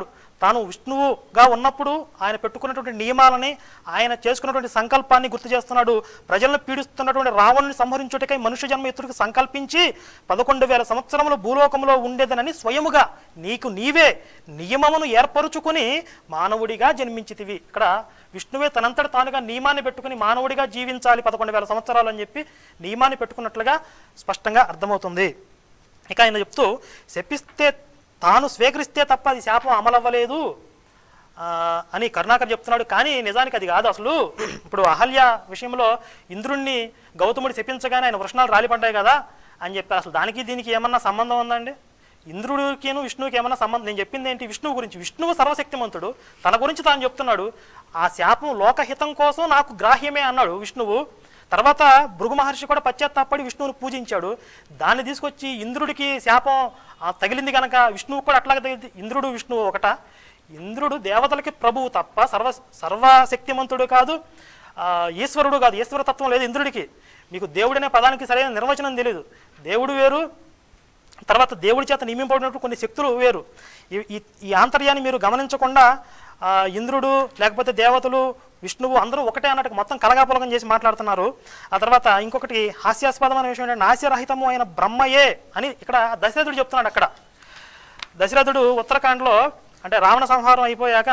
తాను విష్ణువుగా ఉన్నప్పుడు ఆయన పెట్టుకున్నటువంటి నియమాలని ఆయన చేసుకున్నటువంటి సంకల్పాన్ని గుర్తు చేస్తున్నాడు ప్రజలను పీడిస్తున్నటువంటి రావణుని సంహరించుటకై మనుష్య జన్మ ఎత్తుడికి సంకల్పించి పదకొండు వేల సంవత్సరములు భూలోకంలో ఉండేదనని స్వయముగా నీకు నీవే నియమమును ఏర్పరుచుకుని మానవుడిగా జన్మించితివి ఇక్కడ విష్ణువే తనంతట తానుగా నియమాన్ని పెట్టుకుని మానవుడిగా జీవించాలి పదకొండు వేల సంవత్సరాలు అని చెప్పి నియమాన్ని పెట్టుకున్నట్లుగా స్పష్టంగా అర్థమవుతుంది ఇక ఆయన చెప్తూ శపిస్తే తాను స్వీకరిస్తే తప్ప అది శాపం అమలవ్వలేదు ఆ, అని కరుణాకర్ చెప్తున్నాడు కానీ నిజానికి అది కాదు అసలు ఇప్పుడు అహల్య విషయంలో ఇంద్రుణ్ణి గౌతముడు శపించగానే ఆయన వృషణాలు రాలిపడ్డాయి కదా అని చెప్పి అసలు దానికి దీనికి ఏమన్నా సంబంధం ఉందండి ఇంద్రుడికిను విష్ణువుకి ఏమన్నా సంబంధం నేను చెప్పింది ఏంటి విష్ణువు గురించి విష్ణువు సర్వశక్తిమంతుడు తన గురించి తాను చెప్తున్నాడు ఆ శాపం లోకహితం కోసం నాకు గ్రాహ్యమే అన్నాడు విష్ణువు తర్వాత భృగు మహర్షి కూడా పశ్చాత్తాపడి విష్ణువుని పూజించాడు దాన్ని తీసుకొచ్చి ఇంద్రుడికి శాపం ఆ, తగిలింది కనుక విష్ణువు కూడా అట్లాగే తగిలింది ఇంద్రుడు విష్ణువు ఒకట ఇంద్రుడు దేవతలకి ప్రభువు తప్ప సర్వ సర్వశక్తిమంతుడు కాదు ఆ, ఈశ్వరుడు కాదు ఈశ్వరతత్వం లేదు ఇంద్రుడికి మీకు దేవుడనే పదానికి సరైన నిర్వచనం తెలియదు దేవుడు వేరు తర్వాత దేవుడి చేత నియమింపబడినట్టు కొన్ని శక్తులు వేరు ఈ- ఈ ఈ ఆంతర్యాన్ని మీరు గమనించకుండా ఆ, ఇంద్రుడు లేకపోతే దేవతలు విష్ణువు అందరూ ఒకటే అన్నట్టు మొత్తం కలగాపులగం చేసి మాట్లాడుతున్నారు ఆ తర్వాత ఇంకొకటి హాస్యాస్పదమైన విషయం ఏంటంటే నాస్యరహితము అయిన బ్రహ్మయే అని ఇక్కడ దశరథుడు చెప్తున్నాడు అక్కడ దశరథుడు ఉత్తరాఖండ్లో అంటే రావణ సంహారం అయిపోయాక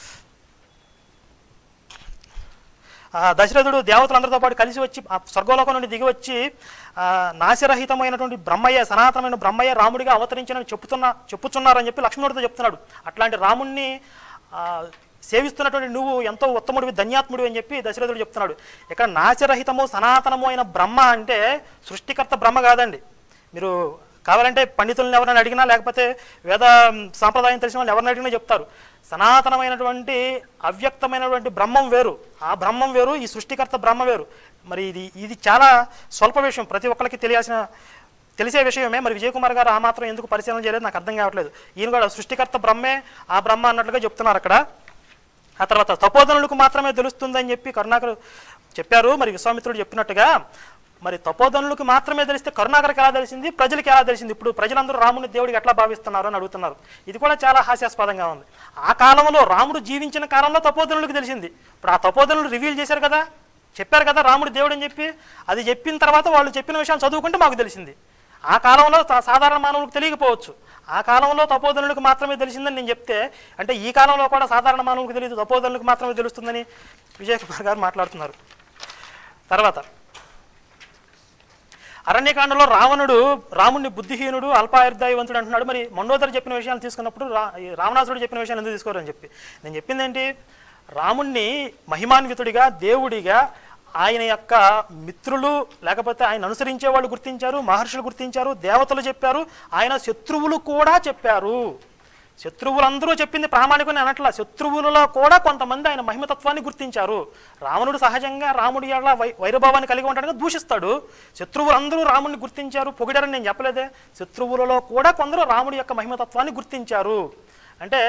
ఆ దశరథుడు దేవతలందరితో పాటు కలిసి వచ్చి ఆ స్వర్గలోకం నుండి దిగి వచ్చి ఆ, నాశరహితమైనటువంటి బ్రహ్మయ్య సనాతనమైన బ్రహ్మయ్య రాముడిగా అవతరించిన చెప్పుతున్న చెప్పుచున్నారని చెప్పి లక్ష్మణుడితో చెప్తున్నాడు అట్లాంటి రాముణ్ణి ఆ, సేవిస్తున్నటువంటి నువ్వు ఎంతో ఉత్తముడివి ధన్యాత్ముడివి అని చెప్పి దశరథుడు చెప్తున్నాడు ఇక్కడ నాశరహితము సనాతనము అయిన బ్రహ్మ అంటే సృష్టికర్త బ్రహ్మ కాదండి మీరు కావాలంటే పండితులను ఎవరైనా అడిగినా లేకపోతే వేద సాంప్రదాయం తెలిసిన వాళ్ళు ఎవరిని అడిగినా చెప్తారు సనాతనమైనటువంటి అవ్యక్తమైనటువంటి బ్రహ్మం వేరు ఆ బ్రహ్మం వేరు ఈ సృష్టికర్త బ్రహ్మ వేరు మరి ఇది ఇది చాలా స్వల్ప విషయం ప్రతి ఒక్కరికి తెలియాల్సిన తెలిసే విషయమే మరి విజయ్ కుమార్ గారు ఆ మాత్రం ఎందుకు పరిశీలన చేయలేదు నాకు అర్థం కావట్లేదు ఈయన కూడా సృష్టికర్త బ్రహ్మే ఆ బ్రహ్మ అన్నట్లుగా చెప్తున్నారు అక్కడ ఆ తర్వాత తపోధనులకు మాత్రమే తెలుస్తుందని చెప్పి కరుణాకర్ చెప్పారు మరి విశ్వామిత్రుడు చెప్పినట్టుగా మరి తపోధనులకు మాత్రమే తెలిస్తే కరుణాకర్కి ఎలా తెలిసింది ప్రజలకు ఎలా తెలిసింది ఇప్పుడు ప్రజలందరూ రాముని దేవుడికి ఎట్లా భావిస్తున్నారు అని అడుగుతున్నారు ఇది కూడా చాలా హాస్యాస్పదంగా ఉంది ఆ కాలంలో రాముడు జీవించిన కాలంలో తపోధనులకు తెలిసింది ఇప్పుడు ఆ తపోధనులు రివీల్ చేశారు కదా చెప్పారు కదా రాముడు దేవుడు అని చెప్పి అది చెప్పిన తర్వాత వాళ్ళు చెప్పిన విషయాలు చదువుకుంటే మాకు తెలిసింది ఆ కాలంలో సా- సాధారణ మానవులకు తెలియకపోవచ్చు ఆ కాలంలో తపోధనులకు మాత్రమే తెలిసిందని నేను చెప్తే అంటే ఈ కాలంలో కూడా సాధారణ మానవులకు తెలియదు తపోధనులకు మాత్రమే తెలుస్తుందని విజయ్ కుమార్ గారు మాట్లాడుతున్నారు తర్వాత అరణ్యకాండలో రావణుడు రాముడిని బుద్ధిహీనుడు అల్పాయుర్దాయవంతుడు అంటున్నాడు మరి మండోదరి చెప్పిన విషయాలు తీసుకున్నప్పుడు రా ఈ రావణాసురుడు చెప్పిన విషయాలు ఎందుకు తీసుకోరని చెప్పి నేను చెప్పింది ఏంటి రాముణ్ణి మహిమాన్వితుడిగా దేవుడిగా ఆయన యొక్క మిత్రులు లేకపోతే ఆయన అనుసరించే వాళ్ళు గుర్తించారు మహర్షులు గుర్తించారు దేవతలు చెప్పారు ఆయన శత్రువులు కూడా చెప్పారు శత్రువులందరూ చెప్పింది ప్రామాణికని అనట్ల శత్రువులలో కూడా కొంతమంది ఆయన మహిమతత్వాన్ని గుర్తించారు రావణుడు సహజంగా రాముడి ఎలా వై వైరభావాన్ని కలిగి ఉంటాడని దూషిస్తాడు శత్రువులందరూ రాముడిని గుర్తించారు పొగిడారని నేను చెప్పలేదే శత్రువులలో కూడా కొందరు రాముడి యొక్క మహిమతత్వాన్ని గుర్తించారు అంటే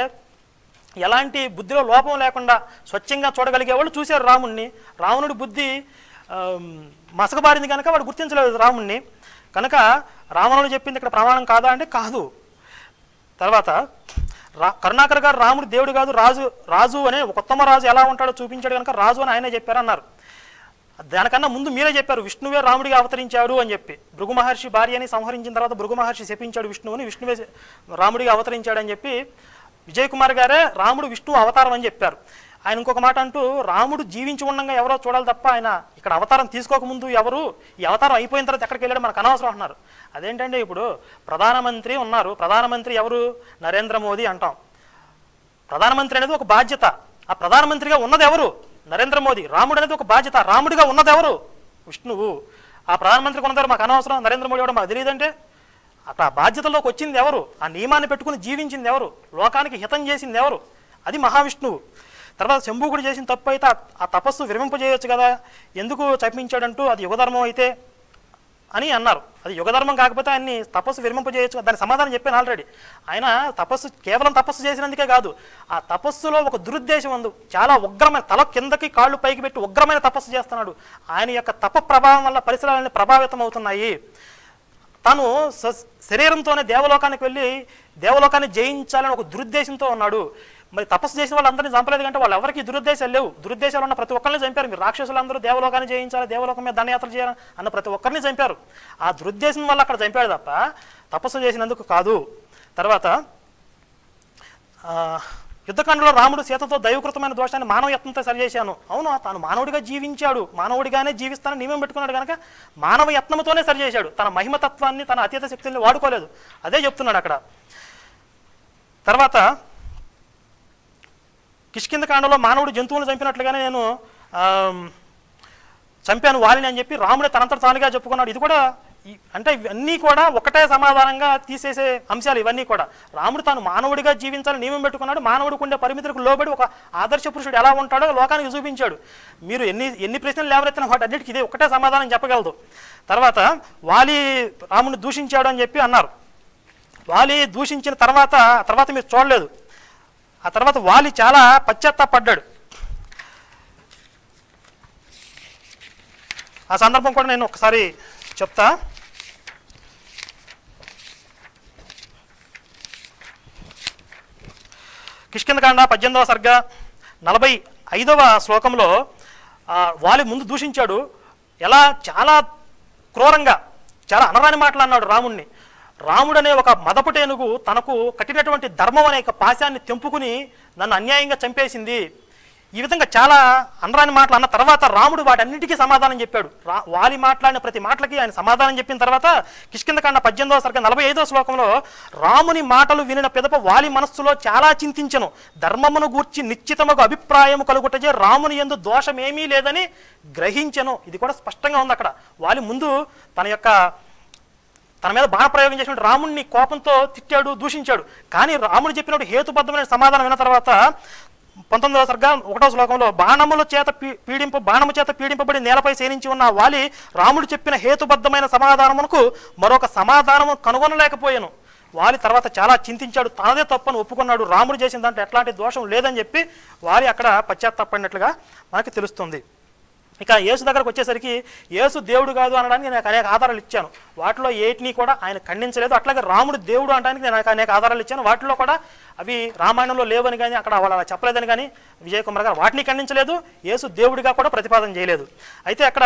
ఎలాంటి బుద్ధిలో లోపం లేకుండా స్వచ్ఛంగా చూడగలిగే వాళ్ళు చూశారు రాముణ్ణి రావణుడి బుద్ధి ఆమ్, మసకబారింది కనుక వాడు గుర్తించలేదు రాముణ్ణి కనుక రావణుడు చెప్పింది ఇక్కడ ప్రమాణం కాదా అంటే కాదు తర్వాత రా కరుణాకర్ గారు రాముడు దేవుడు కాదు రాజు రాజు అనే ఒక ఉత్తమ రాజు ఎలా ఉంటాడో చూపించాడు కనుక రాజు అని ఆయనే చెప్పారన్నారు దానికన్నా ముందు మీరే చెప్పారు విష్ణువే రాముడిగా అవతరించాడు అని చెప్పి భృగు మహర్షి భార్యని సంహరించిన తర్వాత భృగు మహర్షి శపించాడు విష్ణువుని విష్ణువే రాముడిగా అవతరించాడు అని చెప్పి విజయ్ కుమార్ గారే రాముడు విష్ణువు అవతారం అని చెప్పారు ఆయన ఇంకొక మాట అంటూ రాముడు జీవించి ఉండగా ఎవరో చూడాలి తప్ప ఆయన ఇక్కడ అవతారం తీసుకోకముందు ఎవరు ఈ అవతారం అయిపోయిన తర్వాత ఎక్కడికి వెళ్ళాడు మనకు అనవసరం అంటున్నారు అదేంటంటే ఇప్పుడు ప్రధానమంత్రి ఉన్నారు ప్రధానమంత్రి ఎవరు నరేంద్ర మోదీ అంటాం ప్రధానమంత్రి అనేది ఒక బాధ్యత ఆ ప్రధానమంత్రిగా ఉన్నది ఎవరు నరేంద్ర మోదీ రాముడు అనేది ఒక బాధ్యత రాముడిగా ఉన్నది ఎవరు విష్ణువు ఆ ప్రధానమంత్రికి ఉన్నదారు మాకు అనవసరం నరేంద్ర మోడీ కూడా మాకు తెలియదంటే అక్కడ ఆ బాధ్యతలోకి వచ్చింది ఎవరు ఆ నియమాన్ని పెట్టుకుని జీవించింది ఎవరు లోకానికి హితం చేసింది ఎవరు అది మహావిష్ణువు తర్వాత శంభూకుడు చేసిన తప్పు అయితే ఆ- ఆ తపస్సు విరమింపజేయొచ్చు కదా ఎందుకు చపించాడంటూ అది యుగధర్మం అయితే అని అన్నారు అది యుగధర్మం కాకపోతే ఆయన్ని తపస్సు విరమింపజేయచ్చు దాని సమాధానం చెప్పాను ఆల్రెడీ ఆయన తపస్సు కేవలం తపస్సు చేసినందుకే కాదు ఆ తపస్సులో ఒక దురుద్దేశం ఉంది చాలా ఉగ్రమైన తల కిందకి కాళ్ళు పైకి పెట్టి ఉగ్రమైన తపస్సు చేస్తున్నాడు ఆయన యొక్క తప ప్రభావం వల్ల పరిసరాలన్నీ ప్రభావితం అవుతున్నాయి తను స- శరీరంతోనే దేవలోకానికి వెళ్ళి దేవలోకాన్ని జయించాలని ఒక దురుద్దేశంతో ఉన్నాడు మరి తపస్సు చేసిన వాళ్ళందరినీ చంపలేదు కంటే వాళ్ళు ఎవరికి దురుద్దేశాలు లేవు దురుద్దేశాలు ఉన్న ప్రతి ఒక్కరిని చంపారు మీరు రాక్షసులందరూ దేవలోకాన్ని జయించాలి దేవలోకం మీద దండయాత్ర చేయాలి అన్న ప్రతి ఒక్కరిని చంపారు ఆ దురుద్దేశం వల్ల అక్కడ చంపాడు తప్ప తపస్సు చేసినందుకు కాదు తర్వాత ఆ, యుద్ధకాండలో రాముడు సీతతో దైవకృతమైన దోషాన్ని మానవ యత్నంతో సరిచేశాను అవును తాను మానవుడిగా జీవించాడు మానవుడిగానే జీవిస్తానని నియమం పెట్టుకున్నాడు కనుక మానవ యత్నంతోనే సరిచేశాడు తన మహిమతత్వాన్ని తన అతీత శక్తుల్ని వాడుకోలేదు అదే చెప్తున్నాడు అక్కడ తర్వాత కిష్కింద కాండలో మానవుడు జంతువులను చంపినట్లుగానే నేను ఆమ్, చంపాను వాలిని అని చెప్పి రాముడే తనంతట తానుగా చెప్పుకున్నాడు ఇది కూడా ఈ- అంటే ఇవన్నీ కూడా ఒకటే సమాధానంగా తీసేసే అంశాలు ఇవన్నీ కూడా రాముడు తాను మానవుడిగా జీవించాలని నియమం పెట్టుకున్నాడు మానవుడికి ఉండే పరిమితులకు లోబడి ఒక ఆదర్శ పురుషుడు ఎలా ఉంటాడో లోకానికి చూపించాడు మీరు ఎన్ని ఎన్ని ప్రశ్నలు లేవనెత్తిన వాటి అన్నిటికీ ఇదే ఒకటే సమాధానం చెప్పగలదు తర్వాత వాలి రాముడిని దూషించాడు అని చెప్పి అన్నారు వాలి దూషించిన తర్వాత ఆ తర్వాత మీరు చూడలేదు ఆ తర్వాత వాలి చాలా పశ్చాత్తాపడ్డాడు ఆ సందర్భం కూడా నేను ఒకసారి చెప్తా కిష్కిందకాండ పద్దెనిమిదవ సర్గ నలభై ఐదవ శ్లోకంలో ఆ, వాలి ముందు దూషించాడు ఎలా చాలా క్రూరంగా చాలా అనరాని మాటలు అన్నాడు రాముణ్ణి రాముడు అనే ఒక మదపుటేనుగు తనకు కట్టినటువంటి ధర్మం అనే ఒక పాశాన్ని తెంపుకుని నన్ను అన్యాయంగా చంపేసింది ఈ విధంగా చాలా అనరాని మాటలు అన్న తర్వాత రాముడు వాటన్నిటికీ సమాధానం చెప్పాడు రా వాలి మాట్లాడిన ప్రతి మాటలకి ఆయన సమాధానం చెప్పిన తర్వాత కిష్కిందకాండ పద్దెనిమిదవ సరిగ్గా నలభై ఐదవ శ్లోకంలో రాముని మాటలు వినిన పిదప వాలి మనస్సులో చాలా చింతించను ధర్మమును గూర్చి నిశ్చితముగా అభిప్రాయము కలుగుటచే రాముని ఎందు దోషమేమీ లేదని గ్రహించెను ఇది కూడా స్పష్టంగా ఉంది అక్కడ వాలి ముందు తన యొక్క తన మీద బాణప్రయోగం చేసినటువంటి రాముడిని కోపంతో తిట్టాడు దూషించాడు కానీ రాముడు చెప్పినట్టు హేతుబద్ధమైన సమాధానం విన్న తర్వాత పంతొమ్మిదవ సర్గా ఒకటో శ్లోకంలో బాణముల చేత పీ- పీడింపు బాణము చేత పీడింపబడి నేలపై సేనించి ఉన్న ఆ వాలి రాముడు చెప్పిన హేతుబద్ధమైన సమాధానమునకు మరొక సమాధానము కనుగొనలేకపోయాను వాలి తర్వాత చాలా చింతించాడు తనదే తప్పని ఒప్పుకున్నాడు రాముడు చేసిన దాంట్లో ఎట్లాంటి దోషం లేదని చెప్పి వాలి అక్కడ పశ్చాత్తాపడినట్లుగా మనకి తెలుస్తుంది ఇక యేసు దగ్గరకు వచ్చేసరికి యేసు దేవుడు కాదు అనడానికి నేను అనేక ఆధారాలు ఇచ్చాను వాటిలో ఏటిని కూడా ఆయన ఖండించలేదు అట్లాగే రాముడు దేవుడు అనడానికి నేను అనేక ఆధారాలు ఇచ్చాను వాటిలో కూడా అవి రామాయణంలో లేవని కానీ అక్కడ వాళ్ళు అలా చెప్పలేదని కానీ విజయ్ కుమార్ గారు వాటిని ఖండించలేదు యేసు దేవుడిగా కూడా ప్రతిపాదన చేయలేదు అయితే అక్కడ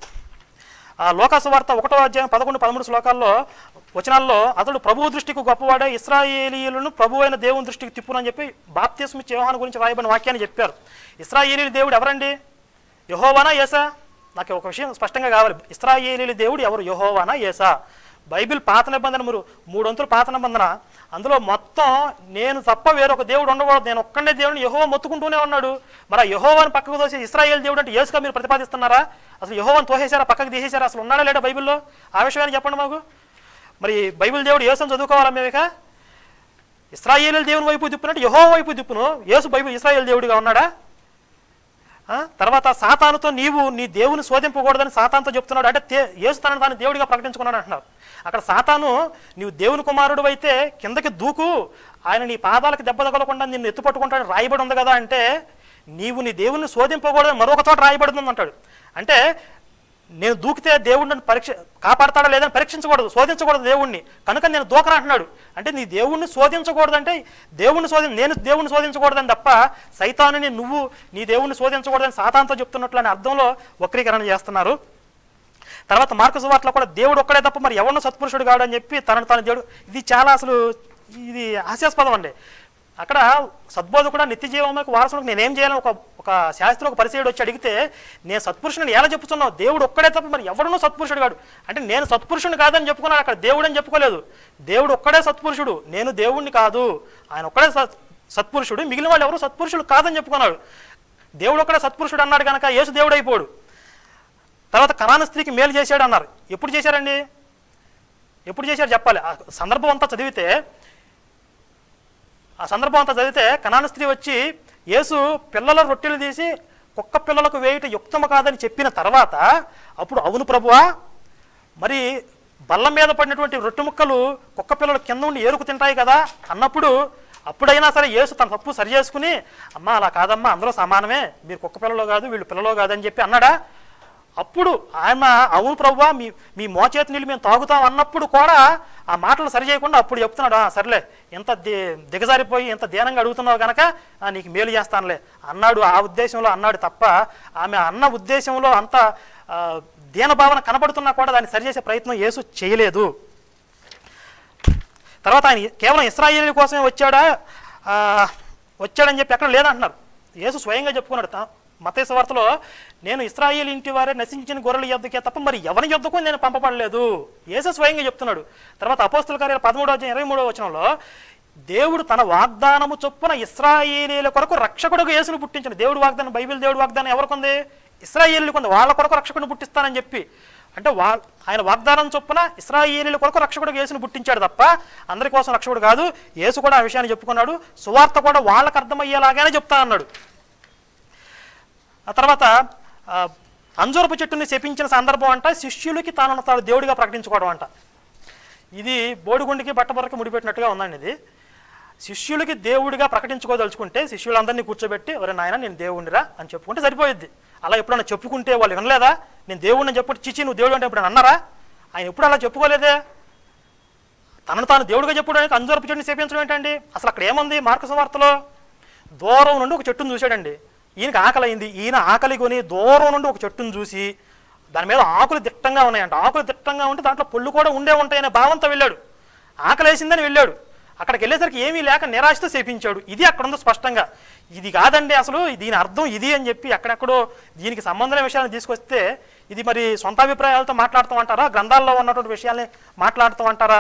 ఆ లోకాసు వార్త ఒకటో అధ్యాయం పదకొండు పదమూడు శ్లోకాల్లో వచనాల్లో అతడు ప్రభువు దృష్టికి గొప్పవాడే ఇస్రాయేలీయులను ప్రభు అయిన దేవుని దృష్టికి తిప్పునని చెప్పి బాప్తిస్మి యోహాను గురించి రాయబడిన వాక్యాన్ని చెప్పారు ఇస్రాయేలీ దేవుడు ఎవరండి యహోవానా ఏసా నాకు ఒక విషయం స్పష్టంగా కావాలి ఇస్రాయేలీల దేవుడు ఎవరు యహోవానా ఏసా బైబిల్ పాత నిబంధన మీరు మూడొంతులు పాత నిబంధన అందులో మొత్తం నేను తప్ప వేరొక దేవుడు ఉండకూడదు నేను ఒక్కడే దేవుడిని యహోవా మొత్తుకుంటూనే ఉన్నాడు మరి ఆ యహోవాని పక్కకు తోసి ఇస్రాయేల్ దేవుడు అంటే యేసుగా మీరు ప్రతిపాదిస్తున్నారా అసలు యహోవాని తోసేశారా పక్కకు తీసేశారా అసలు ఉన్నాడా లేడా బైబిల్లో ఆ విషయాన్ని చెప్పండి మాకు మరి బైబిల్ దేవుడు యేసుని చదువుకోవాలా మేము ఇక ఇస్రాయేల్ దేవుని వైపు తిప్పినట్టు యహో వైపు తిప్పును యేసు బైబిల్ ఇస్రాయేల్ దేవుడిగా ఉన్నాడా ఆ? తర్వాత సాతానుతో నీవు నీ దేవుని శోధింపకూడదని సాతానుతో చెప్తున్నాడు అంటే తే- యేసు తనను తాను దేవుడిగా ప్రకటించుకున్నాడు అంటున్నారు అక్కడ సాతాను నీవు దేవుని కుమారుడు అయితే కిందకి దూకు ఆయన నీ పాదాలకు దెబ్బ తగలకుండా నిన్ను ఎత్తుపట్టుకుంటాడని రాయబడి ఉంది కదా అంటే నీవు నీ దేవుని శోధింపకూడదని మరొక చోట రాయబడింది అంటాడు అంటే నేను దూకితే దేవుడు నన్ను పరీక్ష కాపాడతాడా లేదని పరీక్షించకూడదు శోధించకూడదు దేవుణ్ణి కనుక నేను దూకరా అంటున్నాడు అంటే నీ దేవుణ్ణి శోధించకూడదంటే దేవుణ్ణి శోధి నేను దేవుణ్ణి శోధించకూడదని తప్ప సైతానుని నువ్వు నీ దేవుణ్ణి శోధించకూడదని సాతాంతో చెప్తున్నట్లు అనే అర్థంలో వక్రీకరణ చేస్తున్నారు తర్వాత మార్కు సువార్తలో కూడా దేవుడు ఒక్కడే తప్ప మరి ఎవరినో సత్పురుషుడు కాడు అని చెప్పి తనను తన దేవుడు ఇది చాలా అసలు ఇది హాస్యాస్పదం అండి అక్కడ సద్బోధ కూడా నిత్య జీవనకు వారసులకు నేనేం చేయాలని ఒక ఒక శాస్త్రి ఒక పరిచయుడు వచ్చి అడిగితే నేను సత్పురుషుని ఎలా చెప్పుతున్నావు దేవుడు ఒక్కడే తప్ప మరి ఎవడనో సత్పురుషుడు కాడు అంటే నేను సత్పురుషుని కాదని చెప్పుకున్నాను అక్కడ దేవుడు అని చెప్పుకోలేదు దేవుడు ఒక్కడే సత్పురుషుడు నేను దేవుణ్ణి కాదు ఆయన ఒక్కడే సత్ సత్పురుషుడు మిగిలిన వాళ్ళు ఎవరు సత్పురుషులు కాదని చెప్పుకున్నాడు దేవుడు ఒక్కడే సత్పురుషుడు అన్నాడు కనుక యేసు దేవుడు అయిపోడు తర్వాత కనాన స్త్రీకి మేలు చేశాడు అన్నారు ఎప్పుడు చేశారండి ఎప్పుడు చేశారు చెప్పాలి ఆ సందర్భం అంతా చదివితే ఆ సందర్భం అంతా చదివితే కనాన స్త్రీ వచ్చి యేసు పిల్లల రొట్టెలు తీసి కుక్క పిల్లలకు వేయట యుక్తము కాదని చెప్పిన తర్వాత అప్పుడు అవును ప్రభువా మరి బల్ల మీద పడినటువంటి రొట్టె ముక్కలు కుక్క పిల్లలు కింద ఉండి ఏరుకు తింటాయి కదా అన్నప్పుడు అప్పుడైనా సరే యేసు తన తప్పు సరి చేసుకుని అమ్మా అలా కాదమ్మా అందరూ సమానమే మీరు కుక్క పిల్లలో కాదు వీళ్ళు పిల్లలో కాదని చెప్పి అన్నాడా అప్పుడు ఆయన అవును ప్రభువా మీ మీ మోచేతి నీళ్ళు మేము తాగుతాం అన్నప్పుడు కూడా ఆ మాటలు సరి చేయకుండా అప్పుడు చెప్తున్నాడు "ఆ, సర్లే ఎంత ది దిగజారిపోయి ఎంత దీనంగా అడుగుతున్నావు కనుక ఆ, నీకు మేలు చేస్తానులే అన్నాడు ఆ ఉద్దేశంలో అన్నాడు తప్ప ఆమె అన్న ఉద్దేశంలో అంత ఆ, దీనభావన కనబడుతున్నా కూడా దాన్ని సరిచేసే ప్రయత్నం యేసు చేయలేదు తర్వాత ఆయన కేవలం ఇస్రాయేలీ కోసమే వచ్చాడా ఆ, వచ్చాడని చెప్పి ఎక్కడ లేదంటున్నారు యేసు స్వయంగా చెప్పుకున్నాడు తా- మత్తయి వార్తలో నేను ఇస్రాయేల్ ఇంటి వారే నశించిన గొర్రెల యొద్దకే తప్ప మరి ఎవరి యొద్దకు నేను పంపబడలేదు యేసు స్వయంగా చెప్తున్నాడు తర్వాత అపోస్తుల కార్యాలు పదమూడో అధ్యాయం ఇరవై మూడో వచనంలో దేవుడు తన వాగ్దానము చొప్పున ఇస్రాయేలీల కొరకు రక్షకుడుగా యేసును పుట్టించాడు దేవుడు వాగ్దానం బైబిల్ దేవుడు వాగ్దానం ఎవరికి ఉంది ఇస్రాయేలీలకు ఉంది వాళ్ళ కొరకు రక్షకుడిని పుట్టిస్తానని చెప్పి అంటే వా ఆయన వాగ్దానం చొప్పున ఇస్రాయేలీల కొరకు రక్షకుడు యేసును పుట్టించాడు తప్ప అందరి కోసం రక్షకుడు కాదు యేసు కూడా ఆ విషయాన్ని చెప్పుకున్నాడు సువార్త కూడా వాళ్ళకి అర్థమయ్యేలాగానే చెప్తా అన్నాడు ఆ తర్వాత ఆ, అంజూరపు చెట్టుని శపించిన సందర్భం అంట శిష్యులకి తాను తాను దేవుడిగా ప్రకటించుకోవడం అంట ఇది బోడిగుండికి బట్టబొరకి ముడిపెట్టినట్టుగా ఉందండి ఇది శిష్యులకి దేవుడిగా ప్రకటించుకోదలుచుకుంటే శిష్యులందరినీ కూర్చోబెట్టి ఒరే నాయన నేను దేవుడిరా అని చెప్పుకుంటే సరిపోయిద్ది అలా ఎప్పుడన్నా చెప్పుకుంటే వాళ్ళు వినలేదా నేను దేవుడిని చెప్పుకుంటే చిచి నువ్వు దేవుడు అంటే ఎప్పుడైనా అన్నారా ఆయన ఎప్పుడు అలా చెప్పుకోలేదే తనను తాను దేవుడిగా చెప్పుకోవడానికి అంజూరపు చెట్టుని సేపించడం ఏంటండి అసలు అక్కడ ఏముంది మార్కసు వార్తలో దూరం నుండి ఒక చెట్టును చూశాడండి ఈయనకి ఆకలి అయింది ఈయన ఆకలి కొని దూరం నుండి ఒక చెట్టును చూసి దాని మీద ఆకులు దిట్టంగా ఉన్నాయంట ఆకులు దిట్టంగా ఉంటే దాంట్లో పళ్ళు కూడా ఉండే ఉంటాయనే భావంతో వెళ్ళాడు ఆకలి వేసిందని వెళ్ళాడు అక్కడికి వెళ్ళేసరికి ఏమీ లేక నిరాశతో సేపించాడు ఇది అక్కడ ఉంది స్పష్టంగా ఇది కాదండి అసలు దీని అర్థం ఇది అని చెప్పి అక్కడెక్కడో దీనికి సంబంధమైన విషయాలను తీసుకొస్తే ఇది మరి సొంత అభిప్రాయాలతో మాట్లాడుతూ అంటారా గ్రంథాల్లో ఉన్నటువంటి విషయాల్ని మాట్లాడుతూ అంటారా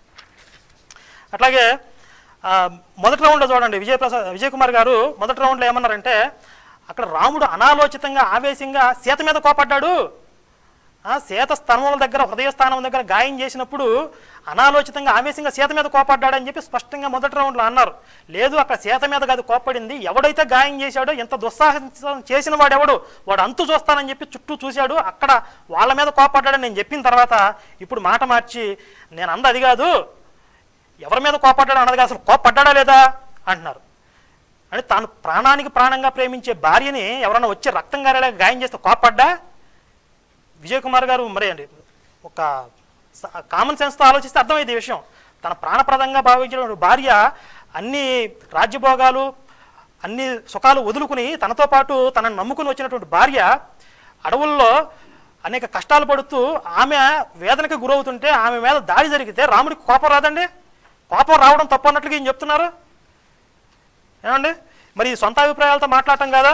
అట్లాగే ఆ, మొదటి రౌండ్లో చూడండి విజయప్రసాద్ విజయ్ కుమార్ గారు మొదటి రౌండ్లో ఏమన్నారంటే అక్కడ రాముడు అనాలోచితంగా ఆవేశంగా సీత మీద కోపడ్డాడు ఆ, సీత స్థానం దగ్గర హృదయస్థానం దగ్గర గాయం చేసినప్పుడు అనాలోచితంగా ఆవేశంగా సీత మీద కోపడ్డాడని చెప్పి స్పష్టంగా మొదటి రౌండ్లో అన్నారు లేదు అక్కడ సీత మీద కాదు కోపడింది ఎవడైతే గాయం చేశాడో ఎంత దుస్సాహసం చేసిన వాడెవడు వాడు అంతు చూస్తానని చెప్పి చుట్టూ చూశాడు అక్కడ వాళ్ళ మీద కోపడ్డాడని నేను చెప్పిన తర్వాత ఇప్పుడు మాట మార్చి నేను అంద అది కాదు ఎవరి మీద కోపడ్డాడు అన్నది కాదు, అసలు కోపడ్డాడా లేదా అంటున్నారు అంటే తాను ప్రాణానికి ప్రాణంగా ప్రేమించే భార్యని ఎవరైనా వచ్చి రక్తం గారేలా గాయం చేస్తే కోపడ్డా విజయ్ కుమార్ గారు మరి అండి ఒక కామన్ సెన్స్తో ఆలోచిస్తే అర్థమైంది ఈ విషయం తన ప్రాణప్రదంగా భావించిన భార్య అన్ని రాజ్యభోగాలు అన్ని సుఖాలు వదులుకుని తనతో పాటు తనను నమ్ముకుని వచ్చినటువంటి భార్య అడవుల్లో అనేక కష్టాలు పడుతూ ఆమె వేదనకి గురవుతుంటే ఆమె మీద దాడి జరిగితే రాముడికి కోపం రాదండి కోపం రావడం తప్పు అన్నట్లుగా ఈయన చెప్తున్నారు ఏమండి మరి ఈ సొంత అభిప్రాయాలతో మాట్లాడటం కదా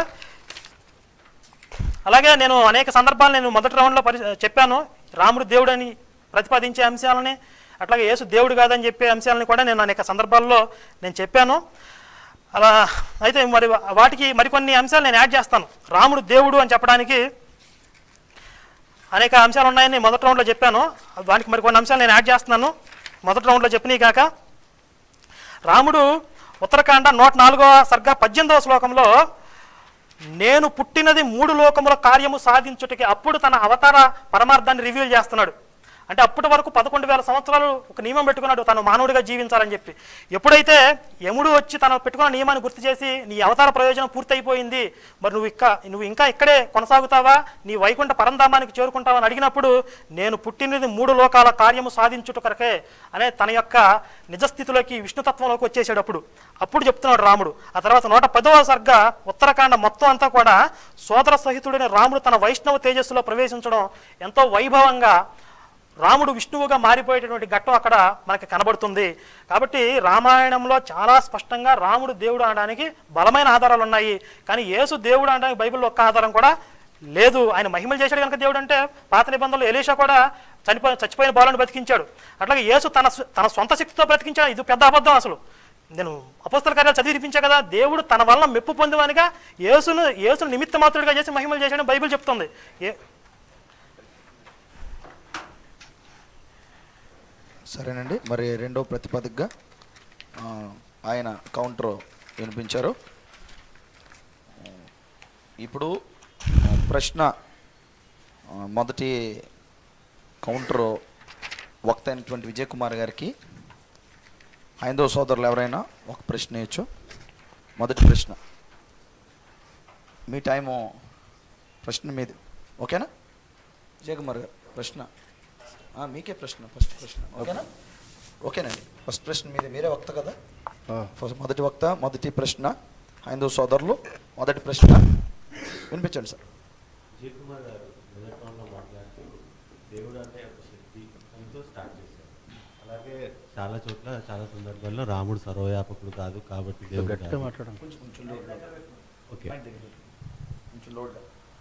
అలాగే నేను అనేక సందర్భాలు నేను మొదటి రౌండ్లో పరి చెప్పాను రాముడు దేవుడని ప్రతిపాదించే అంశాలని అట్లాగే యేసు దేవుడు కాదని చెప్పే అంశాలని కూడా నేను అనేక సందర్భాల్లో నేను చెప్పాను అలా అయితే మరి వాటికి మరికొన్ని అంశాలు నేను యాడ్ చేస్తాను రాముడు దేవుడు అని చెప్పడానికి అనేక అంశాలు ఉన్నాయని నేను మొదటి రౌండ్లో చెప్పాను వాటికి మరికొన్ని అంశాలు నేను యాడ్ చేస్తున్నాను మొదటి రౌండ్లో చెప్పినవి కాక రాముడు ఉత్తరాఖండ నూట నాలుగవ సర్గ పద్దెనిమిదవ శ్లోకంలో నేను పుట్టినది మూడు లోకముల కార్యము సాధించుటకి అప్పుడు తన అవతార పరమార్థాన్ని రివీల్ చేస్తున్నాడు అంటే అప్పటి వరకు పదకొండు వేల సంవత్సరాలు ఒక నియమం పెట్టుకున్నాడు తను మానవుడిగా జీవించాలని చెప్పి ఎప్పుడైతే యముడు వచ్చి తను పెట్టుకున్న నియమాన్ని గుర్తు చేసి నీ అవతార ప్రయోజనం పూర్తయిపోయింది మరి నువ్వు ఇంకా నువ్వు ఇంకా ఇక్కడే కొనసాగుతావా నీ వైకుంఠ పరంధామానికి చేరుకుంటావా అని అడిగినప్పుడు నేను పుట్టినది మూడు లోకాల కార్యము సాధించుట కొరకే అనే తన యొక్క నిజస్థితిలోకి విష్ణుతత్వంలోకి వచ్చేసాడు అప్పుడు అప్పుడు చెప్తున్నాడు రాముడు ఆ తర్వాత నూట పదవ సర్గ ఉత్తరాఖండ మొత్తం అంతా కూడా సోదర సహితుడైన రాముడు తన వైష్ణవ తేజస్సులో ప్రవేశించడం ఎంతో వైభవంగా రాముడు విష్ణువుగా మారిపోయేటటువంటి ఘట్టం అక్కడ మనకి కనబడుతుంది కాబట్టి రామాయణంలో చాలా స్పష్టంగా రాముడు దేవుడు అనడానికి బలమైన ఆధారాలు ఉన్నాయి కానీ యేసు దేవుడు అనడానికి బైబిల్లో ఒక్క ఆధారం కూడా లేదు ఆయన మహిమలు చేశాడు కనుక దేవుడు అంటే పాత నిబంధనలు ఎలీషా కూడా చనిపోయిన చచ్చిపోయిన బాలను బతికించాడు అట్లాగే యేసు తన స్వ- తన సొంత శక్తితో బ్రతికించాడు ఇది పెద్ద అబద్ధం అసలు నేను అపస్తల కార్యాలు చదివి వినిపించా కదా దేవుడు తన వల్ల మెప్పు పొందివానిగా యేసును యేసును నిమిత్త మాత్రుడిగా చేసి మహిమలు చేశాడని బైబిల్ చెప్తుంది ఏ సరేనండి మరి రెండో ప్రతిపాదికగా ఆ, ఆయన కౌంటర్ వినిపించారు ఇప్పుడు ఆ, ప్రశ్న ఆ, మొదటి కౌంటర్ వక్త అయినటువంటి విజయ్ కుమార్ గారికి హైందవ సోదరులు ఎవరైనా ఒక ప్రశ్న వేయచ్చు మొదటి ప్రశ్న మీ టైము ప్రశ్న మీది ఓకేనా జయకుమార్ గారు ప్రశ్న ఆ, మీకే ప్రశ్న ఫస్ట్ ప్రశ్న ఓకేనా ఓకేనండి ఫస్ట్ ప్రశ్న మీది మీరే వక్త కదా ఆ, ఫస్ట్ మొదటి వక్త మొదటి ప్రశ్న హైందవ సోదరులు మొదటి ప్రశ్న వినిపించండి సార్ విజయ్ కుమార్ గారు మొదట్లో మాట్లాడుతూ దేవుడు అంటే ఒక శక్తి అంటూ స్టార్ట్ చేశారు అలాగే చాలా చోట్ల చాలా సందర్భాల్లో రాముడు సర్వవ్యాపకుడు కాదు కాబట్టి దేవుడు గట్టిగా కాదు. మాట్లాడండి కొంచెం కొంచెం లోడ్ ఓకే కొంచెం లోడ్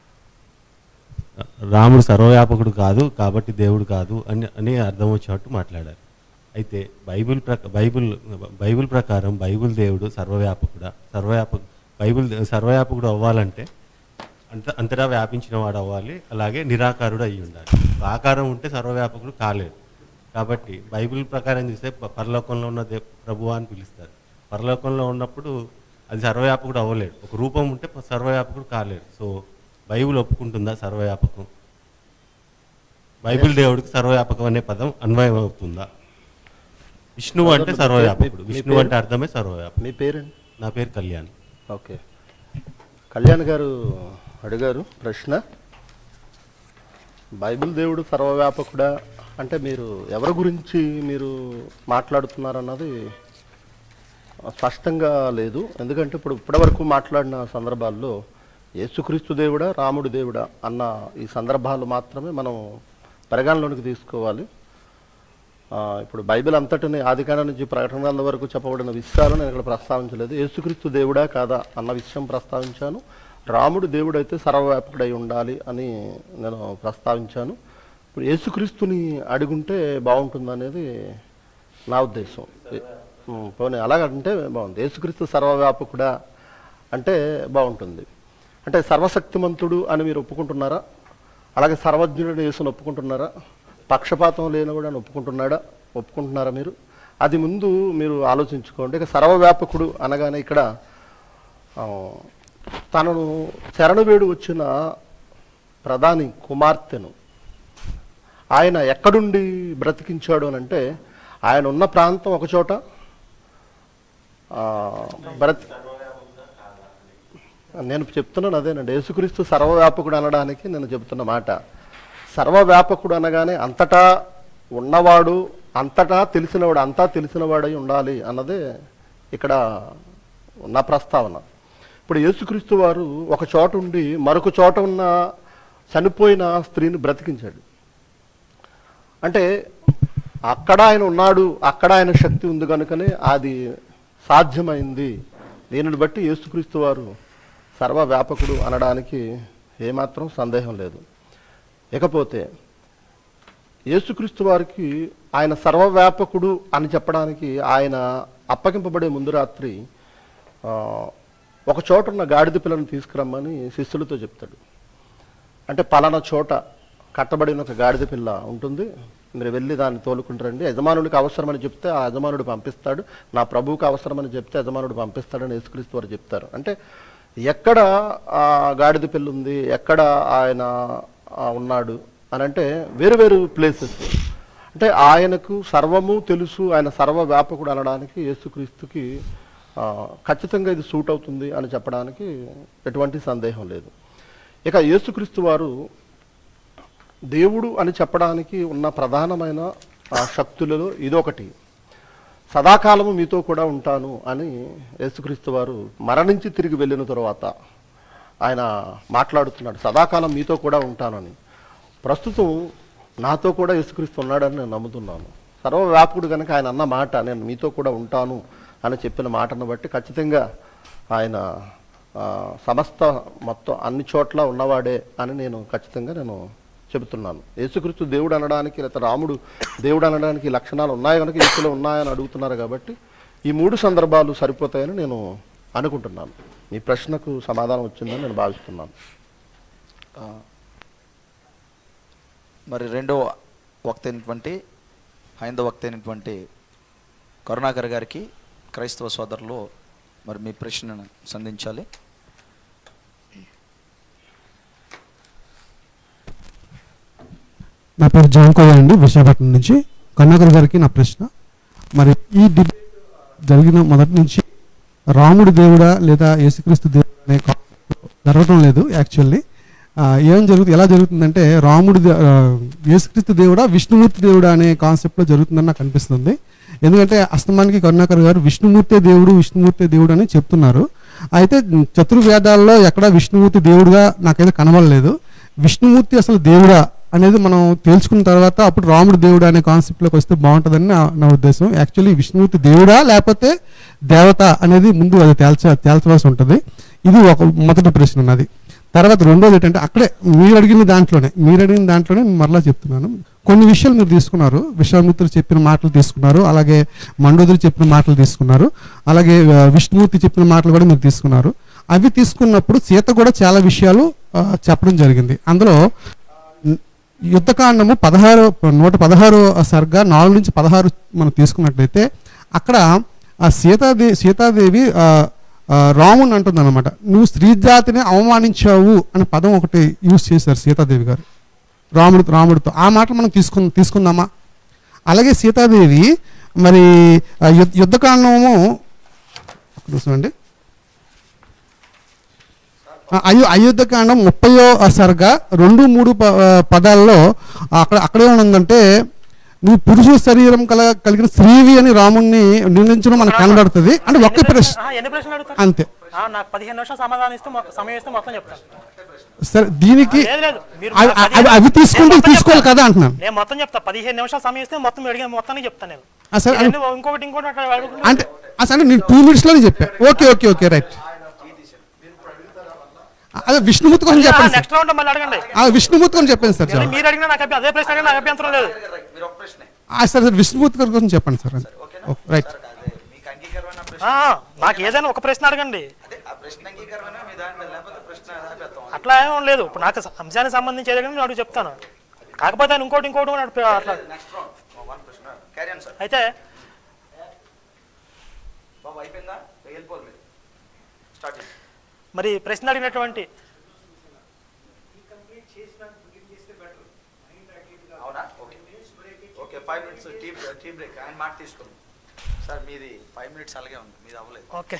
రాముడు సర్వవ్యాపకుడు కాదు కాబట్టి దేవుడు కాదు అని అని అర్థం వచ్చేటట్టు మాట్లాడారు అయితే బైబిల్ ప్రక బైబిల్ బైబిల్ ప్రకారం బైబిల్ దేవుడు సర్వవ్యాపకుడా సర్వవ్యాపక బైబిల్ దే- సర్వవ్యాపకుడు అవ్వాలంటే అంత అంతటా వ్యాపించిన వాడు అవ్వాలి అలాగే నిరాకారుడు అయి ఉండాలి ఆకారం ఉంటే సర్వవ్యాపకుడు కాలేడు కాబట్టి బైబిల్ ప్రకారం చూస్తే ప- పరలోకంలో ఉన్న దే ప్రభువా అని పిలుస్తారు పరలోకంలో ఉన్నప్పుడు అది సర్వవ్యాపకుడు అవ్వలేడు ఒక రూపం ఉంటే ప- సర్వవ్యాపకుడు కాలేడు సో బైబిల్ ఒప్పుకుంటుందా సర్వవ్యాపకం బైబిల్ దేవుడికి సర్వవ్యాపకం అనే పదం అన్వయం అవుతుందా విష్ణువు అంటే మీ- సర్వవ్యాపకుడు మీ విష్ణువు పేరు? అంటే అర్థమే సర్వవ్యాపకుడు మీ పేరండి నా పేరు కళ్యాణ్ ఓకే కళ్యాణ్ గారు అడిగారు ప్రశ్న బైబిల్ దేవుడు సర్వవ్యాపకుడా అంటే మీరు ఎవరి గురించి మీరు మాట్లాడుతున్నారన్నది స్పష్టంగా లేదు ఎందుకంటే ఇప్పుడు ఇప్పటివరకు మాట్లాడిన సందర్భాల్లో యేసుక్రీస్తు దేవుడా రాముడు దేవుడా అన్న ఈ సందర్భాలు మాత్రమే మనం పరిగణలోనికి తీసుకోవాలి ఆ, ఇప్పుడు బైబిల్ అంతటిని ఆదికాండం నుంచి ప్రకటన గ్రంథం వరకు చెప్పబడిన విషయాలు నేను ఇక్కడ ప్రస్తావించలేదు యేసుక్రీస్తు దేవుడా కాదా అన్న విషయం ప్రస్తావించాను రాముడు దేవుడైతే సర్వవ్యాపకుడై ఉండాలి అని నేను ప్రస్తావించాను ఇప్పుడు యేసుక్రీస్తుని అడుగుంటే బాగుంటుందనేది నా ఉద్దేశం ఏ- ఉమ్, పోనీ అలాగంటే బాగుంది యేసుక్రీస్తు సర్వవ్యాపకుడా అంటే బాగుంటుంది అంటే సర్వశక్తిమంతుడు అని మీరు ఒప్పుకుంటున్నారా అలాగే సర్వజ్ఞుడు యేసుని ఒప్పుకుంటున్నారా పక్షపాతం లేనివాడు అని ఒప్పుకుంటున్నాడా ఒప్పుకుంటున్నారా మీరు అది ముందు మీరు ఆలోచించుకోండి ఇక సర్వవ్యాపకుడు అనగానే ఇక్కడ ఆ, తనను శరణువేడు వచ్చిన ప్రధాని కుమార్తెను ఆయన ఎక్కడుండి బ్రతికించాడు అని అంటే ఆయన ఉన్న ప్రాంతం ఒక చోట ఆ, బ్రతి నేను చెప్తున్నాను అదేనండి యేసుక్రీస్తు సర్వవ్యాపకుడు అనడానికి నేను చెబుతున్న మాట సర్వవ్యాపకుడు అనగానే అంతటా ఉన్నవాడు అంతటా తెలిసినవాడు అంతా తెలిసినవాడై ఉండాలి అన్నదే ఇక్కడ ఉన్న ప్రస్తావన ఇప్పుడు యేసుక్రీస్తు వారు ఒక చోట ఉండి మరొక చోట ఉన్న చనిపోయిన స్త్రీని బ్రతికించాడు అంటే అక్కడ ఆయన ఉన్నాడు అక్కడ ఆయన శక్తి ఉంది కనుకనే అది సాధ్యమైంది దీనిని బట్టి యేసుక్రీస్తు వారు సర్వవ్యాపకుడు అనడానికి ఏమాత్రం సందేహం లేదు ఇకపోతే యేసుక్రీస్తు వారికి ఆయన సర్వవ్యాపకుడు అని చెప్పడానికి ఆయన అప్పగింపబడే ముందు రాత్రి ఆ, ఒక చోట ఉన్న గాడిద పిల్లను తీసుకురమ్మని శిష్యులతో చెప్తాడు అంటే పలానా చోట కట్టబడిన ఒక గాడిద పిల్ల ఉంటుంది మీరు వెళ్ళి దాన్ని తోలుకుంటారండి యజమానుడికి అవసరమని చెప్తే ఆ యజమానుడు పంపిస్తాడు నా ప్రభువుకి అవసరమని చెప్తే యజమానుడు పంపిస్తాడని యేసుక్రీస్తు వారు చెప్తారు అంటే ఎక్కడ ఆ గాడిద పిల్ల ఉంది ఎక్కడ ఆయన ఆ, ఉన్నాడు అని అంటే వేరు వేరు ప్లేసెస్ అంటే ఆయనకు సర్వము తెలుసు ఆయన సర్వ వ్యాపకుడు అనడానికి యేసుక్రీస్తుకి ఆ, ఖచ్చితంగా ఇది సూట్ అవుతుంది అని చెప్పడానికి ఎటువంటి సందేహం లేదు ఇక యేసుక్రీస్తు వారు దేవుడు అని చెప్పడానికి ఉన్న ప్రధానమైన ఆ, శక్తులలో ఇదొకటి సదాకాలము మీతో కూడా ఉంటాను అని యేసుక్రీస్తు వారు మరణించి తిరిగి వెళ్ళిన తరువాత ఆయన మాట్లాడుతున్నాడు సదాకాలం మీతో కూడా ఉంటానని ప్రస్తుతం నాతో కూడా యేసుక్రీస్తు ఉన్నాడని నేను నమ్ముతున్నాను సర్వవ్యాపకుడు కనుక ఆయన అన్న మాట నేను మీతో కూడా ఉంటాను అని చెప్పిన మాటను బట్టి ఖచ్చితంగా ఆయన ఆ, సమస్త మొత్తం అన్ని చోట్ల ఉన్నవాడే అని నేను ఖచ్చితంగా నేను చెబుతున్నాను యేసుక్రీస్తు దేవుడు అనడానికి లేదా రాముడు దేవుడు అనడానికి ఈ లక్షణాలు ఉన్నాయి కనుక యేసులో ఉన్నాయని అడుగుతున్నారు కాబట్టి ఈ మూడు సందర్భాలు సరిపోతాయని నేను అనుకుంటున్నాను మీ ప్రశ్నకు సమాధానం వచ్చిందని నేను భావిస్తున్నాను ఆ, మరి రెండో వక్త అయినటువంటి హైందవ వక్త అయినటువంటి కరుణాకర్ గారికి క్రైస్తవ సోదరులు మరి మీ ప్రశ్నను సంధించాలి నా పేరు జాంకోయ అండి విశాఖపట్నం నుంచి కరుణాకర్ గారికి నా ప్రశ్న మరి ఈ డిబేట్ జరిగిన మొదటి నుంచి రాముడి దేవుడా లేదా యేసుక్రీస్తు దేవుడా అనే కాన్సెప్ట్ జరగడం లేదు యాక్చువల్లీ ఆ, ఏం జరుగుతుంది ఎలా జరుగుతుందంటే రాముడు దే- ఆ, యేసుక్రీస్తు దేవుడా విష్ణుమూర్తి దేవుడా అనే కాన్సెప్ట్లో జరుగుతుందని నాకు అనిపిస్తుంది ఎందుకంటే అస్తమానికి కరుణాకర్ గారు విష్ణుమూర్తే దేవుడు విష్ణుమూర్తే దేవుడు అని చెప్తున్నారు అయితే చతుర్వేదాల్లో ఎక్కడ విష్ణుమూర్తి దేవుడుగా నాకైతే కనబడలేదు విష్ణుమూర్తి అసలు దేవుడా అనేది మనం తేల్చుకున్న తర్వాత అప్పుడు రాముడు దేవుడు అనే కాన్సెప్ట్లోకి వస్తే బాగుంటుందని నా నా ఉద్దేశం యాక్చువల్లీ విష్ణుమూర్తి దేవుడా లేకపోతే దేవత అనేది ముందు అది తేల్చ తేల్చవలసి ఉంటుంది ఇది ఒక మొదటి ప్రశ్న నాది తర్వాత రెండోది ఏంటంటే అక్కడే మీరు అడిగిన దాంట్లోనే మీరు అడిగిన దాంట్లోనే నేను మరలా చెప్తున్నాను కొన్ని విషయాలు మీరు తీసుకున్నారు విశ్వామిత్రులు చెప్పిన మాటలు తీసుకున్నారు అలాగే మండోదరి చెప్పిన మాటలు తీసుకున్నారు అలాగే ఆ, విష్ణుమూర్తి చెప్పిన మాటలు కూడా మీరు తీసుకున్నారు అవి తీసుకున్నప్పుడు సీత కూడా చాలా విషయాలు ఆ, చెప్పడం జరిగింది అందులో న- యుద్ధకాండము పదహారు నూట పదహారు సర్గ నాలుగు నుంచి పదహారు మనం తీసుకున్నట్లయితే అక్కడ ఆ సీతాదే సీతాదేవి ఆ, ఆ, రాముని అంటుంది అనమాట నువ్వు స్త్రీ జాతిని అవమానించావు అనే పదం ఒకటి యూజ్ చేశారు సీతాదేవి గారు రాముడు రాముడితో ఆ మాట మనం తీసుకు తీసుకుందామా అలాగే సీతాదేవి మరి ఆ యుద్ధ యుద్ధకాండము ఒక నిమిషం అండి ఆ అయో అయోధ్యకాండం ముప్పయో సరగ రెండు మూడు ప- ఆ, పదాల్లో అక్కడ అక్కడే ఉందంటే నువ్వు పురుష శరీరం కల కలిగిన స్త్రీవి అని రాముణ్ణి నిర్ణయించడం మనకు కనబడుతుంది అంటే ఒక్క ప్రశ్న ఆ, ఎన్ని ప్రశ్నలు అడుగుతారు అంతే ఆ, నాకు పదిహేను నిమిషాలు సమాధానం ఇస్తే మొ- సమయం ఇస్తే మొత్తం చెప్తాను సరే దీనికి లేదు లేదు మీరు అవి- పదిహేను- అవి- అవి తీసుకుంటే నేను మొత్తం తీసుకోవాలి చెప్తా. కదా అంటున్నాను నేను మొత్తం చెప్తా పదిహేను నిమిషాలు సమయం ఇస్తే మొత్తం అడిగిన మొత్తాన్ని చెప్తాను నేను ఆ, సరే అది- ఇవన్నీ ఇంకొకటి ఇంకోటి అట్లా అడుగుతున్నా. అంటే అసలు నేను టూ మినిట్స్లోనే చెప్పా ఓకే ఓకే ఓకే రైట్ అదే విష్ణుమూర్తి కోసం ఆ, చెప్పండి సార్ నెక్స్ట్ రౌండ్ మళ్ళీ అడగండి ఆ, విష్ణుమూర్తి కోసం చెప్పండి సార్ మళ్ళీ మీరు అడిగినా నాకు అభ్య- అదే ప్రశ్న అడిగినా నాకు అభ్యంతరం లేదు మీరు ఒక ప్రశ్నే ఆ, సరే సార్ విష్ణుమూర్తి గారి కోసం చెప్పండి సార్ ఓకేనా ఓకే, రైట్ సార్, అదే మీకు అంగీకారమైన ప్రశ్న ఆ, నాకు ఏదైనా ఒక ప్రశ్న అడగండి అదే ఆ ప్రశ్న అంగీకారమైన మీ దాంట్లో లేకపోతే ప్రశ్న ఆపేస్తాం అట్లా ఏం లేదు ఇప్పుడు నాకు అంశానికి సంబంధించి ఏదైనా నేను అడుగు చెప్తాను కాకపోతే ఆయన ఇంకోటి ఇంకోటి కూడా అట్లా అట్లా నెక్స్ట్ రౌండ్ వన్ ప్రశ్న క్యారీ సార్ అయితే బాబు అయిపోయిందా వెళ్ళిపోవాలి మీరు స్టార్ట్ చేయండి మరి ప్రశ్న అడిగినటువంటి అవునా okay okay five minutes tea tea break ఆయన మాట తీసుకుందాం సార్ మీది ఫైవ్ మినిట్స్ అలాగే ఉంది మీది అవ్వలేదు ఓకే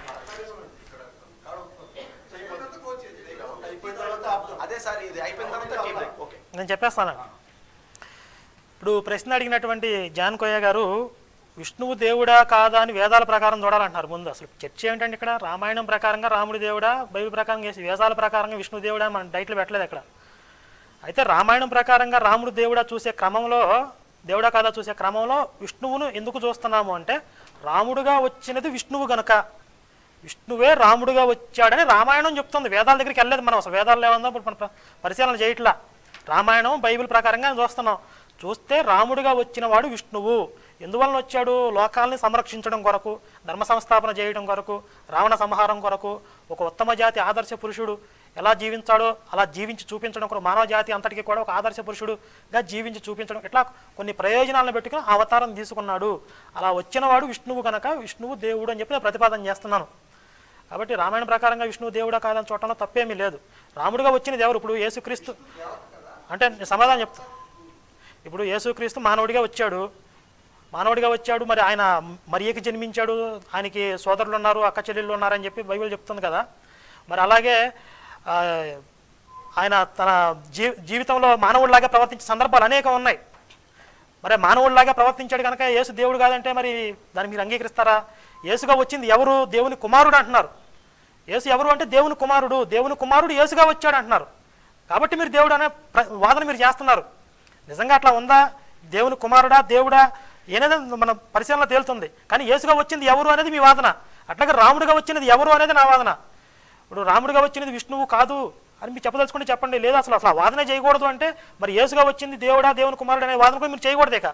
అదే సార్ ఇది అయిపోయిన తర్వాత టీ బ్రేక్ ఓకే నేను చెప్పేస్తాను ఇప్పుడు ప్రశ్న అడిగినటువంటి జాన్ కోయ్య గారు విష్ణువు దేవుడా కాదా అని వేదాల ప్రకారం చూడాలంటున్నారు ముందు అసలు చర్చ ఏంటంటే ఇక్కడ రామాయణం ప్రకారంగా రాముడి దేవుడా బైబిల్ ప్రకారం చేసి వేదాల ప్రకారంగా విష్ణు దేవుడా అని మనం డైట్లు పెట్టలేదు అక్కడ అయితే రామాయణం ప్రకారంగా రాముడు దేవుడా చూసే క్రమంలో దేవుడా కాదా చూసే క్రమంలో విష్ణువును ఎందుకు చూస్తున్నాము అంటే రాముడుగా వచ్చినది విష్ణువు గనక విష్ణువే రాముడుగా వచ్చాడని రామాయణం చెప్తుంది వేదాల దగ్గరికి వెళ్ళలేదు మనం అసలు వేదాలు ఏమన్నా ఇప్పుడు మనం ప- పరిశీలన చేయట్లా రామాయణం బైబిల్ ప్రకారంగా చూస్తున్నాం చూస్తే రాముడుగా వచ్చిన వాడు విష్ణువు ఎందువలన వచ్చాడు లోకాల్ని సంరక్షించడం కొరకు ధర్మ సంస్థాపన చేయడం కొరకు రావణ సంహారం కొరకు ఒక ఉత్తమ జాతి ఆదర్శ పురుషుడు ఎలా జీవించాడో అలా జీవించి చూపించడం కొరకు మానవ జాతి అంతటికి కూడా ఒక ఆదర్శ పురుషుడుగా జీవించి చూపించడం ఇట్లా కొన్ని ప్రయోజనాలను పెట్టుకుని ఆ అవతారం తీసుకున్నాడు అలా వచ్చినవాడు విష్ణువు కనుక విష్ణువు దేవుడు అని చెప్పి నేను ప్రతిపాదన చేస్తున్నాను కాబట్టి రామాయణ ప్రకారంగా విష్ణువు దేవుడా కాదని చూడటంలో తప్పేమీ లేదు రాముడుగా వచ్చినది ఎవరు ఇప్పుడు యేసుక్రీస్తు అంటే నేను సమాధానం చెప్తా ఇప్పుడు యేసుక్రీస్తు మానవుడిగా వచ్చాడు మానవుడిగా వచ్చాడు మరి ఆయన మరియకి జన్మించాడు ఆయనకి సోదరులు ఉన్నారు అక్క చెల్లెళ్ళు ఉన్నారని చెప్పి బైబిల్ చెప్తుంది కదా మరి అలాగే ఆ, ఆయన తన జీ జీవితంలో మానవుడిలాగా ప్రవర్తించే సందర్భాలు అనేకం ఉన్నాయి మరి మానవుడిలాగా ప్రవర్తించాడు కనుక యేసు దేవుడు కాదంటే మరి దాన్ని మీరు అంగీకరిస్తారా యేసుగా వచ్చింది ఎవరు దేవుని కుమారుడు అంటున్నారు యేసు ఎవరు అంటే దేవుని కుమారుడు దేవుని కుమారుడు యేసుగా వచ్చాడు అంటున్నారు కాబట్టి మీరు దేవుడు అనే ప్ర- వాదన మీరు చేస్తున్నారు నిజంగా అట్లా ఉందా దేవుని కుమారుడా దేవుడా ఏనేది మన పరిశీలన తేలుతుంది కానీ యేసుగా వచ్చింది ఎవరు అనేది మీ వాదన అట్లాగే రాముడిగా వచ్చినది ఎవరు అనేది నా వాదన ఇప్పుడు రాముడిగా వచ్చినది విష్ణువు కాదు అని మీరు చెప్పదలుచుకుంటే చెప్పండి లేదా అసలు అసలు ఆ వాదనే చేయకూడదు అంటే మరి యేసుగా వచ్చింది దేవుడా దేవుని కుమారుడు అనే వాదన కూడా మీరు చేయకూడదు ఇక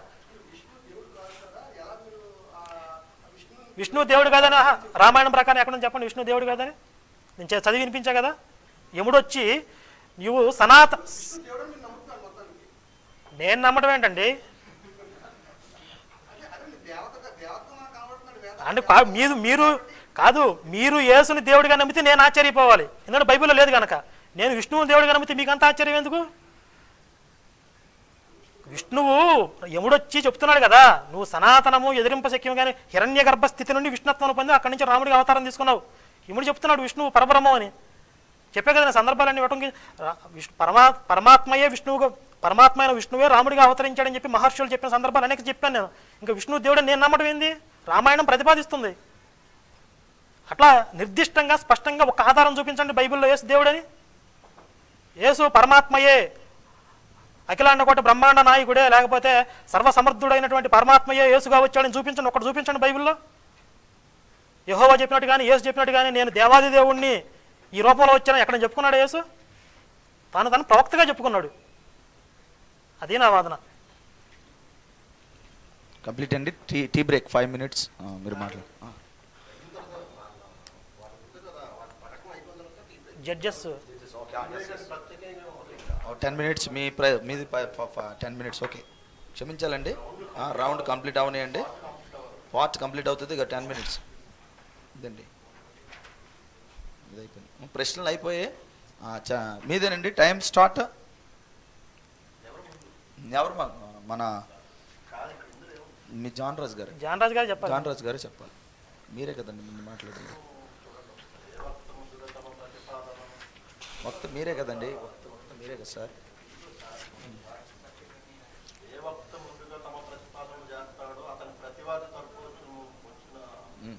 విష్ణువు దేవుడు కాదని ఆహా, రామాయణం ప్రకారం ఎక్కడ చెప్పండి విష్ణు దేవుడు కాదని నేను చ- చదివి వినిపించా కదా యముడు వచ్చి నువ్వు సనాత నేను నమ్మటం ఏంటండి అంటే కా- మీరు మీరు కాదు మీరు యేసుని దేవుడిగా నమ్మితే నేను ఆశ్చర్యపోవాలి ఎందుకంటే బైబిల్లో లేదు కనుక నేను విష్ణువుని దేవుడిగా నమ్మితే మీకంత ఆశ్చర్యం ఎందుకు విష్ణువు యముడొచ్చి చెప్తున్నాడు కదా నువ్వు సనాతనము ఎదిరింప శక్యం కానీ హిరణ్య గర్భ స్థితి నుండి విష్ణుత్వం పొంది అక్కడి నుంచి రాముడికి అవతారం తీసుకున్నావు యముడు చెప్తున్నాడు విష్ణువు పరబ్రహ్మం అని చెప్పే కదా నేను సందర్భాలన్నీ ఇవ్వటం విష్ణు పరమా పరమాత్మయే విష్ణువుగా పరమాత్మ అయిన విష్ణువే రాముడిగా అవతరించాడని చెప్పి మహర్షులు చెప్పిన సందర్భాలు అనేక చెప్పాను నేను ఇంకా విష్ణువు దేవుడు నేను నమ్మడం ఏంది రామాయణం ప్రతిపాదిస్తుంది అట్లా నిర్దిష్టంగా స్పష్టంగా ఒక ఆధారం చూపించండి బైబిల్లో యేసు దేవుడని యేసు పరమాత్మయే అఖిలాండ కోట బ్రహ్మాండ నాయకుడే లేకపోతే సర్వసమర్థుడైనటువంటి పరమాత్మయే యేసుగా వచ్చాడని చూపించండి ఒకటి చూపించండి బైబిల్లో యహోవా చెప్పినట్టు కానీ యేసు చెప్పినట్టు కానీ నేను దేవాది దేవుణ్ణి ఈ రూపంలో వచ్చాను ఎక్కడ చెప్పుకున్నాడు యేసు తాను తను ప్రవక్తగా చెప్పుకున్నాడు అదే నా వాదన కంప్లీట్ అండి tea tea break five minutes మీరు మాట్లాడు ఆ. జడ్జెస్ టెన్ మినిట్స్ మీ ప్ర మీది టెన్ మినిట్స్ ఓకే క్షమించాలండి రౌండ్ కంప్లీట్ అవనియండి పార్ట్ కంప్లీట్ అవుతుంది ఇక టెన్ మినిట్స్ ఇదండి ఇది అయిపోయింది ప్రశ్నలు అయిపోయాయి ఆ, చ- మీదేనండి టైం స్టార్ట్ ఎవరు మా- మన మీ జాన్ రాజ్ గారు జాన్ రాజు గారు చెప్పాలి జాన్ రాజ్ గారు చెప్పాలి మీరే కదండి ముందు మాట్లాడింది వక్త మీరే కదండి వక్త వక్త మీరే కదా సార్ ఉమ్.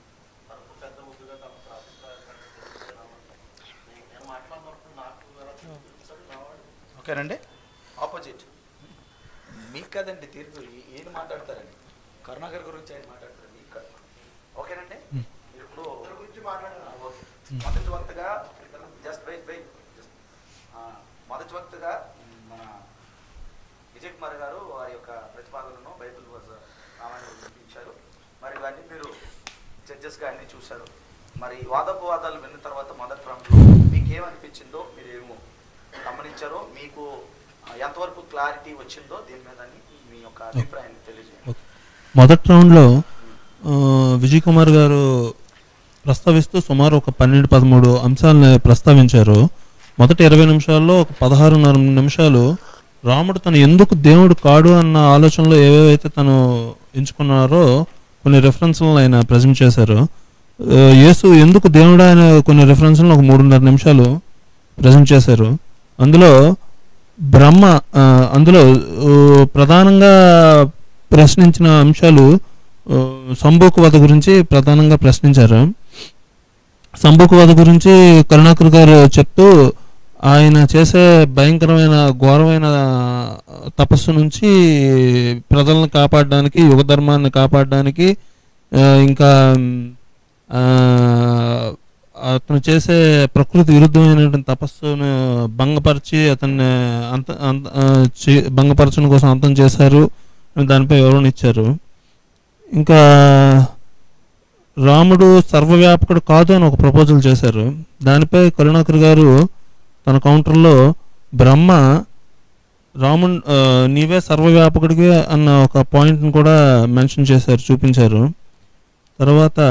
ఓకేనండి ఆపోజిట్ మీకు కదండి తీర్పు ఈ- ఈయన మాట్లాడతారండి కరుణాకర్ గురించి ఆయన మాట్లాడతారు మీకు కాదు. ఓకేనండి మీరు ఇప్పుడు ఇద్దరి గురించి మాట్లాడుతున్నారు ఓకే మొదటి వక్తగా జస్ట్ వెయిట్ వెయిట్ మొదటి వక్తగా మన విజయ్ కుమార్ గారు వారి యొక్క ప్రతిపాదనను బైబిల్ వర్స- రామాయణం వినిపించారు మరి ఇవన్నీ మీరు జడ్జెస్గా అన్ని చూశారు మరి వాదోపవాదాలు విన్న తర్వాత మొదటి రౌండ్లో మీకు ఏమనిపించిందో మీరు ఏమో గమనించారో మీకు ఆ, ఎంతవరకు క్లారిటీ వచ్చిందో దీని మీద అని మీ యొక్క అభిప్రాయాన్ని తెలియజేయండి మొదటి రౌండ్లో ఆ, విజయ్ కుమార్ గారు ప్రస్తావిస్తూ సుమారు ఒక పన్నెండు పదమూడు అంశాలను ప్రస్తావించారు మొదటి ఇరవై నిమిషాల్లో ఒక పదహారున్నర నిమిషాలు రాముడు తను ఎందుకు దేవుడు కాడు అన్న ఆలోచనలో ఏవేవైతే తను ఎంచుకున్నారో కొన్ని రెఫరెన్స్లను ఆయన ప్రజెంట్ చేశారు ఆ, యేసు ఎందుకు దేవుడు అనే కొన్ని రెఫరెన్స్లను ఒక మూడున్నర నిమిషాలు ప్రజెంట్ చేశారు అందులో బ్రహ్మ ఆ, అందులో ఆ, ప్రధానంగా ప్రశ్నించిన అంశాలు ఆ, సంభోకు వధ గురించి ప్రధానంగా ప్రశ్నించారు సంభోకు వధ గురించి కరుణాకర్ గారు చెప్తూ ఆయన చేసే భయంకరమైన ఘోరమైన తపస్సు నుంచి ప్రజలను కాపాడడానికి యుగ ధర్మాన్ని కాపాడడానికి ఆ, ఇంకా ఆ, అతను చేసే ప్రకృతి విరుద్ధమైనటువంటి తపస్సును భంగపరిచి అతన్ని అంత అంత ఆ, చే- భంగపరచడం కోసం అంతం చేశారు అని దానిపై వివరణ ఇచ్చారు ఇంకా రాముడు సర్వవ్యాపకుడు కాదు అని ఒక ప్రపోజల్ చేశారు దానిపై కరుణాకర్ గారు తన కౌంటర్లో బ్రహ్మ రాముడు ఆ, నీవే సర్వవ్యాపకుడికి అన్న ఒక పాయింట్ని కూడా మెన్షన్ చేశారు చూపించారు తర్వాత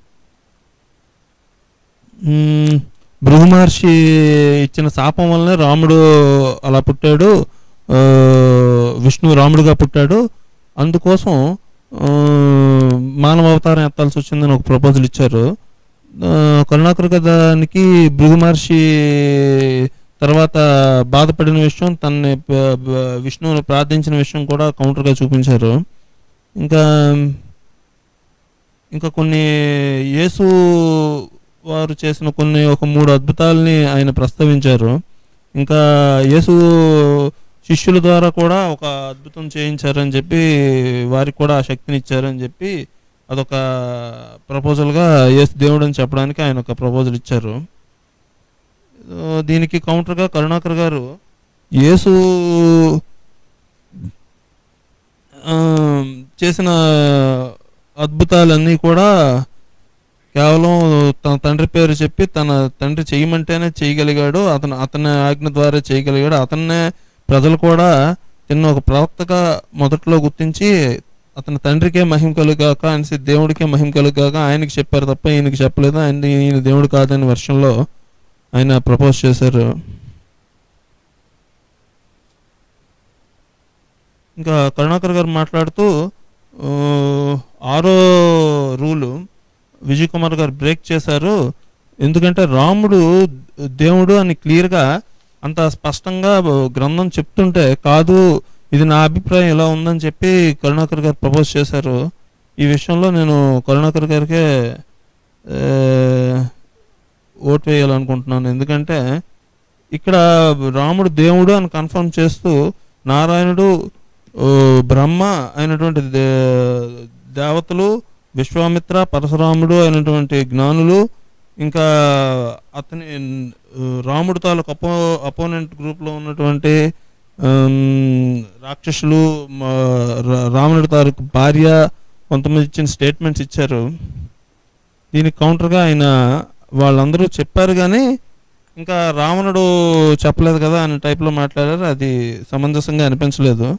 మ్మ్, భృగు మహర్షి ఇచ్చిన శాపం వల్లనే రాముడు అలా పుట్టాడు ఆ, విష్ణువు రాముడుగా పుట్టాడు అందుకోసం ఆ, మానవ అవతారం ఎత్తాల్సి వచ్చిందని ఒక ప్రపోజల్ ఇచ్చారు ఆ, కరుణాకర్ దానికి భృగు మహర్షి తర్వాత బాధపడిన విషయం తనని ప- ప- విష్ణువుని ప్రార్థించిన విషయం కూడా కౌంటర్గా చూపించారు ఇంకా ఇంకా కొన్ని యేసు వారు చేసిన కొన్ని ఒక మూడు అద్భుతాలని ఆయన ప్రస్తావించారు ఇంకా యేసు శిష్యుల ద్వారా కూడా ఒక అద్భుతం చేయించారని చెప్పి వారికి కూడా ఆ శక్తిని ఇచ్చారని చెప్పి అదొక ప్రపోజల్గా యేసు దేవుడు అని చెప్పడానికి ఆయన ఒక ప్రపోజల్ ఇచ్చారు ఆ, దీనికి కౌంటర్గా కరుణాకర్ గారు యేసు ఆ, చేసిన అద్భుతాలన్నీ కూడా కేవలం తన తండ్రి పేరు చెప్పి తన తండ్రి చేయమంటేనే చేయగలిగాడు అతను అతని ఆజ్ఞ ద్వారా చేయగలిగాడు అతన్నే ప్రజలు కూడా చిన్న ఒక ప్రవక్తగా మొదట్లో గుర్తించి అతని తండ్రికే మహిమ కలుగాక అనేసి దేవుడికే మహిమ కలుగాక ఆయనకి చెప్పారు తప్ప ఈయనకి చెప్పలేదు ఆయన ఈయన దేవుడు కాదని వర్షంలో ఆయన ప్రపోజ్ చేశారు ఇంకా కరుణాకర్ గారు మాట్లాడుతూ ఆ, ఆరో రూలు విజయ్ కుమార్ గారు బ్రేక్ చేశారు ఎందుకంటే రాముడు దేవుడు అని క్లియర్గా అంత స్పష్టంగా గ్రంథం చెప్తుంటే కాదు ఇది నా అభిప్రాయం ఇలా ఉందని చెప్పి కరుణాకర్ గారు ప్రపోజ్ చేశారు ఈ విషయంలో నేను కరుణాకర్ గారికే ఆ, ఓటు వేయాలనుకుంటున్నాను ఎందుకంటే ఇక్కడ రాముడు దేవుడు అని కన్ఫర్మ్ చేస్తూ నారాయణుడు ఓ, బ్రహ్మ అయినటువంటి దే- దేవతలు విశ్వామిత్ర పరశురాముడు అయినటువంటి జ్ఞానులు ఇంకా అతని ఆ, రాముడు తాలూకు అపో అపోనెంట్ గ్రూప్లో ఉన్నటువంటి ఆమ్, రాక్షసులు మా రా- రావణుడి తాలూకు భార్య కొంతమంది ఇచ్చిన స్టేట్మెంట్స్ ఇచ్చారు దీనికి కౌంటర్గా ఆయన వాళ్ళందరూ చెప్పారు కానీ ఇంకా రావణుడు చెప్పలేదు కదా అనే టైప్లో మాట్లాడారు అది సమంజసంగా అనిపించలేదు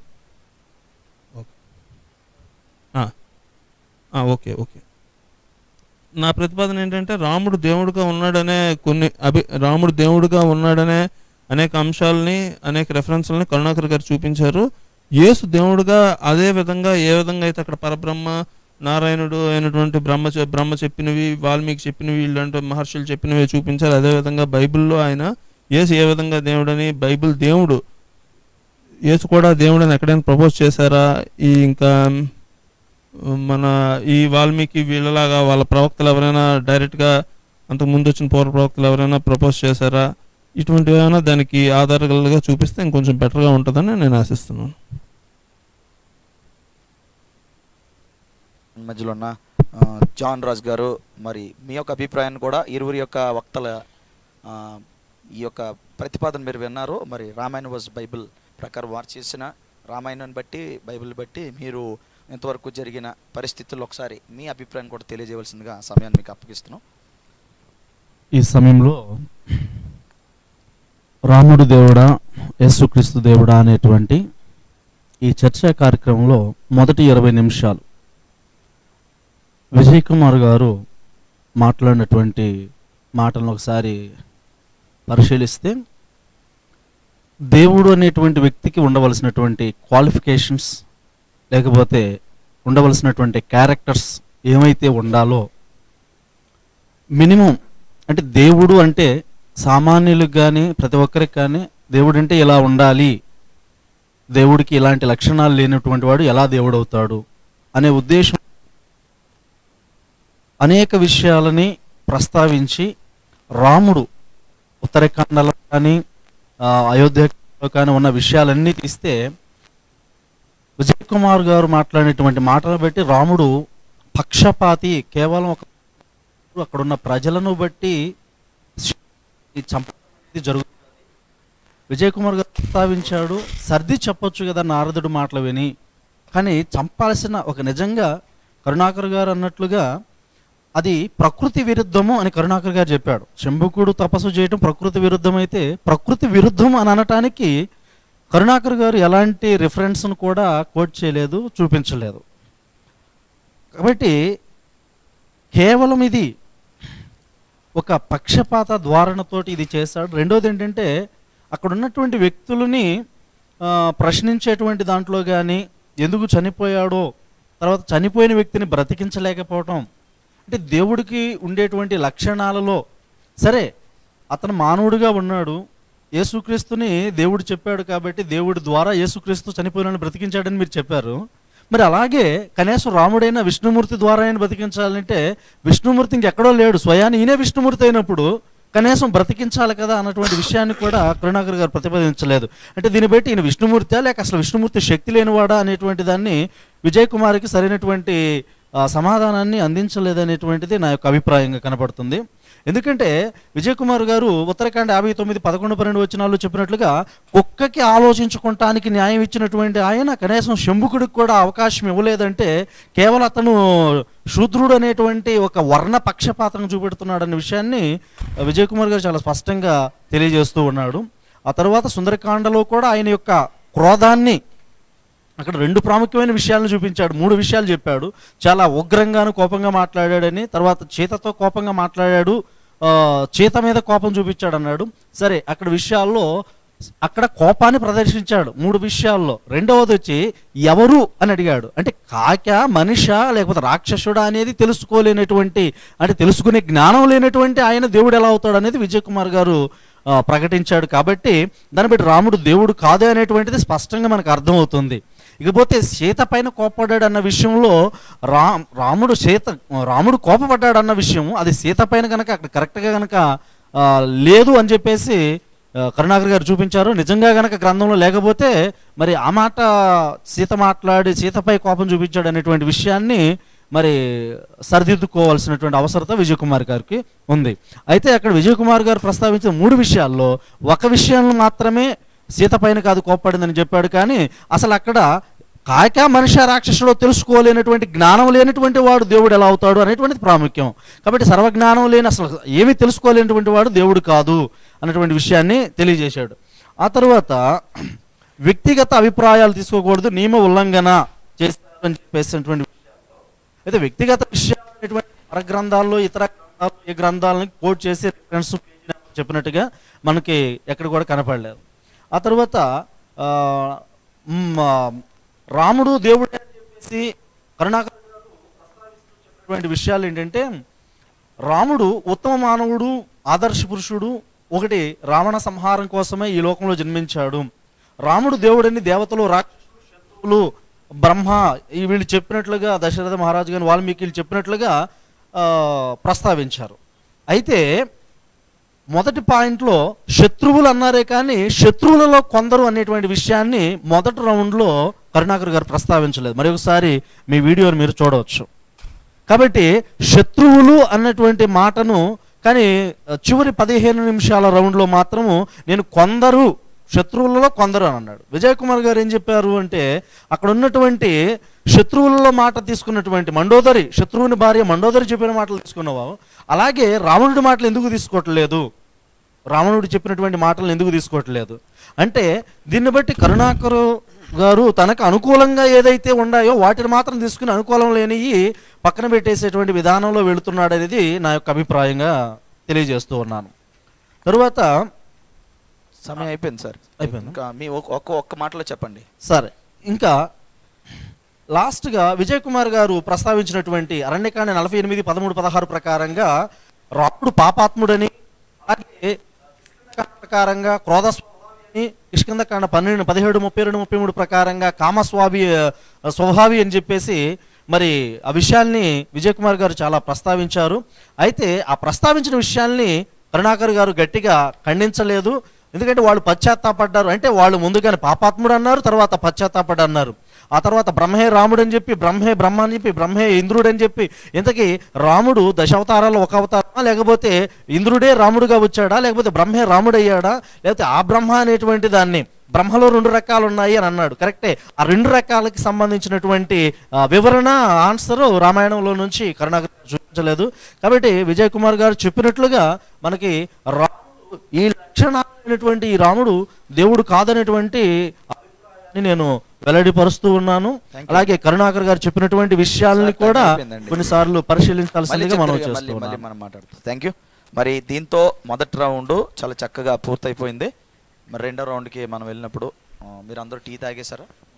ఆ. ఆ, ఓకే ఓకే నా ప్రతిపాదన ఏంటంటే రాముడు దేవుడుగా ఉన్నాడనే కొన్ని అభి రాముడు దేవుడుగా ఉన్నాడనే అనేక అంశాలని అనేక రెఫరెన్స్లని కరుణాకర్ గారు చూపించారు యేసు దేవుడుగా అదే విధంగా ఏ విధంగా అయితే అక్కడ పరబ్రహ్మ నారాయణుడు అయినటువంటి బ్రహ్మ చె- బ్రహ్మ చెప్పినవి వాల్మీకి చెప్పినవి ఇలాంటి మహర్షులు చెప్పినవి చూపించారు అదే విధంగా బైబిల్లో ఆయన యేసు ఏ విధంగా దేవుడని బైబిల్ దేవుడు యేసు కూడా దేవుడని ఎక్కడైనా ప్రపోజ్ చేశారా ఈ ఇంకా మన ఈ వాల్మీకి వీళ్ళలాగా వాళ్ళ ప్రవక్తలు ఎవరైనా డైరెక్ట్గా అంతకు ముందు వచ్చిన పూర్వ ప్రవక్తలు ఎవరైనా ప్రపోజ్ చేశారా ఇటువంటివి ఏమైనా దానికి ఆధారాలుగా చూపిస్తే ఇంకొంచెం బెటర్గా ఉంటుందని నేను ఆశిస్తున్నాను మధ్యలో ఉన్న ఆ, జాన్ రాజ్ గారు మరి మీ యొక్క అభిప్రాయాన్ని కూడా ఇరువురి యొక్క వక్తల ఆ, ఈ యొక్క ప్రతిపాదన మీరు విన్నారు మరి రామాయణ వాజ్ బైబిల్ ప్రకారం వారు చేసిన రామాయణాన్ని బట్టి బైబిల్ బట్టి మీరు ఇంతవరకు జరిగిన పరిస్థితుల్లో ఒకసారి మీ అభిప్రాయం కూడా తెలియజేయవలసిందిగా సమయాన్ని మీకు అప్పగిస్తున్నాం ఈ సమయంలో రాముడు దేవుడా యేసుక్రీస్తు దేవుడా అనేటువంటి ఈ చర్చా కార్యక్రమంలో మొదటి ఇరవై నిమిషాలు విజయ్ కుమార్ గారు మాట్లాడినటువంటి మాటలను ఒకసారి పరిశీలిస్తే దేవుడు అనేటువంటి వ్యక్తికి ఉండవలసినటువంటి క్వాలిఫికేషన్స్ లేకపోతే ఉండవలసినటువంటి క్యారెక్టర్స్ ఏమైతే ఉండాలో మినిమం అంటే దేవుడు అంటే సామాన్యులకు కానీ ప్రతి ఒక్కరికి కానీ దేవుడు అంటే ఇలా ఉండాలి దేవుడికి ఇలాంటి లక్షణాలు లేనటువంటి వాడు ఎలా దేవుడు అవుతాడు అనే ఉద్దేశం అనేక విషయాలని ప్రస్తావించి రాముడు ఉత్తరాఖండలో కానీ ఆ, అయోధ్యలో కానీ ఉన్న విషయాలన్నీ తీస్తే విజయ్ కుమార్ గారు మాట్లాడినటువంటి మాటలు బట్టి రాముడు పక్షపాతి కేవలం ఒక అక్కడ ఉన్న ప్రజలను బట్టి ఈ చంపి జరుగుతుంది విజయ్ కుమార్ గారు ప్రస్తావించాడు సర్ది చెప్పొచ్చు కదా నారదుడు మాటలు విని కానీ చంపాల్సిన ఒక నిజంగా కరుణాకర్ గారు అన్నట్లుగా అది ప్రకృతి విరుద్ధము అని కరుణాకర్ గారు చెప్పాడు శంభుకుడు తపస్సు చేయటం ప్రకృతి విరుద్ధం అయితే ప్రకృతి విరుద్ధం అని అనటానికి కరుణాకర్ గారు ఎలాంటి రిఫరెన్స్ను కూడా కోట్ చేయలేదు చూపించలేదు కాబట్టి కేవలం ఇది ఒక పక్షపాత ధోరణతోటి ఇది చేశాడు రెండోది ఏంటంటే అక్కడ ఉన్నటువంటి వ్యక్తులని ఆ, ప్రశ్నించేటువంటి దాంట్లో కానీ ఎందుకు చనిపోయాడో తర్వాత చనిపోయిన వ్యక్తిని బ్రతికించలేకపోవటం అంటే దేవుడికి ఉండేటువంటి లక్షణాలలో సరే అతను మానవుడిగా ఉన్నాడు యేసుక్రీస్తుని దేవుడు చెప్పాడు కాబట్టి దేవుడి ద్వారా యేసుక్రీస్తు చనిపోయిన వాళ్ళని బ్రతికించాడని మీరు చెప్పారు మరి అలాగే కనీసం రాముడైన విష్ణుమూర్తి ద్వారా ఆయన బ్రతికించాలంటే విష్ణుమూర్తి ఇంకెక్కడో లేడు స్వయాన్ని ఈయనే విష్ణుమూర్తి అయినప్పుడు కనీసం బ్రతికించాలి కదా అన్నటువంటి విషయాన్ని కూడా కరుణాకర్ గారు ప్రతిపాదించలేదు అంటే దీన్ని బట్టి ఈయన విష్ణుమూర్తి లేక అసలు విష్ణుమూర్తి శక్తి లేనివాడా అనేటువంటి దాన్ని విజయ్ కుమార్కి సరైనటువంటి ఆ, సమాధానాన్ని అందించలేదనేటువంటిది నా యొక్క అభిప్రాయంగా కనపడుతుంది ఎందుకంటే విజయ్ కుమార్ గారు ఉత్తరాఖండ్ యాభై తొమ్మిది పదకొండు పన్నెండు వచనాల్లో చెప్పినట్లుగా కుక్కకి ఆలోచించుకోవటానికి న్యాయం ఇచ్చినటువంటి ఆయన కనీసం శంభుకుడికి కూడా అవకాశం ఇవ్వలేదంటే కేవలం అతను శూద్రుడు అనేటువంటి ఒక వర్ణ పక్షపాతం చూపెడుతున్నాడు అనే విషయాన్ని విజయ్ కుమార్ గారు చాలా స్పష్టంగా తెలియజేస్తూ ఉన్నాడు ఆ తర్వాత సుందరకాండలో కూడా ఆయన యొక్క క్రోధాన్ని అక్కడ రెండు ప్రాముఖ్యమైన విషయాలను చూపించాడు మూడు విషయాలు చెప్పాడు చాలా ఉగ్రంగాను కోపంగా మాట్లాడాడని తర్వాత చీతతో కోపంగా మాట్లాడాడు ఆ, చీత మీద కోపం చూపించాడు అన్నాడు సరే అక్కడ విషయాల్లో అక్కడ కోపాన్ని ప్రదర్శించాడు మూడు విషయాల్లో రెండవది వచ్చి ఎవరు అని అడిగాడు అంటే కాక మనిష లేకపోతే రాక్షసుడా అనేది తెలుసుకోలేనటువంటి అంటే తెలుసుకునే జ్ఞానం లేనటువంటి ఆయన దేవుడు ఎలా అవుతాడు అనేది విజయ్ కుమార్ గారు ఆ, ప్రకటించాడు కాబట్టి దాన్ని బట్టి రాముడు దేవుడు కాదు అనేటువంటిది స్పష్టంగా మనకు అర్థమవుతుంది ఇకపోతే సీత పైన కోపపడ్డాడు అన్న విషయంలో రా రాముడు సీత రాముడు కోపపడ్డాడు అన్న విషయం అది సీత పైన కనుక అక్కడ కరెక్ట్గా కనుక ఆ, లేదు అని చెప్పేసి ఆ, కరుణాకర్ గారు చూపించారు నిజంగా గనక గ్రంథంలో లేకపోతే మరి ఆ మాట సీత మాట్లాడి సీతపై కోపం చూపించాడు అనేటువంటి విషయాన్ని మరి సరిదిద్దుకోవాల్సినటువంటి అవసరత విజయ్ కుమార్ గారికి ఉంది అయితే అక్కడ విజయ్ కుమార్ గారు ప్రస్తావించిన మూడు విషయాల్లో ఒక విషయంలో మాత్రమే సీత పైన కాదు కోప్పడిందని చెప్పాడు కానీ అసలు అక్కడ కాక మనిషి రాక్షసుడో తెలుసుకోలేనటువంటి జ్ఞానం లేనటువంటి వాడు దేవుడు ఎలా అవుతాడు అనేటువంటిది ప్రాముఖ్యం కాబట్టి సర్వజ్ఞానం లేని అసలు ఏమీ తెలుసుకోలేనటువంటి వాడు దేవుడు కాదు అన్నటువంటి విషయాన్ని తెలియజేశాడు ఆ తర్వాత వ్యక్తిగత అభిప్రాయాలు తీసుకోకూడదు నియమ ఉల్లంఘన చేస్తారని చెప్పేసినటువంటి విషయాల్లో అయితే వ్యక్తిగత విషయాలు అనేటువంటి పర గ్రంథాల్లో ఇతర గ్రంథాలు ఏ గ్రంథాలను కోట్ చేసి రిఫరెన్స్ చెప్పినట్టుగా మనకి ఎక్కడ కూడా కనపడలేదు ఆ తర్వాత ఆ, మ్, ఆ, రాముడు దేవుడే అని చెప్పేసి కరుణాకర్ గారు ప్రస్తావిస్తూ చెప్పినటువంటి విషయాలు ఏంటంటే రాముడు ఉత్తమ మానవుడు ఆదర్శ పురుషుడు ఒకటి రావణ సంహారం కోసమే ఈ లోకంలో జన్మించాడు రాముడు దేవుడని దేవతలు రాక్షసులు శత్రువులు బ్రహ్మ ఈ వీళ్ళు చెప్పినట్లుగా దశరథ మహారాజు గారు వాల్మీకి చెప్పినట్లుగా ఆ, ప్రస్తావించారు అయితే మొదటి పాయింట్లో శత్రువులు అన్నారే కానీ శత్రువులలో కొందరు అనేటువంటి విషయాన్ని మొదటి రౌండ్లో కరుణాకర్ గారు ప్రస్తావించలేదు మరి ఒకసారి మీ వీడియోని మీరు చూడవచ్చు కాబట్టి శత్రువులు అన్నటువంటి మాటను కానీ ఆ, చివరి పదిహేను నిమిషాల రౌండ్లో మాత్రము నేను కొందరు శత్రువులలో కొందరు అని అన్నాడు విజయ్ కుమార్ గారు ఏం చెప్పారు అంటే అక్కడ ఉన్నటువంటి శత్రువులలో మాట తీసుకున్నటువంటి మండోదరి శత్రువుని భార్య మండోదరి చెప్పిన మాటలు తీసుకున్నావు అలాగే రావణుడి మాటలు ఎందుకు తీసుకోవట్లేదు రావణుడు చెప్పినటువంటి మాటలను ఎందుకు తీసుకోవట్లేదు అంటే దీన్ని బట్టి కరుణాకరు గారు తనకు అనుకూలంగా ఏదైతే ఉన్నాయో వాటిని మాత్రం తీసుకుని అనుకూలం లేనివి పక్కన పెట్టేసేటువంటి విధానంలో వెళుతున్నాడు అనేది నా యొక్క అభిప్రాయంగా తెలియజేస్తూ ఉన్నాను తరువాత సమయం అయిపోయింది సార్ అయిపోయిందా? ఇంకా మీ ఒక- ఒక్క ఒక్క మాటలో చెప్పండి సరే ఇంకా లాస్ట్గా విజయ్ కుమార్ గారు ప్రస్తావించినటువంటి అరణ్యకాండ నలభై ఎనిమిది పదమూడు పదహారు ప్రకారంగా రాముడు పాపాత్ముడని అలాగే కిష్కింధకాండ ప్రకారంగా క్రోధ స్వభావి కిష్కిందకాండ పన్నెండు పదిహేడు ముప్పై రెండు ముప్పై మూడు ప్రకారంగా కామస్వాభి ఆ, స్వభావి అని చెప్పేసి మరి ఆ విషయాల్ని విజయ్ కుమార్ గారు చాలా ప్రస్తావించారు అయితే ఆ ప్రస్తావించిన విషయాల్ని కరుణాకర్ గారు గట్టిగా ఖండించలేదు ఎందుకంటే వాళ్ళు పశ్చాత్తాపడ్డారు అంటే వాళ్ళు ముందుగానే పాపాత్ముడు అన్నారు తర్వాత పశ్చాత్తాపడ్డ అన్నారు ఆ తర్వాత బ్రహ్మే రాముడు అని చెప్పి బ్రహ్మే బ్రహ్మ అని చెప్పి బ్రహ్మే ఇంద్రుడు అని చెప్పి ఇంతకీ రాముడు దశావతారాలు ఒక అవతారమా లేకపోతే ఇంద్రుడే రాముడుగా వచ్చాడా లేకపోతే బ్రహ్మే రాముడు అయ్యాడా లేకపోతే ఆ బ్రహ్మ అనేటువంటి దాన్ని బ్రహ్మలో రెండు రకాలు ఉన్నాయి అని అన్నాడు కరెక్టే ఆ రెండు రకాలకి సంబంధించినటువంటి ఆ, వివరణ ఆన్సర్ రామాయణంలో నుంచి కరుణాకర్ చూపించలేదు కాబట్టి విజయ్ కుమార్ గారు చెప్పినట్లుగా మనకి రాముడు ఈ లక్షణాలైనటువంటి ఈ రాముడు దేవుడు కాదనేటువంటి అభిప్రాయాన్ని నేను వెల్లడిపరుస్తూ ఉన్నాను Thank you. అలాగే కరుణాకర్ గారు చెప్పినటువంటి విషయాల్ని Sir, కూడా అయిపోయిందండి. కొన్నిసార్లు మళ్ళీ పరిశీలించాల్సిందిగా మనం చెప్తారు, చేస్తూ మళ్ళీ మళ్ళీ ఉన్నాం మనం మాట్లాడుతాం థ్యాంక్ యూ మరి దీంతో మొదటి రౌండ్ చాలా చక్కగా పూర్తయిపోయింది మరి రెండో రౌండ్కి మనం వెళ్ళినప్పుడు ఆ, మీరు అందరూ టీ తాగేశారా